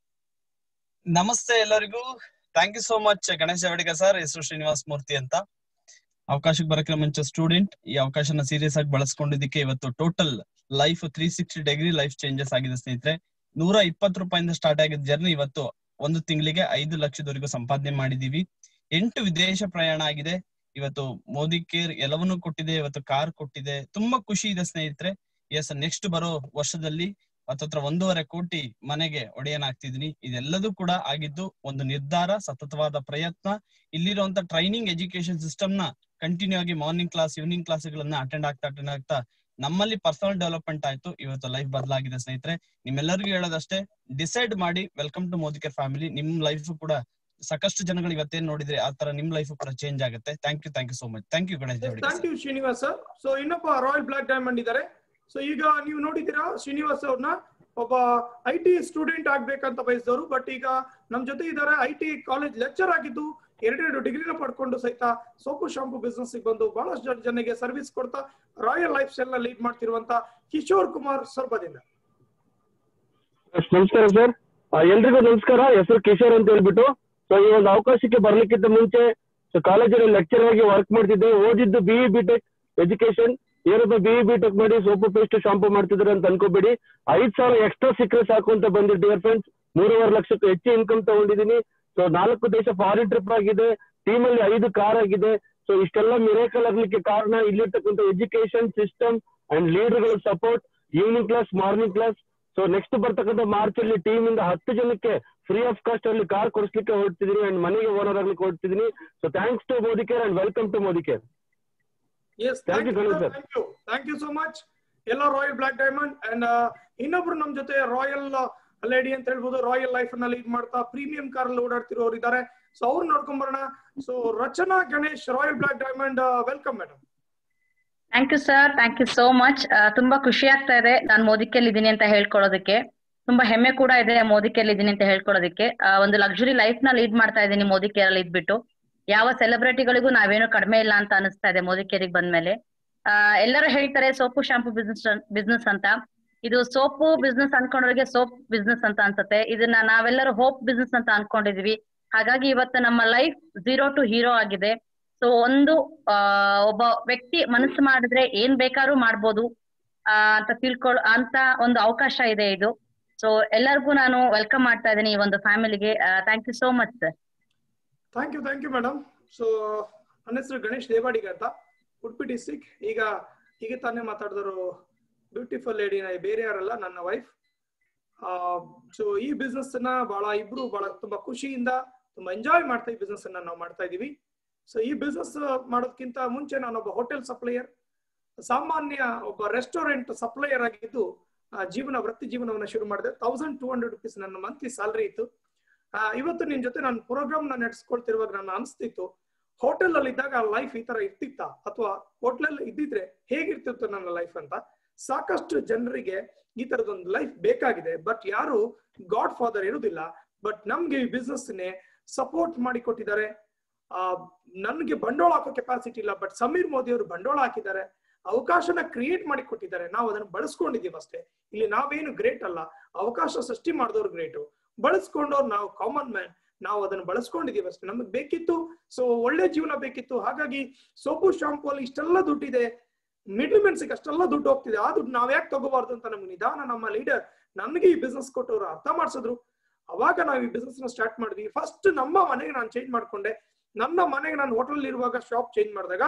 ನಮಸ್ತೆ ಎಲ್ಲರಿಗೂ thank you so much Ganesh Javadiga sir ಹೆಸರು ಶ್ರೀನಿವಾಸ್ ಮೂರ್ತಿ ಅಂತ ಅವಕಾಶಕ್ಕೆ ಬರಕ್ಕೆ ಮುಂಚೆ ಸ್ಟೂಡೆಂಟ್ ಈ ಅವಕಾಶನ ಸೀರಿಯಸ್ ಆಗಿ ಬಳಸ್ಕೊಂಡಿದ್ದಕ್ಕೆ ಇವತ್ತು total life three sixty degree life changes ಆಗಿದೆ ಸ್ನೇಹಿತರೆ ನೂರ ಇಪ್ಪತ್ತು ರೂಪಾಯಿಂದ ಸ್ಟಾರ್ಟ್ ಆಗಿದ್ದ ಜರ್ನಿ ಇವತ್ತು ಒಂದು ತಿಂಗಳಿಗೆ ಐದು ಲಕ್ಷದವರೆಗೂ ಸಂಪಾದನೆ ಮಾಡಿದೀವಿ ಎಂಟು ವಿದೇಶ ಪ್ರಯಾಣ ಆಗಿದೆ ಇವತ್ತು ಮೋದಿ ಕೇರ್ ಎಲ್ಲವನ್ನೂ ಕೊಟ್ಟಿದೆ ಇವತ್ತು ಕಾರ್ ಕೊಟ್ಟಿದೆ ತುಂಬಾ ಖುಷಿ ಇದೆ ಸ್ನೇಹಿತರೆ ಎಸ್ ನೆಕ್ಸ್ಟ್ ಬರೋ ವರ್ಷದಲ್ಲಿ ಹತ್ತತ್ರ ಒಂದೂವರೆ ಕೋಟಿ ಮನೆಗೆ ಒಡೆಯನಾಗ್ತಿದೀನಿ ಇದೆಲ್ಲದೂ ಕೂಡ ಆಗಿದ್ದು ಒಂದು ನಿರ್ಧಾರ ಸತತವಾದ ಪ್ರಯತ್ನ ಇಲ್ಲಿರುವಂತ ಟ್ರೈನಿಂಗ್ ಎಜುಕೇಶನ್ ಸಿಸ್ಟಮ್ ನ ಕಂಟಿನ್ಯೂ ಆಗಿ ಮಾರ್ನಿಂಗ್ ಕ್ಲಾಸ್ ಈವ್ನಿಂಗ್ ಕ್ಲಾಸ್ಗಳನ್ನ ಅಟೆಂಡ್ ಆಗ್ತಾ ಅಟೆಂಡ್ ಆಗ್ತಾ ನಮ್ಮಲ್ಲಿ ಪರ್ಸನಲ್ ಡೆವಲಪ್ಮೆಂಟ್ ಆಯ್ತು ಇವತ್ತು ಲೈಫ್ ಬದಲಾಗಿದೆ ಸ್ನೇಹಿತರೆ ನಿಮ್ಮೆಲ್ಲರಿಗೂ ಹೇಳೋದಷ್ಟೇ ಡಿಸೈಡ್ ಮಾಡಿ welcome to Modi care family ನಿಮ್ ಲೈಫ್ ಕೂಡ ಸಾಕಷ್ಟು ಜನಗಳು ಇವತ್ತೇನ್ ನೋಡಿದ್ರೆ ಆ ತರ ನಿಮ್ ಲೈಫ್ ಕೂಡ ಚೇಂಜ್ ಆಗುತ್ತೆ thank you thank you so much thank you Ganesh Javadekar thank you Srinivas sir so ಇನ್ನೊಬ್ಬ ರಾಯಲ್ ಬ್ಲಾಕ್ ಡೈಮಂಡ್ ಇದ್ದಾರೆ ಸೊ ಈಗ ನೀವು ನೋಡಿದ್ದೀರಾ ಶ್ರೀನಿವಾಸ್ ಅವ್ರನ್ನ ಒಬ್ಬ ಐ ಟಿ ಸ್ಟೂಡೆಂಟ್ ಆಗ್ಬೇಕಂತ ಬಯಸಿದವರು ಬಟ್ ಈಗ ನಮ್ ಜೊತೆ ಇದ್ದಾರೆ ಐ ಟಿ ಕಾಲೇಜ್ ಲೆಕ್ಚರ್ ಆಗಿದ್ದು ಎರಡೆರಡು ಡಿಗ್ರಿನ ಪಡ್ಕೊಂಡು ಸಹಿತ ಸೋಪು ಶಾಂಪು ಬಿಸ್ನೆಸ್ ಬಂದು ಬಹಳಷ್ಟು ಜನ ಜನರಿಗೆ ಸರ್ವಿಸ್ ಕೊಡ್ತಾ ರಾಯಲ್ ಲೈಫ್ ಸ್ಟೈಲ್ ನ ಲೀಡ್ ಮಾಡ್ತಿರುವಂತ ಕಿಶೋರ್ ಕುಮಾರ್ ಸರ್ಬದಿಂದ ನಮಸ್ಕಾರ ಸರ್ ಎಲ್ರಿಗೂ ನಮಸ್ಕಾರ ಹೆಸರು ಕಿಶೋರ್ ಅಂತ ಹೇಳ್ಬಿಟ್ಟು ಸೊ ಈ ಒಂದು ಅವಕಾಶಕ್ಕೆ ಬರ್ಲಿಕ್ಕಿಂತ ಮುಂಚೆ ಸೊ ಕಾಲೇಜಲ್ಲಿ ಲೆಕ್ಚರ್ ಆಗಿ ವರ್ಕ್ ಮಾಡ್ತಿದ್ದೆ ಓದಿದ್ದು B E B tech education ಏನಪ್ಪ ಬಿ ಇ ಬಿ ಟೆಕ್ ಮಾಡಿ ಸೋಪು ಪೇಸ್ಟ್ ಶಾಂಪು ಮಾಡ್ತಿದ್ದಾರೆ ಅಂತ ಅನ್ಕೋಬೇಡಿ ಐದ್ ಸಾವಿರ ಎಕ್ಸ್ಟ್ರಾ ಸಿಕ್ಕರೆ ಸಾಕು ಅಂತ ಬಂದಿದ್ದೀವಿ ಫ್ರೆಂಡ್ಸ್ ಮೂರುವರೆ ಲಕ್ಷಕ್ಕೂ ಹೆಚ್ಚು ಇನ್ಕಮ್ ತಗೊಂಡಿದ್ದೀನಿ ಸೊ ನಾಲ್ಕು ದೇಶ ಫಾರಿನ್ ಟ್ರಿಪ್ ಆಗಿದೆ ಟೀಮ್ ಅಲ್ಲಿ ಐದು ಕಾರ್ ಆಗಿದೆ ಸೊ ಇಷ್ಟೆಲ್ಲ ಮಿರೇಕಲ್ ಆಗ್ಲಿಕ್ಕೆ ಕಾರಣ ಇಲ್ಲಿರ್ತಕ್ಕಂಥ ಎಜುಕೇಶನ್ ಸಿಸ್ಟಮ್ ಅಂಡ್ ಲೀಡರ್ಗಳ support evening class morning class so next ಬರ್ತಕ್ಕಂಥ ಮಾರ್ಚ್ ಅಲ್ಲಿ ಟೀಮ್ ಇಂದ ಹತ್ತು ಜನಕ್ಕೆ ಫ್ರೀ ಆಫ್ ಕಾಸ್ಟ್ ಅಲ್ಲಿ ಕಾರ್ ಕೊಡಿಸ್ಲಿಕ್ಕೆ ಹೊರಡ್ತಿದ್ದೀನಿ ಅಂಡ್ ಮನೆಗೆ ಓನರ್ ಆಗ್ಲಿಕ್ಕೆ ಹೊರಡ್ತಿದ್ದೀನಿ so thanks to Modi care and welcome to Modi care yes Thank you, Ganesh sir. Thank you thank you so much ಎಲ್ಲ ರಾಯಲ್ ಬ್ಲಾಕ್ ಡೈಮಂಡ್ ಅಂಡ್ ಇನ್ನೊಬ್ರು ನಮ್ ಜೊತೆ ರಾಯಲ್ ಲೇಡಿ ಅಂತ ಹೇಳ್ಬೋದು ರಾಯಲ್ ಲೈಫ್ ನ ಲೀಡ್ ಮಾಡ್ತಾ ಪ್ರೀಮಿಯಂ ಕಾರ್ ಅಲ್ಲಿ ಓಡಾಡ್ತಿರೋರು ಇದ್ದಾರೆ ಸೊ ಅವ್ರು ನೋಡ್ಕೊಂಡ್ ಬರೋಣ so Rachana Ganesh royal black diamond welcome madam thank you sir thank you so much ತುಂಬಾ ಖುಷಿ ಆಗ್ತಾ ಇದೆ ನಾನು ಮೋದಿಕೆಲ್ ಇದ್ದೀನಿ ಅಂತ ಹೇಳ್ಕೊಳ್ಳೋದಕ್ಕೆ ತುಂಬಾ ಹೆಮ್ಮೆ ಕೂಡ ಇದೆ ಮೋದಿಕೆಲ್ ಇದ್ದೀನಿ ಅಂತ ಹೇಳ್ಕೊಳ್ಳೋದಕ್ಕೆ ಆ, ಒಂದು ಲಕ್ಸುರಿ ಲೈಫ್ ನ ಲೀಡ್ ಮಾಡ್ತಾ ಇದ್ದೀನಿ ಮೋದಿ ಕೇರ್ ಅಲ್ಲಿ ಇದ್ಬಿಟ್ಟು ಯಾವ ಸೆಲೆಬ್ರಿಟಿಗಳಿಗೂ ನಾವೇನು ಕಡಿಮೆ ಇಲ್ಲ ಅಂತ ಅನಿಸ್ತಾ ಇದೆ ಮೋದಿ ಕೇರಿಗೆ ಬಂದ್ಮೇಲೆ ಆ, ಎಲ್ಲರೂ ಹೇಳ್ತಾರೆ ಸೋಪು ಶಾಂಪು ಬಿಸ್ನೆಸ್ ಬಿಸ್ನೆಸ್ ಅಂತ ಇದು ಸೋಪು ಬಿಸ್ನೆಸ್ ಅನ್ಕೊಂಡವ್ರಿಗೆ ಸೋಪ್ ಬಿಸ್ನೆಸ್ ಅಂತ ಅನ್ಸುತ್ತೆ ಇದನ್ನ ನಾವೆಲ್ಲರೂ ಹೋಪ್ ಬಿಸ್ನೆಸ್ ಅಂತ ಅನ್ಕೊಂಡಿದೀವಿ ಹಾಗಾಗಿ ಇವತ್ತು ನಮ್ಮ ಲೈಫ್ ಝೀರೋ ಟು ಹೀರೋ ಆಗಿದೆ ಸೊ ಒಂದು ಆ ಒಬ್ಬ ವ್ಯಕ್ತಿ ಮನಸ್ಸು ಮಾಡಿದ್ರೆ ಏನ್ ಬೇಕಾದ್ರೂ ಮಾಡ್ಬೋದು ಆ ಅಂತ ತಿಳ್ಕೊಳ್ ಅಂತ ಒಂದು ಅವಕಾಶ ಇದೆ ಇದು ಸೊ ಎಲ್ಲರಿಗೂ ನಾನು ವೆಲ್ಕಮ್ ಮಾಡ್ತಾ ಇದ್ದೀನಿ ಈ ಒಂದು ಫ್ಯಾಮಿಲಿಗೆ thank you so much sir thank you thank you madam so ನನ್ನ ಹೆಸರು ಗಣೇಶ್ ದೇವಾಡಿಗ ಅಂತ ಉಡುಪಿ ಡಿಸ್ಟಿಕ್ ಈಗ ಈಗ ತಾನೇ ಮಾತಾಡಿದವರು ಬ್ಯೂಟಿಫುಲ್ ಲೇಡಿ ಬೇರೆ ಯಾರಲ್ಲ ನನ್ನ ವೈಫ್ ಸೊ ಈ ಬಿಸ್ನೆಸ್ ನ ಬಹಳ ಇಬ್ರು ಬಹಳ ತುಂಬಾ ಖುಷಿಯಿಂದ ತುಂಬಾ ಎಂಜಾಯ್ ಮಾಡ್ತಾ ಈ ಬಿಸ್ನೆಸ್ ಅನ್ನ ನಾವು ಮಾಡ್ತಾ ಇದೀವಿ ಸೊ ಈ ಬಿಸ್ನೆಸ್ ಮಾಡೋದಕ್ಕಿಂತ ಮುಂಚೆ ನಾನೊಬ್ಬ ಹೋಟೆಲ್ ಸಪ್ಲೈಯರ್ ಸಾಮಾನ್ಯ ಒಬ್ಬ ರೆಸ್ಟೋರೆಂಟ್ ಸಪ್ಲೈಯರ್ ಆಗಿದ್ದು ಆ, ಜೀವನ ವೃತ್ತಿ ಜೀವನವನ್ನ ಶುರು ಮಾಡಿದೆ ತೌಸಂಡ್ ಟೂ ಹಂಡ್ರೆಡ್ ರುಪೀಸ್ ನನ್ನ ಮಂತ್ಲಿ ಸ್ಯಾಲರಿ ಇತ್ತು ಆ, ಇವತ್ತು ನಿನ್ ಜೊತೆ ನಾನು ಪ್ರೋಗ್ರಾಮ್ ನ ನಡೆಸ್ಕೊಳ್ತಿರುವಾಗ ನನ್ನ ಅನಿಸ್ತಿತ್ತು ಹೋಟೆಲ್ ಅಲ್ಲಿ ಇದ್ದಾಗ ಲೈಫ್ ಈ ತರ ಇರ್ತಿತ್ತ ಅಥವಾ ಹೋಟೆಲ್ ಇದ್ದಿದ್ರೆ ಹೇಗಿರ್ತಿತ್ತು ನನ್ನ ಲೈಫ್ ಅಂತ ಸಾಕಷ್ಟು ಜನರಿಗೆ ಈ ತರದೊಂದು ಲೈಫ್ ಬೇಕಾಗಿದೆ ಬಟ್ ಯಾರು ಗಾಡ್ ಫಾದರ್ ಇರುವುದಿಲ್ಲ ಬಟ್ ನಮ್ಗೆ ಈ ಬಿಸ್ನೆಸ್ ನೇ ಸಪೋರ್ಟ್ ಮಾಡಿ ಕೊಟ್ಟಿದ್ದಾರೆ ಆ ನನ್ಗೆ ಬಂಡವಾಳ ಹಾಕೋ ಕೆಪಾಸಿಟಿ ಇಲ್ಲ ಬಟ್ ಸಮೀರ್ ಮೋದಿ ಅವರು ಬಂಡವಾಳ ಹಾಕಿದ್ದಾರೆ ಅವಕಾಶನ ಕ್ರಿಯೇಟ್ ಮಾಡಿ ಕೊಟ್ಟಿದ್ದಾರೆ ನಾವು ಅದನ್ನು ಬಳಸ್ಕೊಂಡಿದೀವಿ ಅಷ್ಟೇ ಇಲ್ಲಿ ನಾವೇನು ಗ್ರೇಟ್ ಅಲ್ಲ ಅವಕಾಶ ಸೃಷ್ಟಿ ಮಾಡಿದವ್ರು ಗ್ರೇಟು ಬಳಸ್ಕೊಂಡವ್ರು ನಾವು ಕಾಮನ್ ಮ್ಯಾನ್ ನಾವು ಅದನ್ನು ಬಳಸ್ಕೊಂಡಿದೀವಿ ಅಷ್ಟೇ ನಮಗೆ ಬೇಕಿತ್ತು ಸೊ ಒಳ್ಳೆ ಜೀವನ ಬೇಕಿತ್ತು ಹಾಗಾಗಿ ಸೋಪು ಶಾಂಪು ಅಲ್ಲಿ ಇಷ್ಟೆಲ್ಲ ದುಡ್ಡಿದೆ ಮಿಡ್ಲ್ ಮೆನ್ಸಿಗೆ ಅಷ್ಟೆಲ್ಲ ದುಡ್ಡು ಹೋಗ್ತಿದೆ ಆ ದುಡ್ಡು ನಾವ್ ಯಾಕೆ ತಗೋಬಾರ್ದು ಅಂತ ನಮ್ಗೆ ನಿಧಾನ ನಮ್ಮ ಲೀಡರ್ ನಮಗೆ ಈ ಬಿಸ್ನೆಸ್ ಕೊಟ್ಟವ್ರು ಅರ್ಥ ಮಾಡ್ಸಿದ್ರು ಅವಾಗ ನಾವು ಈ ಬಿಸ್ನೆಸ್ ನ ಸ್ಟಾರ್ಟ್ ಮಾಡಿದ್ವಿ ಫಸ್ಟ್ ನಮ್ಮ ಮನೆಗೆ ನಾನು ಚೇಂಜ್ ಮಾಡ್ಕೊಂಡೆ ನನ್ನ ಮನೆಗೆ ನಾನು ಹೋಟೆಲ್ ಇರುವಾಗ ಶಾಪ್ ಚೇಂಜ್ ಮಾಡಿದಾಗ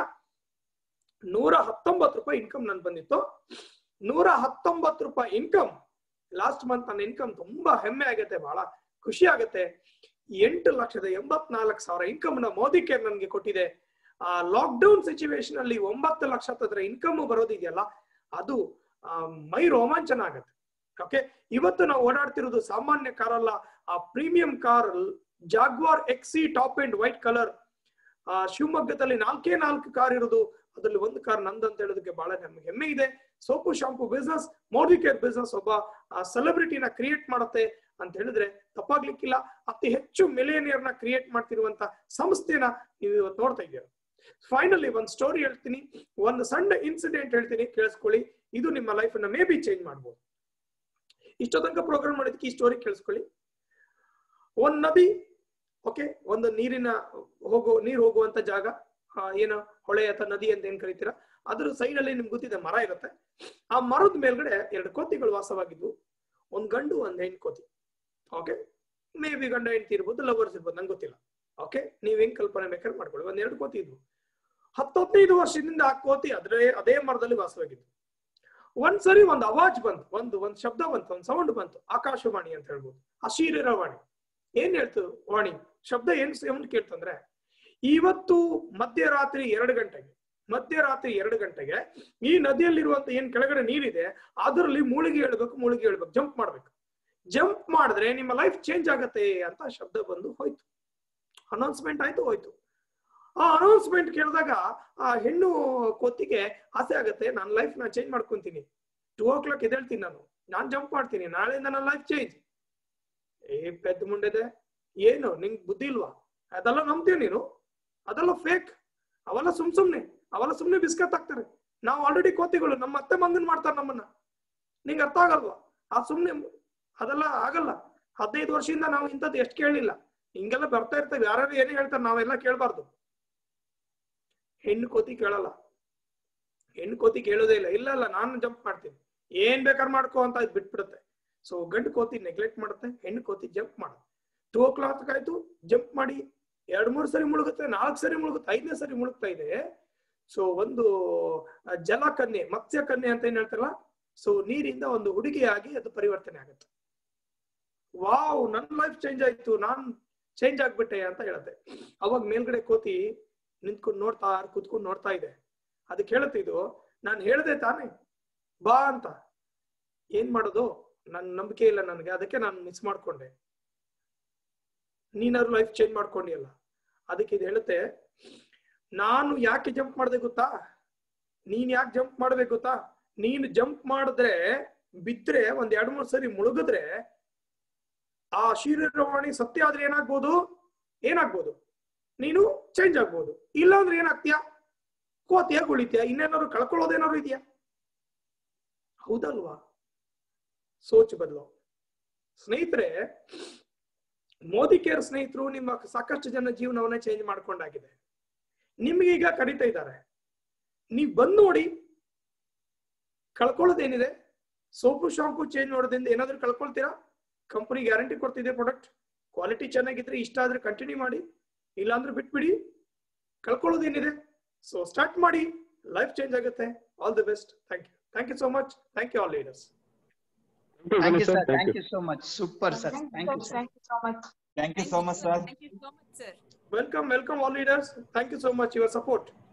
ನೂರ ಹತ್ತೊಂಬತ್ತು ರೂಪಾಯಿ ಇನ್ಕಮ್ ನನ್ ಬಂದಿತ್ತು ನೂರ ಹತ್ತೊಂಬತ್ತು ರೂಪಾಯಿ ಇನ್ಕಮ್ ಲಾಸ್ಟ್ ಮಂತ್ ನನ್ನ ಇನ್ಕಮ್ ತುಂಬಾ ಹೆಮ್ಮೆ ಆಗತ್ತೆ ಬಹಳ ಖುಷಿ ಆಗತ್ತೆ ಎಂಟು ಲಕ್ಷದ ಎಂಬತ್ನಾಲ್ಕು ಸಾವಿರ ಇನ್ಕಮ್ ನ ಮೋದಿ ಕೇರ್ ನನ್ಗೆ ಕೊಟ್ಟಿದೆ ಆ ಲಾಕ್ ಡೌನ್ ಸಿಚುವೇಶನ್ ಅಲ್ಲಿ ಒಂಬತ್ತು ಲಕ್ಷ ಹತ್ತಿರ ಇನ್ಕಮ್ ಬರೋದಿದೆಯಲ್ಲ ಅದು ಆ, ಮೈ ರೋಮಾಂಚನ ಆಗತ್ತೆ ಓಕೆ ಇವತ್ತು ನಾವು ಓಡಾಡ್ತಿರೋದು ಸಾಮಾನ್ಯ ಕಾರ್ ಅಲ್ಲ ಆ premium car Jaguar X E top and white colour ಆ ಶಿವಮೊಗ್ಗದಲ್ಲಿ ನಾಲ್ಕೇ ನಾಲ್ಕು ಕಾರ್ ಇರೋದು ಅದ್ರಲ್ಲಿ ಒಂದು ಕಾರ್ ನಂದು ಅಂತ ಹೇಳೋದಕ್ಕೆ ಬಹಳ ನಮ್ಗೆ ಹೆಮ್ಮೆ ಇದೆ soap shampoo business Modi care business ಒಬ್ಬ ಸೆಲೆಬ್ರಿಟಿನ ಕ್ರಿಯೇಟ್ ಮಾಡುತ್ತೆ ಅಂತ ಹೇಳಿದ್ರೆ ತಪ್ಪಾಗ್ಲಿಕ್ಕಿಲ್ಲ ಅತಿ ಹೆಚ್ಚು ಮಿಲೇನಿಯರ್ ನ ಕ್ರಿಯೇಟ್ ಮಾಡ್ತಿರುವಂತ ಸಂಸ್ಥೆನ ನೀವು ಇವತ್ತು ನೋಡ್ತಾ ಇದ್ದೀರಾ ಫೈನಲಿ ಒಂದು ಸ್ಟೋರಿ ಹೇಳ್ತೀನಿ ಒಂದು ಸಣ್ಣ ಇನ್ಸಿಡೆಂಟ್ ಹೇಳ್ತೀನಿ ಕೇಳಿಸ್ಕೊಳ್ಳಿ ಇದು ನಿಮ್ಮ ಲೈಫ್ ಅನ್ನ ಮೇ ಬಿ ಚೇಂಜ್ ಮಾಡ್ಬೋದು ಇಷ್ಟೋ ತನಕ ಪ್ರೋಗ್ರಾಮ್ ಮಾಡಿದಕ್ಕೆ ಈ ಸ್ಟೋರಿ ಕೇಳಿಸ್ಕೊಳ್ಳಿ ಒಂದ್ ನದಿ ಓಕೆ ಒಂದು ನೀರಿನ ಹೋಗೋ ನೀರ್ ಹೋಗುವಂತ ಜಾಗ ಆ, ಏನು ಹೊಳೆ ಅಥವಾ ನದಿ ಅಂತ ಏನ್ ಕರಿತೀರಾ ಅದ್ರ ಸೈಡ್ ಅಲ್ಲಿ ನಿಮ್ಗೆ ಗೊತ್ತಿದೆ ಮರ ಇರುತ್ತೆ ಆ ಮರದ ಮೇಲ್ಗಡೆ ಎರಡು ಕೋತಿಗಳು ವಾಸವಾಗಿದ್ವು ಒಂದ್ ಗಂಡು ಒಂದ್ ಹೆಣ್ ಕೋತಿ ಓಕೆ ಮೇ ಬಿ ಗಂಡ ಹೆಂಡತಿ ಇರ್ಬೋದು ಲವರ್ಸ್ ಇರ್ಬೋದು ನಂಗೆ ಗೊತ್ತಿಲ್ಲ ಓಕೆ ನೀವ್ ಹೆಂಗ್ ಕಲ್ಪನೆ ಬೇಕಾದ್ರೆ ಮಾಡ್ಕೊಳ್ಳಿ ಒಂದ್ ಎರಡು ಕೋತಿ ಇದ್ವು ಹತ್ತೊಂದೈದು ವರ್ಷದಿಂದ ಆ ಕೋತಿ ಅದ್ರೆ ಅದೇ ಮರದಲ್ಲಿ ವಾಸವಾಗಿತ್ತು ಒಂದ್ಸರಿ ಒಂದ್ ಅವಾಜ್ ಬಂತು ಒಂದು ಒಂದ್ ಶಬ್ದ ಬಂತು ಒಂದ್ ಸೌಂಡ್ ಬಂತು ಆಕಾಶವಾಣಿ ಅಂತ ಹೇಳ್ಬೋದು ಅಶೀರಿರ ವಾಣಿ ಏನ್ ಹೇಳ್ತು ವಾಣಿ ಶಬ್ದ ಏನ್ ಸೌಂಡ್ ಕೇಳ್ತಂದ್ರೆ ಇವತ್ತು ಮಧ್ಯರಾತ್ರಿ ಎರಡು ಗಂಟೆಗೆ ಮಧ್ಯರಾತ್ರಿ ಎರಡು ಗಂಟೆಗೆ ಈ ನದಿಯಲ್ಲಿರುವಂತ ಏನ್ ಕೆಳಗಡೆ ನೀರಿದೆ ಅದರಲ್ಲಿ ಮುಳುಗಿ ಹೇಳ್ಬೇಕು ಮುಳುಗಿ ಹೇಳ್ಬೇಕು ಜಂಪ್ ಮಾಡ್ಬೇಕು ಜಂಪ್ ಮಾಡಿದ್ರೆ ನಿಮ್ಮ ಲೈಫ್ ಚೇಂಜ್ ಆಗತ್ತೆ ಅಂತ ಶಬ್ದ ಬಂದು ಹೋಯ್ತು ಅನೌನ್ಸ್ಮೆಂಟ್ ಆಯ್ತು ಹೋಯ್ತು ಆ ಅನೌನ್ಸ್ಮೆಂಟ್ ಕೇಳಿದಾಗ ಆ ಹೆಣ್ಣು ಕೊತ್ತಿಗೆ ಆಸೆ ಆಗತ್ತೆ ನನ್ನ ಲೈಫ್ ನಾನು ಚೇಂಜ್ ಮಾಡ್ಕೊಂತೀನಿ ಟೂ ಓ ಕ್ಲಾಕ್ ಎದ್ದೇಳ್ತೀನಿ ನಾನು ನಾನ್ ಜಂಪ್ ಮಾಡ್ತೀನಿ ನಾಳೆಯಿಂದ ನನ್ನ ಲೈಫ್ ಚೇಂಜ್ ಏ ಪೆದ್ದ ಮುಂಡೆದೆ ಏನು ನಿಂಗ್ ಬುದ್ಧಿ ಇಲ್ವಾ ಅದೆಲ್ಲ ನಂಬ್ತೀಯ ನೀನು ಅದೆಲ್ಲ ಫೇಕ್ ಅವೆಲ್ಲ ಸುಮ್ ಸುಮ್ನೆ ಅವೆಲ್ಲ ಸುಮ್ನೆ ಬಿಸ್ಕತ್ ಹಾಕ್ತಾರೆ ನಾವು ಆಲ್ರೆಡಿ ಕೋತಿಗಳು ನಮ್ಮ ಅತ್ತೆ ಮಂಗನ್ ಮಾಡ್ತಾರೆ ನಮ್ಮನ್ನ ನಿಂಗೆ ಅರ್ಥ ಆಗಲ್ವಾ ಆ ಸುಮ್ನೆ ಅದೆಲ್ಲ ಆಗಲ್ಲ ಹದಿನೈದು ವರ್ಷದಿಂದ ನಾವು ಇಂಥದ್ದು ಎಷ್ಟು ಕೇಳಲಿಲ್ಲ ಹಿಂಗೆಲ್ಲ ಬರ್ತಾ ಇರ್ತೇವೆ ಯಾರು ಏನೇ ಹೇಳ್ತಾರೆ ನಾವೆಲ್ಲ ಕೇಳಬಾರ್ದು ಹೆಣ್ಣು ಕೋತಿ ಕೇಳಲ್ಲ ಹೆಣ್ಣು ಕೋತಿ ಕೇಳೋದೇ ಇಲ್ಲ ಇಲ್ಲ ಇಲ್ಲ ನಾನು ಜಂಪ್ ಮಾಡ್ತೀನಿ ಏನ್ ಬೇಕಾದ್ರೆ ಮಾಡ್ಕೋ ಅಂತ ಇದು ಬಿಟ್ಬಿಡುತ್ತೆ ಸೊ ಗಂಡು ಕೋತಿ ನೆಗ್ಲೆಕ್ಟ್ ಮಾಡುತ್ತೆ ಹೆಣ್ಣು ಕೋತಿ ಜಂಪ್ ಮಾಡುತ್ತೆ ಟೂ ಓ ಕ್ಲಾಕ್ ಆಯ್ತು ಜಂಪ್ ಮಾಡಿ ಎರಡ್ ಮೂರು ಸರಿ ಮುಳುಗುತ್ತೆ ನಾಲ್ಕು ಸರಿ ಮುಳುಗುತ್ತೆ ಐದನೇ ಸರಿ ಮುಳುಗ್ತಾ ಇದೆ ಸೊ ಒಂದು ಆ, ಜಲಕನ್ಯೆ ಮತ್ಸ್ಯ ಕನ್ಯೆ ಅಂತ ಏನ್ ಹೇಳ್ತಾರಲ್ಲ ಸೊ ನೀರಿಂದ ಒಂದು ಹುಡುಗಿಯಾಗಿ ಅದು ಪರಿವರ್ತನೆ ಆಗುತ್ತೆ ವಾವ್ ನನ್ನ ಲೈಫ್ ಚೇಂಜ್ ಆಯ್ತು ನಾನ್ ಚೇಂಜ್ ಆಗ್ಬಿಟ್ಟೆ ಅಂತ ಹೇಳುತ್ತೆ ಅವಾಗ ಮೇಲ್ಗಡೆ ಕೋತಿ ನಿಂತ್ಕೊಂಡು ನೋಡ್ತಾ ಕುತ್ಕೊಂಡು ನೋಡ್ತಾ ಇದೆ ಅದಕ್ಕೆ ಹೇಳುತ್ತೆ ಇದು ನಾನು ಹೇಳ್ದೆ ತಾನೇ ಬಾ ಅಂತ ಏನ್ ಮಾಡೋದು ನನ್ ನಂಬಿಕೆ ಇಲ್ಲ ನನಗೆ ಅದಕ್ಕೆ ನಾನು ಮಿಸ್ ಮಾಡ್ಕೊಂಡೆ ನೀನಾದ್ರು ಲೈಫ್ ಚೇಂಜ್ ಮಾಡ್ಕೊಂಡಿಯಲ್ಲ ಅದಕ್ಕೆ ಇದು ಹೇಳುತ್ತೆ ನಾನು ಯಾಕೆ ಜಂಪ್ ಮಾಡಿದೆ ಗೊತ್ತಾ ನೀನ್ ಯಾಕೆ ಜಂಪ್ ಮಾಡ್ಬೇಕು ಗೊತ್ತಾ ನೀನು ಜಂಪ್ ಮಾಡಿದ್ರೆ ಬಿದ್ರೆ ಒಂದ್ ಎರಡ್ ಮೂರ್ ಸರಿ ಮುಳುಗಿದ್ರೆ ಆ ಶರೀರವಾಣಿ ಸತ್ಯ ಆದ್ರೆ ಏನಾಗ್ಬೋದು ಏನಾಗ್ಬೋದು ನೀನು ಚೇಂಜ್ ಆಗ್ಬೋದು ಇಲ್ಲ ಅಂದ್ರೆ ಏನಾಗ್ತೀಯಾ ಕೋತಿಯಾಗಿ ಉಳಿತೀಯ ಇನ್ನೇನಾದ್ರು ಕಳ್ಕೊಳ್ಳೋದೇನಾದ್ರು ಇದೆಯಾ ಹೌದಲ್ವಾ ಸೋಚ್ ಬದಲು ಸ್ನೇಹಿತರೆ ಮೋದಿ ಕೇರ್ ಸ್ನೇಹಿತರು ನಿಮ್ಮ ಸಾಕಷ್ಟು ಜನ ಜೀವನವನ್ನ ಚೇಂಜ್ ಮಾಡ್ಕೊಂಡಾಗಿದೆ ನಿಮ್ಗೆ ಈಗ ಕರೀತಾ ಇದ್ದಾರೆ ನೀವ್ ಬಂದ್ ನೋಡಿ ಕಳ್ಕೊಳ್ಳೋದೇನಿದೆ ಸೋಪು ಶಾಂಪು ಚೇಂಜ್ ಮಾಡೋದ್ರಿಂದ ಏನಾದ್ರೂ ಕಳ್ಕೊಳ್ತೀರಾ ಕಂಪನಿ ಗ್ಯಾರಂಟಿ ಕೊಡ್ತಿದೆ ಪ್ರಾಡಕ್ಟ್ ಕ್ವಾಲಿಟಿ ಚೆನ್ನಾಗಿದ್ರೆ ಇಷ್ಟ ಆದ್ರೆ ಕಂಟಿನ್ಯೂ ಮಾಡಿ ಇಲ್ಲಾಂದ್ರೆ ಬಿಟ್ಬಿಡಿ ಕಳ್ಕೊಳ್ಳೋದೇನಿದೆ ಸೊ ಸ್ಟಾರ್ಟ್ ಮಾಡಿ ಲೈಫ್ ಚೇಂಜ್ ಆಗುತ್ತೆ all the best thank you thank you so much thank you all leaders thank you sir. Sir Thank thank you. You so much super sir thank you sir Thank you so much. Thank you so much sir Thank you so much, sir. Welcome welcome all leaders thank you so much your support